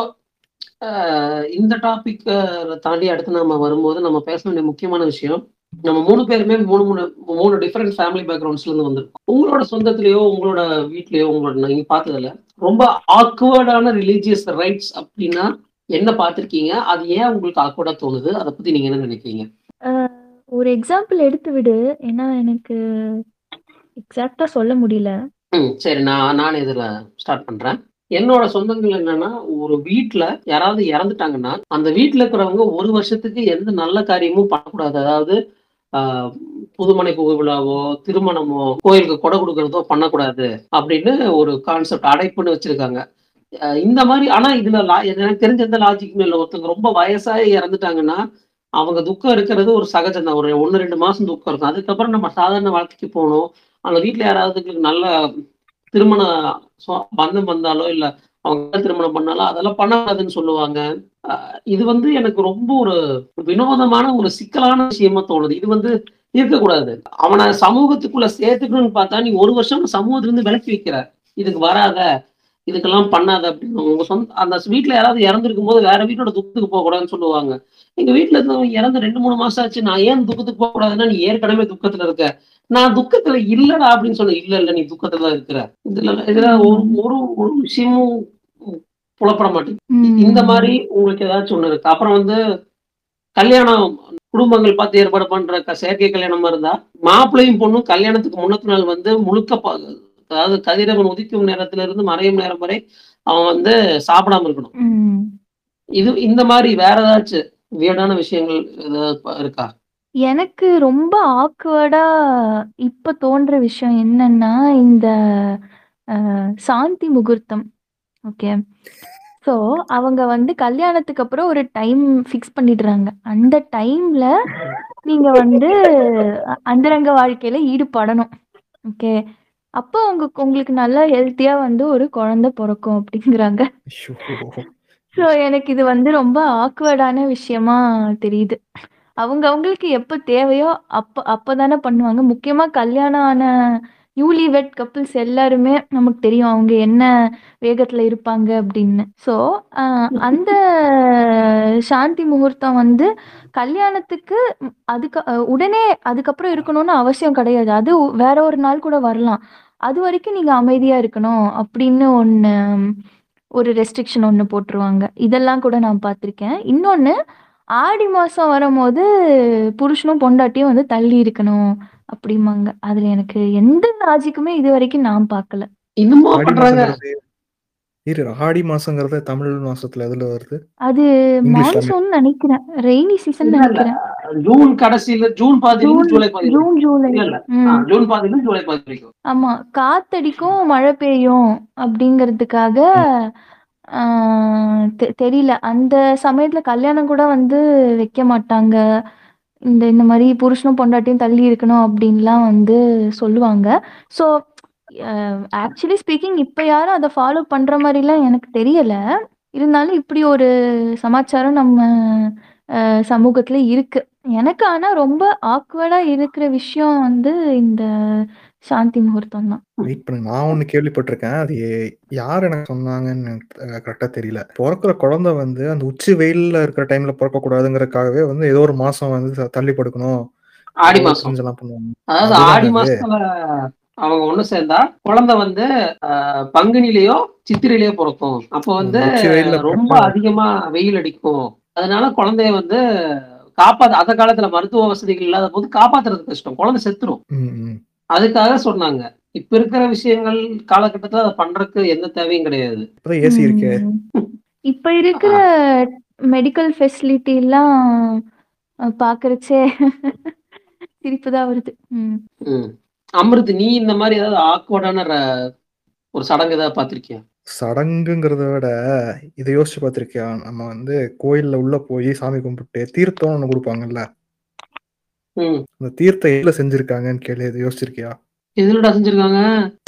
ஆஹ் இந்த டாபிக் தாண்டி அடுத்து நம்ம வரும்போது நம்ம பேச வேண்டிய முக்கியமான விஷயம் நம்ம மூணு பேருமே மூணு மூணு மூணு டிஃப்ரெண்ட் ஃபேமிலி பேக்ரவுண்ட்ஸ்ல இருந்து வந்திருக்கோம் உங்களோட சொந்தத்திலயோ உங்களோட வீட்லயோ உங்களோட நீங்க பார்த்ததுல ரொம்ப ஆக்வர்டான ரிலீஜியஸ் ரைட்ஸ் அப்படின்னா என்ன பார்த்திருக்கீங்க அது ஏன் உங்களுக்கு ஆக்வர்டா தோணுது அதை பத்தி நீங்க என்ன நினைக்கிறீங்க அஹ் ஒரு எக்ஸாம்பிள் எடுத்து விடு ஏன்னா எனக்கு எக்ஸாக்டா சொல்ல முடியல ம் சரி நான் நான் இதுல ஸ்டார்ட் பண்றேன் என்னோட சொந்தங்கள் என்னன்னா ஒரு வீட்ல யாராவது இறந்துட்டாங்கன்னா அந்த வீட்ல இருக்கிறவங்க ஒரு வருஷத்துக்கு எந்த நல்ல காரியமும் பண்ணக்கூடாது அதாவது ஆஹ், புதுமனை புகு விழாவோ திருமணமோ கோயிலுக்கு கொடை கொடுக்கறதோ பண்ணக்கூடாது அப்படின்னு ஒரு கான்செப்ட் அடைப்புன்னு வச்சிருக்காங்க அஹ் இந்த மாதிரி ஆனா இதுல லா- எனக்கு தெரிஞ்ச எந்த லாஜிக்குமே இல்லை ஒருத்தவங்க ரொம்ப வயசாகி இறந்துட்டாங்கன்னா அவங்க துக்கம் இருக்கிறது ஒரு சகஜம் தான் ஒரு ஒன்று ரெண்டு மாசம் துக்கம் இருக்கும் அதுக்கப்புறம் நம்ம சாதாரண வாழ்க்கைக்கு போகணும் அந்த வீட்ல யாராவது நல்ல திருமண சொ- பந்தம் வந்தாலோ இல்ல அவங்க திருமணம் பண்ணாலும் அதெல்லாம் பண்ணக்கூடாதுன்னு சொல்லுவாங்க அஹ் இது வந்து எனக்கு ரொம்ப ஒரு வினோதமான ஒரு சிக்கலான விஷயமா தோணுது இது வந்து இருக்கக்கூடாது அவனை சமூகத்துக்குள்ள சேர்த்துக்கணும்னு பார்த்தா நீ ஒரு வருஷம் சமூகத்துல இருந்து விலக்கி வைக்கிற இதுக்கு வராத இதுக்கெல்லாம் பண்ணாத அப்படின்னு உங்க சொந்த அந்த வீட்டுல யாராவது இறந்துருக்கும் போது வேற வீட்டோட துக்கத்துக்கு போக கூடாதுன்னு சொல்லுவாங்க எங்க வீட்டுல இருந்தவங்க இறந்து ரெண்டு மூணு மாசம் ஆச்சு நான் ஏன் துக்கத்துக்கு போக கூடாதுன்னா நீ ஏற்கனவே துக்கத்துல இருக்க நான் துக்கத்துல இல்லடா அப்படின்னு சொன்ன இல்ல இல்ல நீ துக்கத்துல தான் இருக்கிற இதுல இதுல ஒரு ஒரு ஒரு விஷயமும் புலப்பட மாட்டேங்குது ம். இந்த மாதிரி உங்களுக்கு ஏதாச்சும் ஒண்ணு இருக்கு அப்புறம் வந்து கல்யாணம் குடும்பங்கள் பார்த்து ஏற்பாடு பண்ற க- செயற்கை கல்யாணமா இருந்தா மாப்பிள்ளையும் பொண்ணும் கல்யாணத்துக்கு முன்னத்து நாள் வந்து முழுக்க ப- அதாவது கதிரவன் உதிக்கும் நேரத்துல இருந்து மறையும் நேரம் வரை அவன் வந்து சாப்பிடாம இருக்கணும் ம். இது இந்த மாதிரி வேற ஏதாச்சும் வியர்டான விஷயங்கள் ஏதாவது ப- இருக்கா எனக்கு ரொம்ப ஆக்வர்டா இப்ப தோன்ற விஷயம் என்னன்னா இந்த அஹ், சாந்தி முகூர்த்தம் ஓகே ஸோ அவங்க வந்து கல்யாணத்துக்கு அப்புறம் ஒரு டைம் ஃபிக்ஸ் பண்ணிடுறாங்க அந்த டைம்ல நீங்க வந்து அ- அந்தரங்க வாழ்க்கையில ஈடுபடணும் ஓகே அப்போ உங்க உங்களுக்கு நல்லா ஹெல்த்தியா வந்து ஒரு குழந்தை பிறக்கும் அப்படிங்கிறாங்க ஐயோ. ஸோ எனக்கு இது வந்து ரொம்ப ஆக்வர்டான விஷயமா தெரியுது அவங்க அவங்களுக்கு எப்போ தேவையோ அப்போ அப்போதானே பண்ணுவாங்க முக்கியமாக கல்யாணம் ஆன நியூலி வெட் கப்பிள்ஸ் எல்லாருமே நமக்கு தெரியும் அவங்க என்ன வேகத்தில் இருப்பாங்க அப்படின்னு ஸோ அந்த சாந்தி முகூர்த்தம் வந்து கல்யாணத்துக்கு ம், அதுக்கு அஹ், உடனே அதுக்கப்புறம் இருக்கணும்னு அவசியம் கிடையாது அது வேற ஒரு நாள் கூட வரலாம் அது வரைக்கும் நீங்கள் அமைதியாக இருக்கணும் அப்படின்னு ஒன்று ஒரு ரெஸ்ட்ரிக்ஷன் ஒன்று போட்டுருவாங்க இதெல்லாம் கூட நான் பார்த்துருக்கேன் இன்னொன்று ஆடி மாதம் வரும்போது புருஷனும் பொண்டாட்டியும் வந்து தள்ளி இருக்கணும் அப்படிம்பாங்க அதில் எனக்கு எந்த லாஜிக்குமே இது வரைக்கும் நான் பார்க்கல இன்னுமா ஆடி பண்றாங்க மாசங்கிறது இரு ஆடி மாசங்கிறது தமிழ் மாசத்துல எதுல வருது அது இங்கிலீஷ்ல மான்சூன் நினைக்கிறேன் ரெய்னி சீசன் இல்ல, இல்ல. நினைக்கிறேன் ஜூன் கடைசியில ஜூன் பாதியில ஜூன் ஜூலை பாதி ஜூன் ஜூலை இல்ல இல்ல ஆ, ம் ஜூன் பாதியில ஜூலை பாதி வரைக்கும் ஆமா காத்தடிக்கும் மழை பெய்யும் அப்படிங்கிறதுக்காக ஆஹ் தெ- தெரியல அந்த சமயத்துல கல்யாணம் கூட வந்து வைக்க மாட்டாங்க இந்த இந்த மாதிரி புருஷனும் பொண்டாட்டியும் தள்ளி இருக்கணும் அப்படின்லாம் வந்து சொல்லுவாங்க ஸோ ஆக்சுவலி ஸ்பீக்கிங் இப்போ யாரும் அதை ஃபாலோ பண்ற மாதிரிலாம் எனக்கு தெரியல இருந்தாலும் இப்படி ஒரு சமாச்சாரம் நம்ம அஹ், சமூகத்துல இருக்கு எனக்கு ஆனா ரொம்ப ஆக்வர்டா இருக்கிற விஷயம் வந்து இந்த சாந்தி முகூர்த்தம் தான் வெயிட் பண்ணுங்க நான் ஒண்ணு கேள்விப்பட்டிருக்கேன் அது எ- யார் எனக்கு சொன்னாங்கன்னு எனக்கு கரெக்டா தெரியல பிறக்கிற குழந்தை வந்து அந்த உச்சி வெயில்ல இருக்கிற டைம்ல பிறக்க கூடாதுங்கிறதுக்காகவே வந்து ஏதோ ஒரு மாசம் வந்து த- தள்ளி படுக்கணும் ஆடி ஏதோ மாசம் செஞ்செல்லாம் பண்ணுவாங்க அதாவது அதுதான் ஆடி அது. மாசத்துல அவங்க ஒண்ணு சேர்ந்தா குழந்தை வந்து ஆஹ், பங்குனிலேயோ சித்திரையிலயோ பிறக்கும் அப்போ வந்து உச்சி வெயில்ல ரொம்ப பிறக்க அதிகமா வெயில் அடிக்கும் அதனால குழந்தைய வந்து காப்பாத்து அந்த காலத்துல மருத்துவ வசதிகள் இல்லாத போது காப்பாத்துறது கஷ்டம் குழந்தை செத்துரும் ம், ம். அதுக்காக சொன்னாங்க இப்ப இருக்கிற விஷயங்கள் காலகட்டத்துல அதை பண்றதுக்கு எந்த தேவையும் கிடையாது இப்பதான் ஏசி இருக்கே ம். இப்ப இருக்கிற மெடிக்கல் ஃபெசிலிட்டி எல்லாம் அஹ், பார்க்கறச்சே சிரிப்பு தான் வருது ம். ம். அமிர்த் நீ இந்த மாதிரி ஏதாவது ஆக்வர்டான ஒரு சடங்கு ஏதாவது பார்த்திருக்கியா சடங்குங்கிறத விட இதை யோசிச்சு பார்த்திருக்கியா நம்ம வந்து கோயில்ல உள்ள போய் சாமி கும்பிட்டு தீர்த்தம் ஒண்ணு கொடுப்பாங்கல்ல ம் அந்த தீர்த்தம் எதுல செஞ்சிருக்காங்கன்னு கேள்வி இதை யோசிச்சிருக்கியா எதுலடா செஞ்சிருக்காங்க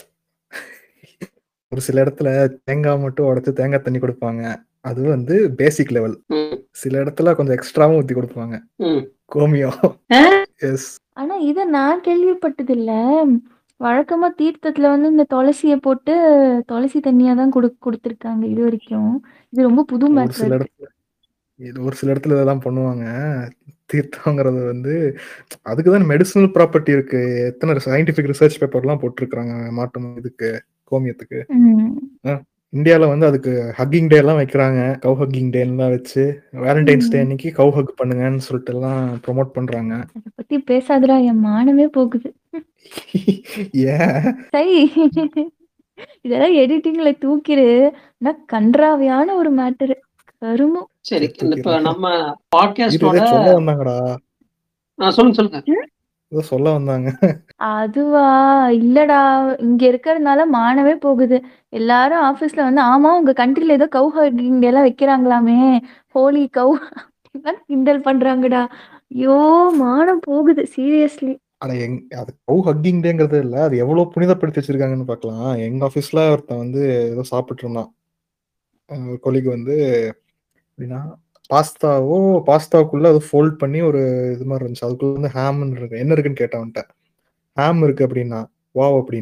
ஒரு சில இடத்துல தேங்காய் மட்டும் உடைச்சு தேங்காய் தண்ணி கொடுப்பாங்க அது வந்து பேசிக் லெவல் ம் சில இடத்துல கொஞ்சம் எக்ஸ்ட்ராவும் ஊத்தி கொடுப்பாங்க ம் கோமியம் ஆ? எஸ் ஆனா இத நான் கேள்விப்பட்டது இல்ல வழக்கமா தீர்த்தத்துல வந்து இந்த துளசிய போட்டு துளசி தண்ணியா தான் குடு கொடுத்துருக்காங்க இது வரைக்கும் இது ரொம்ப புது ஒரு மேட்டர் சில இருக்கு இடத்துல இது ஒரு சில இடத்துல இதெல்லாம் பண்ணுவாங்க தீர்த்தங்கிறது வந்து அதுக்கு தான் மெடிசனல் ப்ராப்பர்ட்டி இருக்கு எத்தனை சயின்டிபிக் ரிசர்ச் பேப்பர்லாம் போட்டிருக்காங்க மாட்டு இதுக்கு கோமியத்துக்கு ம். இந்தியால வந்து அதுக்கு ஹக்கிங் டே எல்லாம் வைக்கிறாங்க கவ் ஹக்கிங் டே எல்லாம் வச்சு வேலண்டைன்ஸ் டே ம். அன்னைக்கு கவ் ஹக் பண்ணுங்கன்னு சொல்லிட்டு எல்லாம் ப்ரோமோட் பண்றாங்க அத பத்தி பேசாதடா என் மானமே போகுது ஏன் சரி இதெல்லாம் எடிட்டிங்ல தூக்கிடு நான் கன்றாவியான ஒரு மேட்டர் கருமம் சரி சரி, இந்த இப்ப தூக்கிடுறேன். நம்ம இது பாட்காஸ்டோட ஏதோ சொல்ல வந்தாங்கடா சொல்லுங்க சொல்லுங்க ஏதோ சொல்ல வந்தாங்க அதுவா இல்லடா இங்க இருக்கறதுனால மானமே போகுது எல்லாரும் ஆபீஸ்ல வந்து ஆமா உங்க கண்ட்ரில ஏதோ கவு ஹக்கிங் எல்லாம் வைக்கிறாங்களாமே ஹோலி கவு அப்படிலாம் கிண்டல் பண்றாங்கடா ஐயோ மானம் போகுது சீரியஸ்லி அட எங் அது கவு ஹக்கிங் டேங்கிறது இல்ல அது எவ்வளவு புனிதப்படுத்தி வச்சிருக்காங்கன்னு பார்க்கலாம் எங்க ஆபீஸ்ல ஒருத்தன் வந்து ஏதோ சாப்பிட்டு இருந்தான் அஹ் ஒரு கொலிக்கு வந்து எப்படின்னா பாஸ்தாவோ பாஸ்தாவுக்குள்ள அது ஃபோல்ட் பண்ணி ஒரு இது மாதிரி இருந்துச்சு அதுக்குள்ள வந்து ஹேம்னு இருக்கு என்ன இருக்குன்னு கேட்டவன்ட்ட ஹேம் இருக்கு அப்படின்னா வாவ் அப்படின்னா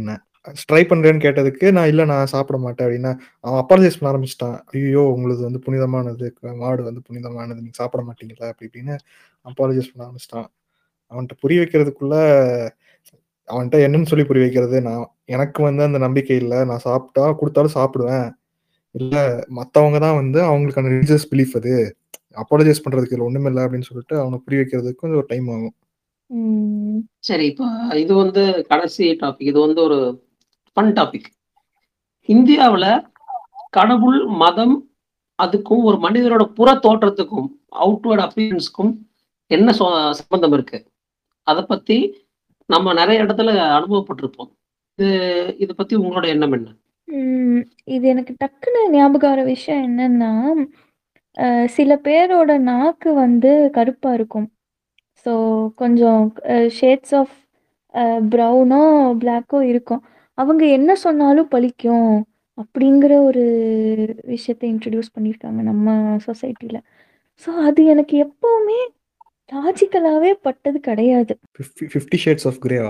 ட்ரை பண்றேன்னு கேட்டதுக்கு நான் இல்ல நான் சாப்பிட மாட்டேன் அப்படின்னா அவன் அப்பாலஜைஸ் பண்ண ஆரம்பிச்சிட்டான் ஐயோ உங்களுக்கு வந்து புனிதமானது மாடு வந்து புனிதமானது நீங்க சாப்பிட மாட்டீங்களா அப்படி இப்படின்னு அப்பாலஜைஸ் பண்ண ஆரம்பிச்சிட்டான் அவன்கிட்ட புரிய வைக்கிறதுக்குள்ள அவன்கிட்ட என்னன்னு சொல்லி புரிய வைக்கிறது நான் எனக்கு வந்து அந்த நம்பிக்கை இல்லை நான் சாப்பிட்டா கொடுத்தாலும் சாப்பிடுவேன் இல்ல மத்தவங்க தான் வந்து அவங்களுக்கான ரிலீஜியஸ் பிலீஃப் அது அப்பாலஜைஸ் பண்றதுக்கு இதுல ஒண்ணுமே இல்லை அப்படின்னு சொல்லிட்டு அவனை புரிய வைக்கிறதுக்கு கொஞ்சம் ஒரு டைம் ஆகும் ம். சரி இப்போ இது வந்து கடைசி டாபிக் இது வந்து ஒரு ஃபன் டாபிக் இந்தியாவுல கடவுள் மதம் அதுக்கும் ஒரு மனிதரோட புற தோற்றத்துக்கும் அவுட்வர்ட் அப்பியரன்ஸ்க்கும் என்ன சொ- சம்பந்தம் இருக்கு அதை பத்தி நம்ம நிறைய இடத்துல அனுபவப்பட்டிருப்போம் இது இதை பத்தி உங்களோட எண்ணம் என்ன ம், இது எனக்கு டக்குன்னு ஞாபகம் வர விஷயம் என்னன்னா அஹ், சில பேரோட நாக்கு வந்து கருப்பா இருக்கும் ஸோ கொஞ்சம் ஷேட்ஸ் ஆஃப் ப்ரௌனோ பிளாக்கோ இருக்கும் அவங்க என்ன சொன்னாலும் பலிக்கும் அப்படிங்கிற ஒரு விஷயத்தை இன்ட்ரடியூஸ் பண்ணியிருக்காங்க நம்ம சொசைட்டியில் ஸோ அது எனக்கு எப்பவுமே லாஜிக்கலாகவே பட்டது கிடையாது ஃபிஃப்டி ஷேட்ஸ் ஆஃப் கிரேவா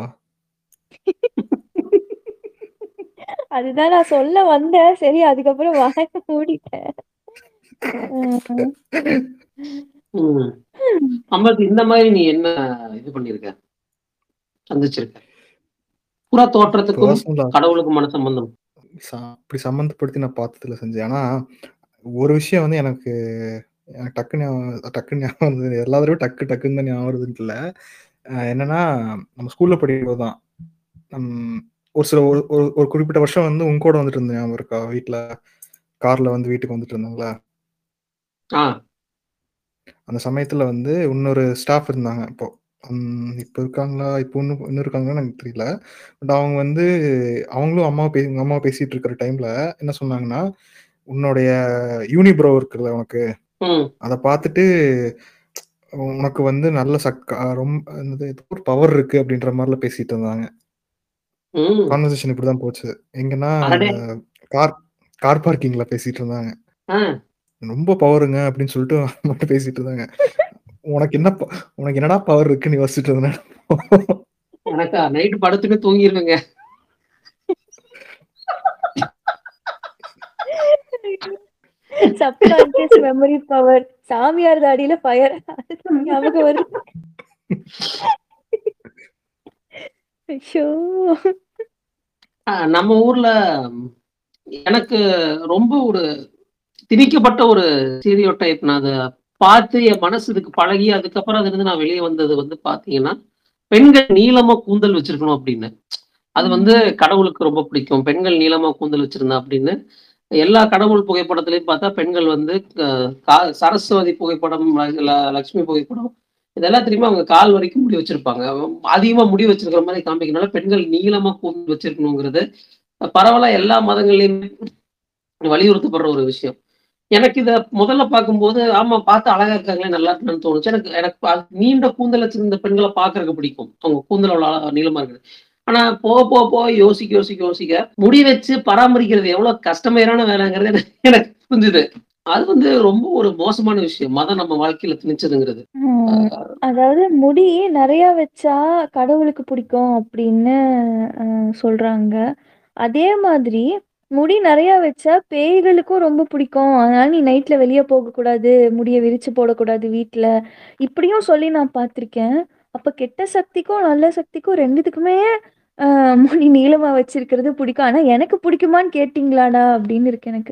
அதுதான் நான் சொல்ல வந்தேன் சரி அதுக்கப்புறம் வாய மூடிட்டேன் அஹ், ம். அமர்த் இந்த மாதிரி நீ என்ன இது பண்ணிருக்க சந்திச்சிருக்க புற தோற்றத்துக்கும் பர்சனலா கடவுளுக்குமான சம்பந்தம் அப்படி சம்மந்தப்படுத்தி நான் பார்த்ததுல செஞ்சேன் ஆனா ஒரு விஷயம் வந்து எனக்கு எனக்கு டக்கு ஞாபகம் டக்குன்னு ஞாபகம் வருது எல்லா தடவையும் டக்கு டக்குன்னு தான் ஞாபகம் வருதுன்ட்டு இல்லை அஹ் என்னன்னா நம்ம ஸ்கூல்ல படிக்கும்போது தான் ஹம், ஒரு சில ஒரு ஒரு ஒரு குறிப்பிட்ட வருஷம் வந்து உங்க கூட வந்துட்டு இருந்தேன் ஞாபகம் இருக்கா வீட்டில் கார்ல வந்து வீட்டுக்கு வந்துட்டு இருந்தாங்களா ஆ அந்த சமயத்துல வந்து இன்னொரு ஸ்டாஃப் இருந்தாங்க இப்போ ஹம், இப்போ இருக்காங்களா இப்போ இன்னும் இன்னும் இருக்காங்களான்னு எனக்கு தெரியல பட் அவங்க வந்து அவங்களும் அம்மா பே உங்க அம்மா பேசிட்டு இருக்கிற டைம்ல என்ன சொன்னாங்கன்னா உன்னுடைய யூனிப்ரோ இருக்குல்ல உனக்கு ம் அதை பார்த்துட்டு உனக்கு வந்து நல்ல சக் ரொம்ப என்னது, ஏதோ ஒரு பவர் இருக்கு அப்படின்ற மாதிரிலாம் பேசிட்டு இருந்தாங்க ம் கான்வர்சேஷன் இப்படிதான் போச்சு எங்கன்னா அடடே. கார் கார் பார்க்கிங்ல பேசிட்டு இருந்தாங்க ஆ ரொம்ப பவருங்க அப்படின்னு சொல்லிட்டு மட்டும் பேசிட்டு இருந்தாங்க உனக்கு என்ன ப- உனக்கு என்னடா பவர் இருக்குன்னு யோசிச்சுட்டு இருந்தேன் எனக்கா நைட்டு படுத்துட்டு தூங்கிருவேங்க சப்கான்சியஸ் மெமரி பவர் சாமியார் தாடியில ஃபயர் ஞாபகம் வருது ஐயோ ஆ, நம்ம ஊர்ல ம், எனக்கு ரொம்ப ஒரு திணிக்கப்பட்ட ஒரு ஸ்டீரியோ டைப் நான் அதை பார்த்து என் மனசு இதுக்கு பழகி அதுக்கப்புறம் அதுல இருந்து நான் வெளியே வந்தது வந்து பாத்தீங்கன்னா பெண்கள் நீளமா கூந்தல் வச்சிருக்கணும் அப்படின்னு அது வந்து கடவுளுக்கு ரொம்ப பிடிக்கும் பெண்கள் நீளமா கூந்தல் வச்சிருந்தா அப்படின்னு எல்லா கடவுள் புகைப்படத்திலையும் பார்த்தா பெண்கள் வந்து அஹ், கா- சரஸ்வதி புகைப்படம் ல- ல- லக்ஷ்மி புகைப்படம் இதெல்லாம் திரும்பி அவங்க கால் வரைக்கும் முடி வச்சிருப்பாங்க அதிகமா முடி வச்சிருக்கிற மாதிரி காமிக்கிறனால பெண்கள் நீளமா கூந்தல் வச்சிருக்கணுங்கிறது பரவலா எல்லா மதங்கள்லயுமே வலியுறுத்தப்படுற ஒரு விஷயம் எனக்கு இத முதல்ல பார்க்கும்போது ஆமா பார்த்து அழகா இருக்காங்களே நல்லா இருக்குன்னு தோணுச்சு எனக்கு எனக்கு பா- நீண்ட கூந்தல் வச்சிருந்த பெண்களை பார்க்கறதுக்கு பிடிக்கும் அவங்க கூந்தல் அவ்வளவு அழகா நீளமா இருக்குது ஆனா போக போக போக யோசிக்க யோசிக்க யோசிக்க முடி வச்சு பராமரிக்கிறது எவ்வளவு கஷ்டமையான வேலைங்கிறது எனக்கு எனக்கு புரிஞ்சுது அது வந்து ரொம்ப ஒரு மோசமான விஷயம் மதம் நம்ம வாழ்க்கையில திணிச்சதுங்கிறது உம், அதாவது முடி நிறைய வச்சா கடவுளுக்கு பிடிக்கும் அப்படின்னு அஹ், சொல்றாங்க அதே மாதிரி முடி நிறைய வச்சா பேய்களுக்கும் ரொம்ப பிடிக்கும் அதனால நீ நைட்ல வெளியே போகக்கூடாது முடியை விரிச்சு போடக்கூடாது வீட்ல இப்படியும் சொல்லி நான் பார்த்திருக்கேன் அப்ப கெட்ட சக்திக்கும் நல்ல சக்திக்கும் ரெண்டுத்துக்குமே அஹ், முடி நீளமா வச்சிருக்கிறது பிடிக்கும் ஆனா எனக்கு பிடிக்குமான்னு கேட்டிங்களாடா அப்படின்னு இருக்கு எனக்கு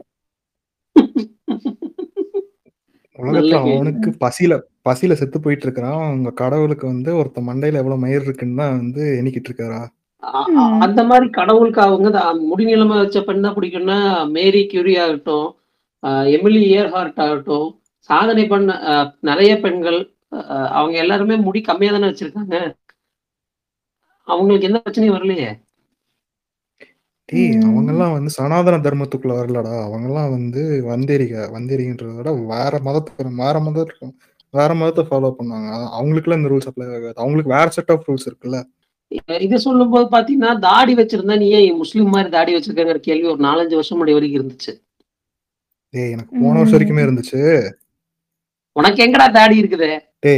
உலகத்துல கேள்வி. அவனுக்கு பசியில பசியில செத்து போயிட்டு இருக்கிறான் அவங்க கடவுளுக்கு வந்து ஒருத்த மண்டையில எவ்வளவு மயிர் இருக்குன்னு தான் வந்து எண்ணிக்கிட்டு இருக்காரா அ- அ- அந்த மாதிரி கடவுளுக்கு அவங்க தான் முடிநீளமா வச்ச பெண் தான் பிடிக்கும்னா மேரி கியூரி ஆகட்டும் அஹ் எமிலி இயர்ஹார்ட் ஆகட்டும் சாதனை பண்ண அஹ், நிறைய பெண்கள் அஹ், அவங்க எல்லாருமே முடி கம்மியா தானே வச்சிருக்காங்க அவங்களுக்கு எந்த பிரச்சனையும் வரலையே டேய் உம். அவங்கெல்லாம் வந்து சனாதன தர்மத்துக்குள்ள வரலடா அவங்கெல்லாம் வந்து வந்தேரிக வந்தேரிகன்றத விட வேற மதத்தை வேற மதம் வேற மதத்தை ஃபாலோ பண்ணாங்க அவங்களுக்குலாம் இந்த ரூல்ஸ் அப்ளை ஆகாது அவங்களுக்கு வேற செட் ஆஃப் ரூல்ஸ் இருக்குல்ல இ- இதை சொல்லும் போது பாத்தீங்கன்னா தாடி வச்சிருந்தா நீ ஏன் முஸ்லீம் மாதிரி தாடி வச்சிருக்கங்கிற கேள்வி ஒரு நாலஞ்சு வருஷம் முன்னாடி வரைக்கும் இருந்துச்சு டேய் எனக்கு போன வருஷம் வரைக்குமே இருந்துச்சு உனக்கு எங்கடா தாடி இருக்குது டேய்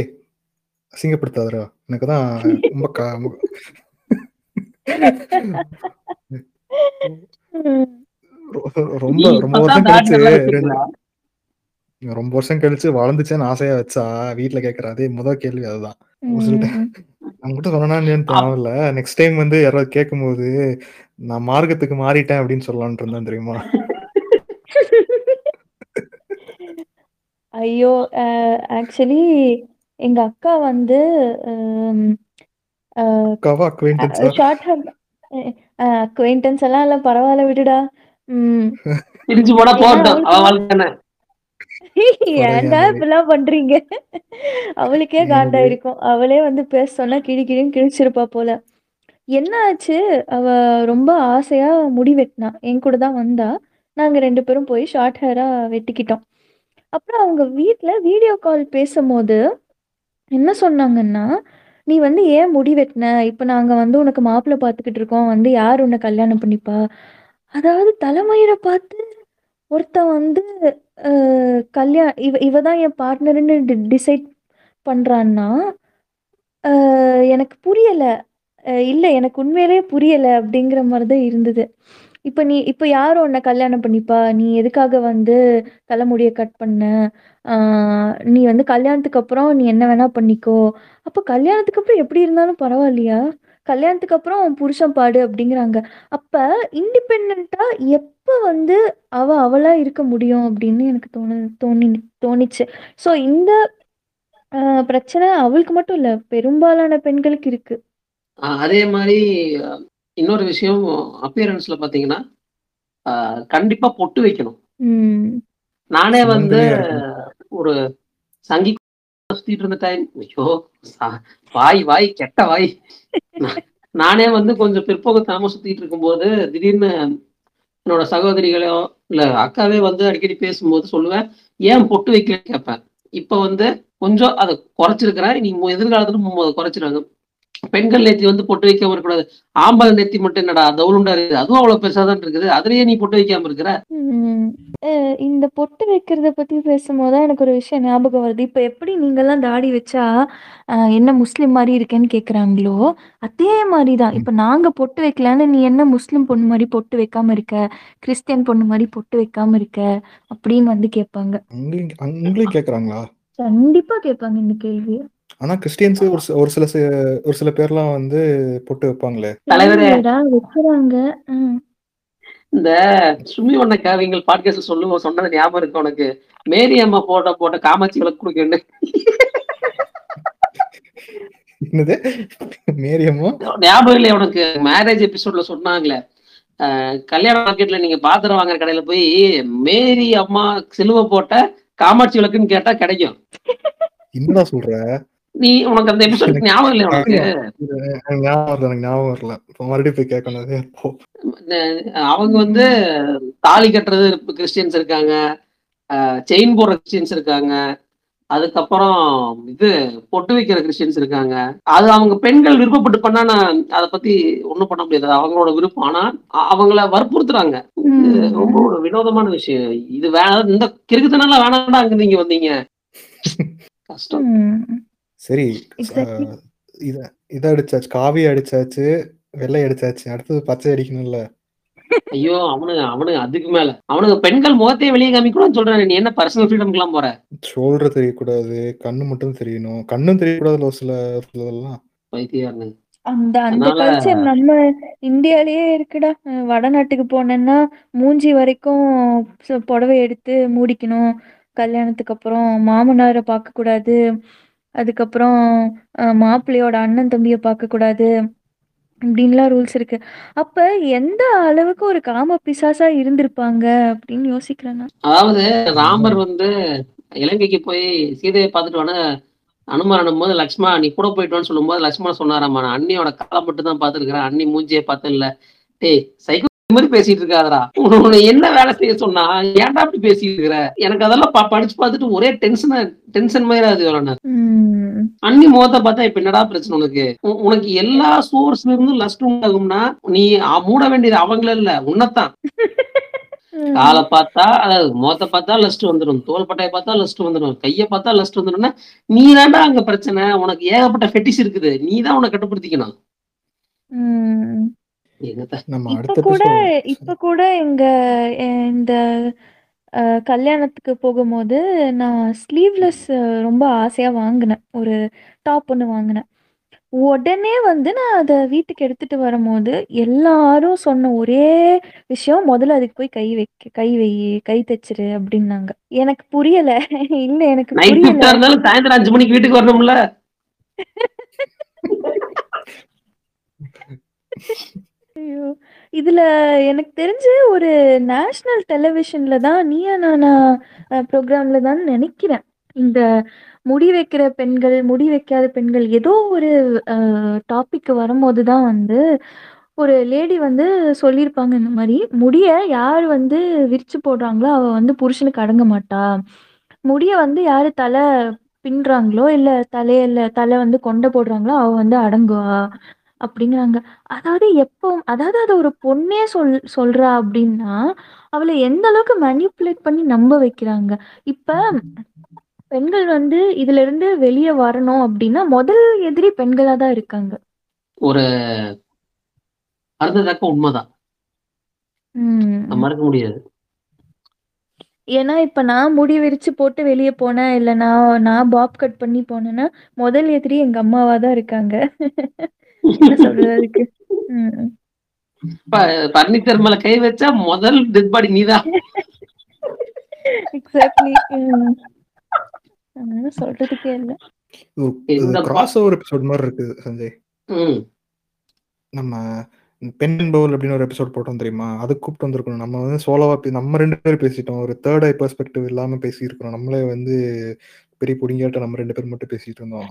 அசிங்கப்படுத்தாதடா எனக்கு தான் ரொம்ப கா ம். ரொ- ரொம்ப நீ ரொம்ப இப்பதான் வருஷம் தாடி கழிச்சு நல்லா ரெண்டு வச்சிருக்கா ரொம்ப வருஷம் கழிச்சு வளர்ந்துச்சேன்னு ஆசையா வச்சா வீட்டுல கேக்குற அதே முதல் கேள்வி அதுதான் ஒரு சில டைம் ம். நான் கூட சொன்னா தேவையில்ல நெக்ஸ்ட் டைம் வந்து யாராவது கேட்கும்போது நான் மார்க்கத்துக்கு மாறிட்டேன் அப்படின்னு சொல்லலாம்னு இருந்தேன் தெரியுமா ஐயோ ஆக்சுவலி எங்க அக்கா வந்து கவா அக்வைண்டன்ஸா ஷார்ட் ஹேர் அக்வைண்டன்ஸ் எல்லாம் இல்ல பரவாயில்ல விடுடா ம் பிரிஞ்சு போனா ஏன்னா போகட்டும் அவ அவளுக்கு வாழ்க்கை என்ன ஏன்டா படையாதவை இப்படிலாம் பண்றீங்க அவளுக்கே காண்டா எனக்கு இருக்கும் அவளே வந்து பேச சொன்னா கிழி கிழின்னு கிழிச்சிருப்பா போல என்ன ஆச்சு அவ ரொம்ப ஆசையா முடி வெட்டினா என் கூட தான் வந்தா நாங்க ரெண்டு பேரும் போய் ஷார்ட் ஹேரா வெட்டிக்கிட்டோம் அப்புறம் அவங்க வீட்ல வீடியோ கால் பேசும்போது என்ன சொன்னாங்கன்னா நீ வந்து ஏன் முடி வெட்டின இப்போ நாங்க வந்து உனக்கு மாப்பிள்ளை பார்த்துக்கிட்டு இருக்கோம் வந்து யார் உன்னை கல்யாணம் பண்ணிப்பா அதாவது தலைமயிரை பார்த்து ஒருத்தன் வந்து அஹ், கல்யாண இவ இவ தான் என் பார்ட்னர்னு டிசைட் பண்றான்னா அஹ், எனக்கு புரியல அஹ், இல்ல எனக்கு உண்மையிலேயே புரியல அப்படிங்கிற மாதிரி தான் இருந்தது இப்போ நீ இப்போ யார் உன்னை கல்யாணம் பண்ணிப்பா நீ எதுக்காக வந்து தலைமுடியை கட் பண்ண ஆஹ், நீ வந்து கல்யாணத்துக்கு அப்புறம் நீ என்ன வேணா பண்ணிக்கோ அப்போ கல்யாணத்துக்கு அப்புறம் எப்படி இருந்தாலும் பரவாயில்லையா கல்யாணத்துக்கு அப்புறம் உன் புருஷன் பாடு அப்படிங்கிறாங்க அப்ப இண்டிபெண்டா எப்ப வந்து அவ அவளா இருக்க முடியும் அப்படின்னு எனக்கு தோணு தோணி தோணிச்சு ஸோ இந்த ஆஹ், பிரச்சனை அவளுக்கு மட்டும் இல்ல பெரும்பாலான பெண்களுக்கு இருக்கு ஆஹ் அதே மாதிரி அஹ், இன்னொரு விஷயம் அப்பியரன்ஸ்ல பாத்தீங்கன்னா ஆஹ், கண்டிப்பா பொட்டு வைக்கணும் ம் நானே வந்து சுமங்கலியா இருக்கணும் ஒரு சங்கி சுத்திட்டு இருந்த டைம் ஐயோ சா- வாய் வாய் கெட்ட வாய் நா- நானே வந்து கொஞ்சம் பிற்போக்குத்தனமா சுத்திட்டு இருக்கும்போது திடீர்னு என்னோட சகோதரிகளோ இல்ல அக்காவே வந்து அடிக்கடி பேசும்போது சொல்லுவேன் ஏன் பொட்டு வைக்கல கேட்பேன் இப்ப வந்து கொஞ்சம் அதை குறைச்சிருக்கிறேன் நீ மு- எதிர்காலத்துல மு- அதை குறைச்சிருவாங்க பெண்கள் நெத்தி வந்து பொட்டு வைக்காம இருக்கக்கூடாது ஆம்பளை நெத்தி மட்டும் என்னடா தவுளுண்டா இருக்குது அதுவும் அவ்வளவு பெருசா தான் இருக்குது அதுலயே நீ பொட்டு வைக்காம இருக்கிற ம். அஹ் இந்த பொட்டு வைக்கிறத பத்தி பேசும்போது தான் எனக்கு ஒரு விஷயம் ஞாபகம் வருது இப்போ எப்படி நீங்கெல்லாம் தாடி வச்சா அஹ், என்ன முஸ்லிம் மாதிரி இருக்கேன்னு கேக்குறாங்களோ அதே மாதிரி தான் இப்போ நாங்க பொட்டு வைக்கலான்னு நீ என்ன முஸ்லிம் பொண்ணு மாதிரி பொட்டு வைக்காம இருக்க கிறிஸ்டியன் பொண்ணு மாதிரி பொட்டு வைக்காம இருக்க அப்படின்னு வந்து கேட்பாங்க உங்களையும் உங்களையும் கேக்குறாங்களா கண்டிப்பா கேட்பாங்க இந்த கேள்வி ஆனா கிறிஸ்டியன்ஸ் ஒரு சி- ஒரு சில சி- ஒரு சில பேர்லாம் வந்து பொட்டு வைப்பாங்களே தலைவரே ஏன்டா வைக்கிறாங்க ம். இந்த சுமி வண்ண காவியங்கள் பாட்காஸ்ட் சொல்லுவோம் சொன்னது ஞாபகம் இருக்கு உனக்கு மேரி அம்மா போட்டோ போட்ட காமாட்சி விளக்கு கொடுக்கணும் என்னது மேரியம்மா ஞாபகம் இல்லை உனக்கு மேரேஜ் எபிசோட்ல சொன்னாங்களே அஹ், கல்யாண மார்க்கெட்ல நீங்க பாத்திரம் வாங்குற கடையில போய் மேரி அம்மா சிலுவை போட்ட காமாட்சி விளக்குன்னு கேட்டா கிடைக்கும் என்னடா சொல்ற நீ உனக்கு அந்த எபிசோட் ஞாபகம் இல்லை உனக்கு எனக்கு ஞாபகம் வரல எனக்கு ஞாபகம் வரல இப்போ மறுபடியும் போய் கேட்கணும் அதே அப்போ. ந- அவங்க வந்து தாலி கட்டுறது கிறிஸ்டியன்ஸ் இருக்காங்க செயின் போடுற கிறிஸ்டியன்ஸ் இருக்காங்க அதுக்கப்புறம் இது பொட்டு வைக்கிற கிறிஸ்டியன்ஸ் இருக்காங்க அது அவங்க பெண்கள் விருப்பப்பட்டு பண்ணா நான் அதை பத்தி ஒண்ணும் பண்ண முடியாது அது அவங்களோட விருப்பம் ஆனா அ- அவங்கள வற்புறுத்துறாங்க இது ம். ரொம்ப ஒரு வினோதமான விஷயம் இது வேணா இந்த கிறுக்குத்தனால வேணாம்டா அங்க நீங்க வந்தீங்க கஷ்டம் ம். சரி Exactly. அஹ், இத இத அடிச்சாச்சு காவி அடிச்சாச்சு வெள்ளை அடிச்சாச்சு அடுத்தது பச்சை அடிக்கணும்ல ஐயோ அவனுங்க அவனுங்க அதுக்கு மேல அவனுங்க பெண்கள் முகத்தையே வெளியே காமிக்கணும்னு சொல்றேன் நீ என்ன பர்சனல் ஃப்ரீடம்க்குலாம் போற ஷோல்டர் தெரியக்கூடாது கண்ணு மட்டும் தெரியணும் கண்ணும் தெரியக்கூடாதுல ஒரு சில ஒரு சிலதெல்லாம் பைத்தியாருங்க அந்த அந்த அதனால கல்ச்சர் நம்ம இந்தியாலயே இருக்குடா அஹ் வடநாட்டுக்கு போனேன்னா மூஞ்சி வரைக்கும் ச- புடவை எடுத்து மூடிக்கணும் கல்யாணத்துக்கு அப்புறம் மாமனாரை பார்க்க கூடாது அதுக்கப்புறம் அஹ், மாப்பிள்ளையோட அண்ணன் தம்பியை பார்க்க கூடாது இப்படின்லாம் ரூல்ஸ் இருக்கு அப்ப எந்த அளவுக்கு ஒரு காம பிசாசா இருந்திருப்பாங்க அப்படின்னு யோசிக்கிறேன் நான் அதாவது ராமர் வந்து இலங்கைக்கு போய் சீதையை பார்த்துட்டு வான அனுமார் அனுப்பும்போது லக்ஷ்மா நீ கூட போயிட்டு வான்னு சொல்லும்போது லக்ஷ்மணன் சொன்னாராமா நான் அண்ணியோட காலை மட்டும் தான் பார்த்துருக்கிறேன் அண்ணி மூஞ்சியை பார்த்து இல்ல டேய் சைக்கோ மாதிரி பேசிட்டு இருக்காதடா உன்னை என்ன வேலை செய்ய சொன்னா ஏன்டா அப்படி பேசிட்டு இருக்கிற எனக்கு அதெல்லாம் ப- படிச்சு பார்த்துட்டு ஒரே டென்ஷன் டென்ஷன் மாதிரி அது இவ்வளவு உம் அண்ணி முகத்தை பார்த்தா இப்ப என்னடா பிரச்சனை உனக்கு உ- உனக்கு எல்லா சோர்ஸ்ல இருந்தும் லஸ்ட் உண்டாகும்னா நீ அ- மூட வேண்டியது அவங்கள இல்ல உன்னத்தான் காலை பார்த்தா அதாவது முகத்தை பார்த்தா லஸ்ட் வந்துடும் தோள்பட்டையை பார்த்தா லஸ்ட் வந்துடும் கையை பார்த்தா லஸ்ட் வந்துடும்னா நீ தாண்டா அங்க பிரச்சனை உனக்கு ஏகப்பட்ட ஃபெட்டிஸ் இருக்குது நீ தான் உன்னை கட்டுப்படுத்திக்கணும் உம் என்னத்த நம்ம இப்ப அடுத்த கூட எபிசோட் இப்ப கூட எங்க அஹ் இந்த அஹ், கல்யாணத்துக்கு போகும்போது நான் ஸ்லீவ்லெஸ் ரொம்ப ஆசையா வாங்கினேன் ஒரு டாப் ஒன்று வாங்கினேன் உடனே வந்து நான் அதை வீட்டுக்கு எடுத்துட்டு வரும்போது எல்லாரும் சொன்ன ஒரே விஷயம் முதல்ல அதுக்கு போய் கை வைக்க கை வை கை தைச்சிரு அப்படின்னாங்க எனக்கு புரியல இல்ல எனக்கு நைட் புரியல ஷிஃப்டா இருந்தாலும் சாயந்தரம் அஞ்சு மணிக்கு வீட்டுக்கு வரணும்ல ஐயோ இதுல எனக்கு தெரிஞ்சு ஒரு நேஷனல் டெலிவிஷன்ல தான் நீயா நானா ப்ரோக்ராம்ல தான் நினைக்கிறேன் இந்த முடி வைக்கிற பெண்கள் முடி வைக்காத பெண்கள் ஏதோ ஒரு டாபிக் வரும்போது தான் வந்து ஒரு லேடி வந்து சொல்லியிருப்பாங்க இந்த மாதிரி முடிய யார் வந்து விரிச்சு போடுறாங்களோ அவ வந்து புருஷனுக்கு அடங்க மாட்டா முடிய வந்து யாரு தலை பின்றாங்களோ இல்ல தலையில தலை வந்து கொண்டை போடுறாங்களோ அவ வந்து அடங்குவா அப்படிங்கிறாங்க அதாவது எப்போ அதாவது அது ஒரு பொண்ணே சொல் சொல்றா அப்படின்னா அவளை எந்த அளவுக்கு மேனிப்புலேட் பண்ணி நம்ப வைக்கிறாங்க இப்ப பெண்கள் வந்து இதுல இருந்து வெளியே வரணும் அப்படின்னா முதல் எதிரி பெண்களா தான் இருக்காங்க ஒரு அறுந்ததக்க உண்மைதான் உம் நம்ம மறக்க முடியாது ஏன்னா இப்ப நான் முடி விரிச்சு போட்டு வெளியே போனேன் இல்ல நான் நான் பாப் கட் பண்ணி போனேன்னா முதல் எதிரி எங்க அம்மாவா தான் இருக்காங்க என்ன சொல்றது அதுக்கு உம் பர்னிச்சர் மேல கை வச்சா முதல் டெட் பாடி நீதான் எக்ஸாக்ட்லி சொல்றதுக்கே இல்ல இந்த கிராஸ் ஓவர் எபிசோட் மாதிரி இருக்குது சஞ்சய் ம் நம்ம பெண் பவுல் அப்படின்னு ஒரு எபிசோட் போட்டோம் தெரியுமா அது கூப்பிட்டு வந்திருக்கணும் நம்ம வந்து சோலோவா பே- நம்ம ரெண்டு பேரும் பேசிட்டோம் ஒரு தேர்ட் ஐ பெர்ஸ்பெக்டிவ் இல்லாம பேசியிருக்கிறோம் நம்மளே வந்து பெரிய புடிங்காட்ட நம்ம ரெண்டு பேர் மட்டும் பேசிட்டு இருந்தோம்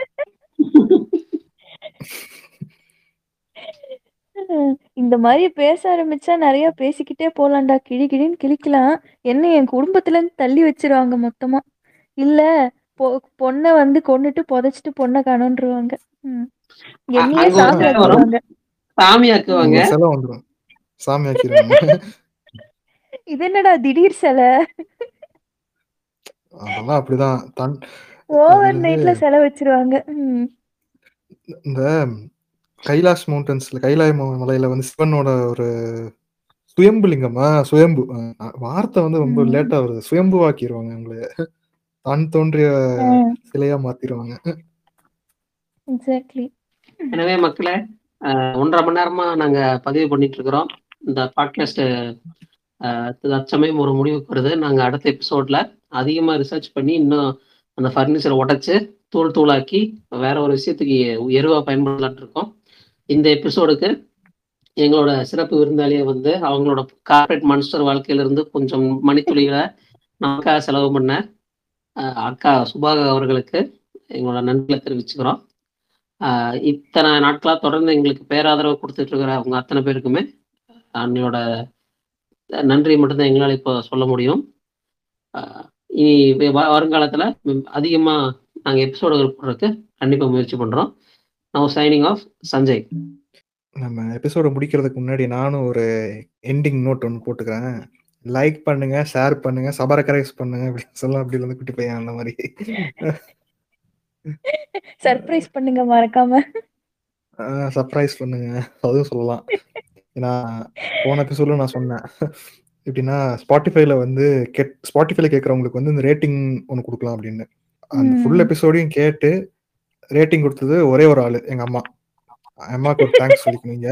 இந்த மாதிரி பேச ஆரம்பிச்சா நிறைய பேசிக்கிட்டே போலாம்டா கிழி கிழின்னு கிழிக்கலாம் என்ன என் குடும்பத்துல இருந்து தள்ளி வச்சிருவாங்க மொத்தமா இல்ல பொ பொண்ணை வந்து கொன்னுட்டு புதைச்சிட்டு பொண்ணை காணோன்றுவாங்க ம். என்னையே அங்க சாமி வந்து வரும். ஆக்கிடுவாங்க சாமி ஆக்குவாங்க ஒரு சிலை வந்துடும் சாமி ஆக்கிடுவாங்க இது என்னடா திடீர் சிலை அதெல்லாம் அப்படிதான் தன் ஓவர் இது நைட்ல சிலை வச்சிருவாங்க ம். இந்த கைலாஷ் மவுண்டன்ஸ்ல கைலாய ம- மலையில வந்து சிவனோட ஒரு சுயம்புலிங்கமா சுயம்பு அஹ் வார்த்தை வந்து ரொம்ப ம். லேட்டா வருது சுயம்பு ஆக்கிடுவாங்க உங்களை தான் தோன்றிய ஆ, சிலையா மாத்திடுவாங்க எக்ஸாக்ட்லி எனவே மக்களே அஹ், ஒன்றரை மணி நேரமா நாங்க பதிவு பண்ணிட்டு இருக்கிறோம் இந்த பாட்காஸ்ட் தற்சமயம் ஒரு முடிவுக்கு வருது நாங்க அடுத்த எபிசோட்ல அதிகமா ரிசர்ச் பண்ணி இன்னும் அந்த ஃபர்னிச்சரை உடைச்சு தூள் தூளாக்கி வேற ஒரு விஷயத்துக்கு எருவா பயன்படுத்தலாம்னு இருக்கோம் இந்த எபிசோடுக்கு எங்களோட சிறப்பு விருந்தாளியை வந்து அவங்களோட கார்பரேட் மான்ஸ்டர் வாழ்க்கையில இருந்து கொஞ்சம் மணித்துளிகளை நமக்காக செலவு பண்ண அஹ், அக்கா சுபாக அவர்களுக்கு எங்களோட நன்றிகளை தெரிவிச்சுக்கிறோம் ஆஹ் இத்தனை நாட்களா தொடர்ந்து எங்களுக்கு பேராதரவு கொடுத்துட்டு இருக்கிற அவங்க அத்தனை பேருக்குமே அன்னையோட நன்றி மட்டும்தான் எங்களால் இப்போ சொல்ல முடியும் ஆஹ் இனி வே- வ- வருங்காலத்துல ம், அதிகமா நாங்க எபிசோடுகள் போடுறதுக்கு கண்டிப்பா முயற்சி பண்றோம் நவ் சைனிங் ஆஃப் சஞ்சய் நம்ம எபிசோட முடிக்கிறதுக்கு முன்னாடி நானும் ஒரு எண்டிங் நோட் ஒன்று போட்டுக்கிறேன் லைக் பண்ணுங்க ஷேர் பண்ணுங்க சபரகரைஸ் பண்ணுங்க அப்படின்னு சொல்லலாம் அப்படி வந்து குட்டி பையன் அந்த மாதிரி சர்ப்ரைஸ் பண்ணுங்க மறக்காம சர்ப்ரைஸ் பண்ணுங்க அதுவும் சொல்லலாம் ஏன்னா போன எபிசோட்ல நான் சொன்னேன் எப்படின்னா ஸ்பாட்டிஃபைல வந்து கெட் ஸ்பாட்டிஃபைல கேட்குறவங்களுக்கு வந்து இந்த ரேட்டிங் ஒன்று கொடுக்கலாம் அப்படின்னு அந்த ஃபுல் ம். எபிசோடையும் கேட்டு ரேட்டிங் கொடுத்தது ஒரே ஒரு ஆளு எங்க அம்மா அம்மாவுக்கு ஒரு தேங்க்ஸ் சொல்லிக்கணுங்க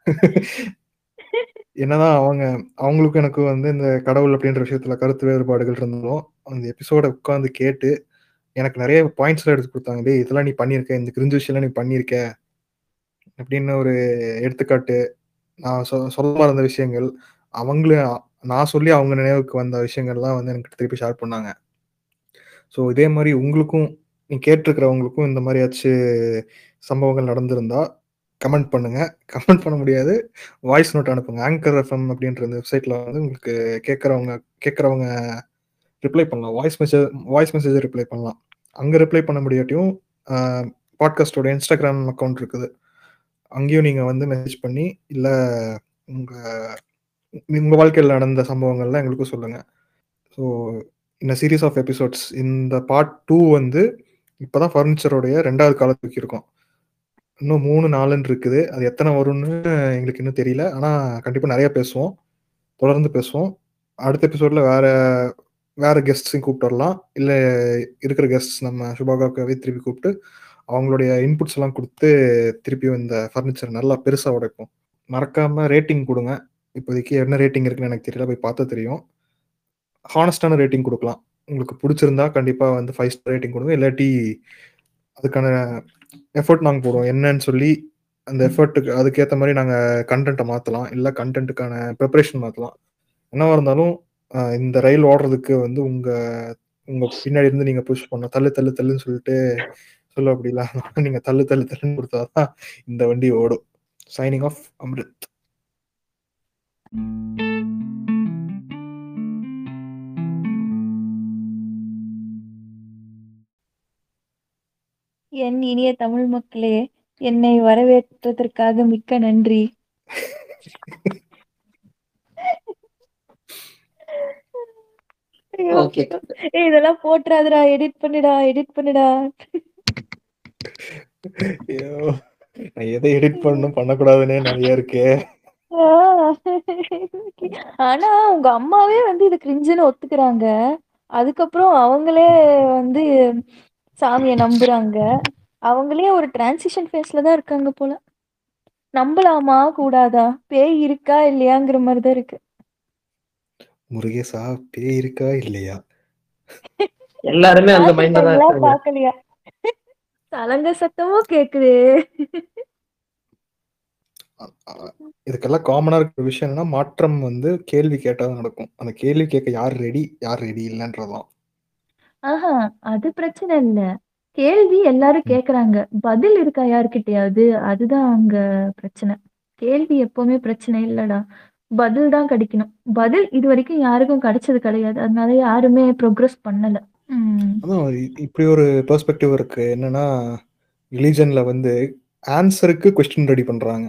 என்னதான் அவங்க அவங்களுக்கும் எனக்கு வந்து இந்த கடவுள் அப்படின்ற விஷயத்துல கருத்து வேறுபாடுகள் இருந்தாலும் அந்த எபிசோட உட்காந்து கேட்டு எனக்கு நிறைய பாயிண்ட்ஸ்லாம் எடுத்து கொடுத்தாங்க டேய் இதெல்லாம் நீ பண்ணியிருக்க இந்த கிரிஞ்சு விஷயம்லாம் நீ பண்ணியிருக்க அப்படின்னு ஒரு எடுத்துக்காட்டு நான் சொ சொல்ல மறந்த விஷயங்கள் அவங்களும் நான் சொல்லி அவங்க நினைவுக்கு வந்த விஷயங்கள்லாம் வந்து எனக்கு திருப்பி ஷேர் பண்ணாங்க ஸோ இதே மாதிரி உங்களுக்கும் நீ கேட்டிருக்கிறவங்களுக்கும் இந்த மாதிரியாச்சும் சம்பவங்கள் நடந்திருந்தா கமெண்ட் பண்ணுங்க கமெண்ட் பண்ண முடியாது வாய்ஸ் நோட் அனுப்புங்க ஆங்கர் எஃப்எம் அப்படின்ற இந்த வெப்சைட்ல வந்து உங்களுக்கு கேட்குறவங்க கேட்குறவங்க ரிப்ளை பண்ணலாம் voice message voice message reply பண்ணலாம் அங்கே ரிப்ளை பண்ண முடியாட்டியும் பாட்காஸ்டோட இன்ஸ்டாகிராம் அக்கௌண்ட் இருக்குது அங்கேயும் நீங்கள் வந்து மெசேஜ் பண்ணி இல்லை உங்கள் உங்கள் வாழ்க்கையில் நடந்த சம்பவங்கள்லாம் எங்களுக்கும் சொல்லுங்கள் ஸோ இந்த சீரீஸ் ஆஃப் எபிசோட்ஸ் இந்த பார்ட் டூ வந்து இப்போ தான் ஃபர்னிச்சரோடைய ரெண்டாவது காலத்துக்கு இருக்கும் இன்னும் மூணு நாலுன்னு இருக்குது அது எத்தனை வரும்னு எங்களுக்கு இன்னும் தெரியல ஆனா கண்டிப்பா நிறைய பேசுவோம் தொடர்ந்து பேசுவோம் அடுத்த எபிசோட்ல வேற வேற கெஸ்ட்ஸையும் கூப்பிட்டு வரலாம் இல்ல இருக்கிற கெஸ்ட்ஸ் நம்ம சுபாகாக்காவே திருப்பி கூப்பிட்டு அவங்களுடைய இன்புட்ஸ் எல்லாம் கொடுத்து திருப்பியும் இந்த ஃபர்னிச்சர் நல்லா பெருசா உடைப்போம் மறக்காம ரேட்டிங் கொடுங்க இப்போதைக்கு என்ன ரேட்டிங் இருக்குன்னு எனக்கு தெரியல போய் பார்த்தா தெரியும் ஹானஸ்டான ரேட்டிங் கொடுக்கலாம் உங்களுக்கு பிடிச்சிருந்தா கண்டிப்பா வந்து ஃபைவ் ஸ்டார் ரேட்டிங் கொடுங்க இல்லாட்டி அதுக்கான எஃபர்ட் நாங்கள் போடுவோம் என்னன்னு சொல்லி அந்த எஃபர்ட்டுக்கு அதுக்கேற்ற மாதிரி நாங்கள் கண்டென்ட்டை மாற்றலாம் இல்லை கண்டென்ட்டுக்கான ப்ரிப்பரேஷன் மாற்றலாம் என்னவா இருந்தாலும் ஆஹ் இந்த ரயில் ஓடுறதுக்கு வந்து உங்க உங்க பின்னாடி இருந்து நீங்க புஷ் பண்ண தள்ளு தள்ளு தள்ளுன்னு சொல்லிட்டு சொல்ல அப்படிலாம் நீங்க தள்ளு தள்ளு தள்ளுன்னு கொடுத்தாதான் இந்த வண்டி ஓடும் சைனிங் ஆஃப் அம்ரித் என் இனிய தமிழ் மக்களே என்னை வரவேற்றதற்காக மிக்க நன்றி ஐயோ, ஓகே ஏய், இதெல்லாம் போட்டுறாதடா எடிட் பண்ணுடா எடிட் பண்ணுடா ஐயோ நான் எதை எடிட் பண்ணணும் பண்ணக்கூடாதுன்னே நிறைய இருக்கே ஆ. ஆனா உங்க அம்மாவே வந்து இது கிரிஞ்சுன்னு ஒத்துக்கிறாங்க அதுக்கப்புறம் அவங்களே வந்து சாமியை நம்புறாங்க அவங்களே ஒரு டிரான்சிஷன் ஃபேஸ்ல தான் இருக்காங்க போல நம்பலாமா கூடாதா பேய் இருக்கா இல்லையாங்கிற மாதிரி தான் இருக்கு முருகேசா பேய் இருக்கா இல்லையா எல்லாருமே அந்த மைண்ட்ல தான் பார்த்துட்டீங்களா, இருக்காங்க பார்க்கலையா சலங்க சத்தமும் கேக்குது அ- அ- இதுக்கெல்லாம் காமனா இருக்கிற விஷயம் என்னன்னா மாற்றம் வந்து கேள்வி கேட்டாதான் நடக்கும் அந்த கேள்வி கேட்க யார் ரெடி யார் ரெடி இல்லைன்றதான் ஆஹா அது பிரச்சனை இல்ல கேள்வி எல்லாரும் கேக்குறாங்க பதில் இருக்கா யார்கிட்டயாவது அதுதான் அங்க பிரச்சனை கேள்வி எப்பவுமே பிரச்சனை இல்லடா பதில் தான் கிடைக்கணும் பதில் இது வரைக்கும் யாருக்கும் கிடைச்சது கிடையாது அதனால யாருமே ப்ரோக்ரஸ் பண்ணல உம் அதான் இ- இப்படி ஒரு பெர்ஸ்பெக்டிவ் இருக்கு என்னன்னா ரிலீஜன்ல வந்து ஆன்சருக்கு கொஸ்டின் ரெடி பண்றாங்க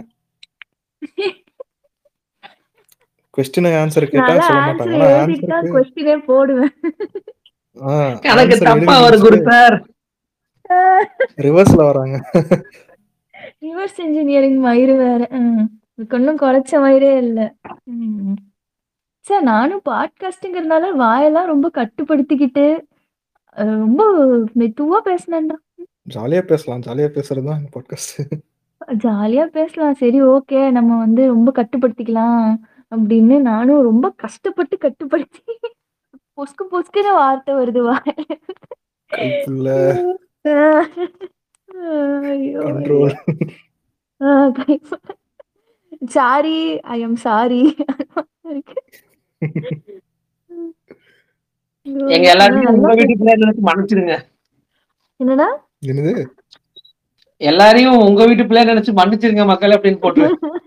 கொஸ்டின் ஆன்சர் கேட்டா நல்லா சொல்ல ஆன்சர் மாட்டாங்க ஆனா எழுதிட்டு தான் ஆன்சருக்கு கொஸ்டினே போடுவேன் கணக்கு தப்பா வரும் குரு சார் ரிவர்ஸ்ல வராங்க ரிவர்ஸ் இன்ஜினியரிங் மயிறு வேற உம் இதுக்கு ஒன்றும் குறைச்ச மயிரே இல்லை உம் சார் நானும் பாட்காஸ்ட்டுங்கிறதுனால வாயெல்லாம் ரொம்ப கட்டுப்படுத்திக்கிட்டு அஹ் ரொம்ப மெதுவா பேசினேன்டா ஜாலியா பேசலாம் ஜாலியா பேசுறது தான் பாட்காஸ்ட் ஜாலியா பேசலாம் சரி ஓகே நம்ம வந்து ரொம்ப கட்டுப்படுத்திக்கலாம் அப்படின்னு நானும் ரொம்ப கஷ்டப்பட்டு கட்டுப்படுத்தி பொஸ்கு பொஸ்குன்னு வார்த்தை வருது வாயில கைப்புள்ள ஐயோ control sorry I am sorry எங்க எல்லாரையும் உங்க வீட்டு பிள்ளைய நினைச்சு மன்னிச்சிடுங்க என்னடா என்னது எல்லாரையும் உங்க வீட்டு பிள்ளைய நினைச்சு மன்னிச்சிருங்க மக்கள் அப்படின்னு போட்டு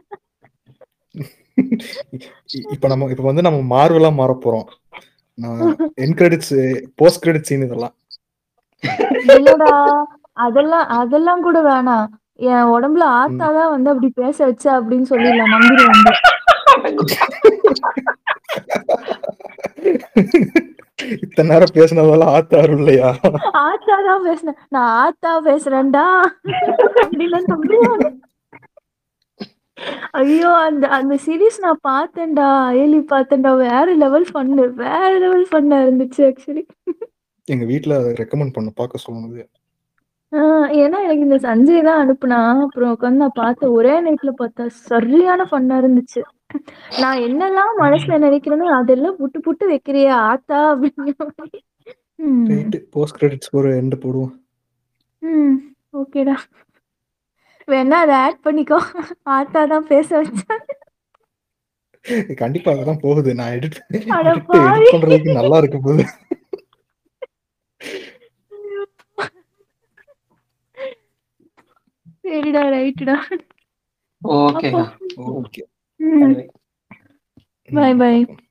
இ- இப்ப நம்ம இப்ப வந்து நம்ம மார்வலா மாற போறோம் நான் என் கிரெடிட்ஸ் போஸ்ட் கிரெடிட் சீன் இதெல்லாம் இல்லடா அதெல்லாம் அதெல்லாம் கூட வேணாம் என் உடம்புல ஆத்தாதான் வந்து அப்படி பேச வச்ச அப்படின்னு சொல்லிடலாம் நம்பிடுவாங்க இத்தனை நேரம் பேசினதெல்லாம் ஆத்தாரு இல்லையா ஆத்தா தான் பேசுனேன் நான் ஆத்தா பேசுறேன்டா அப்படின்னு நம்பிடுவாங்க ஐயோ அந்த அந்த சீரீஸ் நான் பார்த்தேன்டா அயலி பார்த்தேன்டா வேற லெவல் ஃபன்னு வேற லெவல் ஃபன்னா இருந்துச்சு ஆக்சுவலி எங்க வீட்ல ரெக்கமெண்ட் பண்ண பார்க்க சொன்னது ஏன்னா எனக்கு இந்த சஞ்சய் தான் அனுப்புனா அப்புறம் உட்காந்து நான் பார்த்தேன் ஒரே நைட்ல பார்த்தா சரியான ஃபன்னா இருந்துச்சு நான் என்னெல்லாம் மனசுல நினைக்கிறேனோ அதெல்லாம் புட்டு புட்டு வைக்கிறியா ஆத்தா அப்படிங்கிற மாதிரி ம் ரைட்டு போஸ்ட் கிரெடிட்ஸ் ஒரு எண்டு போடுவோம் ம் ஓகேடா வேணா அதை ஆட் பண்ணிக்கோ ஆத்தா தான் பேச வச்சா கண்டிப்பா அதெல்லாம் போகுது நான் எடிட் அட எடிட் பாவி. எடிட் பண்றதுக்கு நல்லா இருக்க போகுது சரிடா ரைட்டுடா ஓகேங்க ஓகே ம் பை பை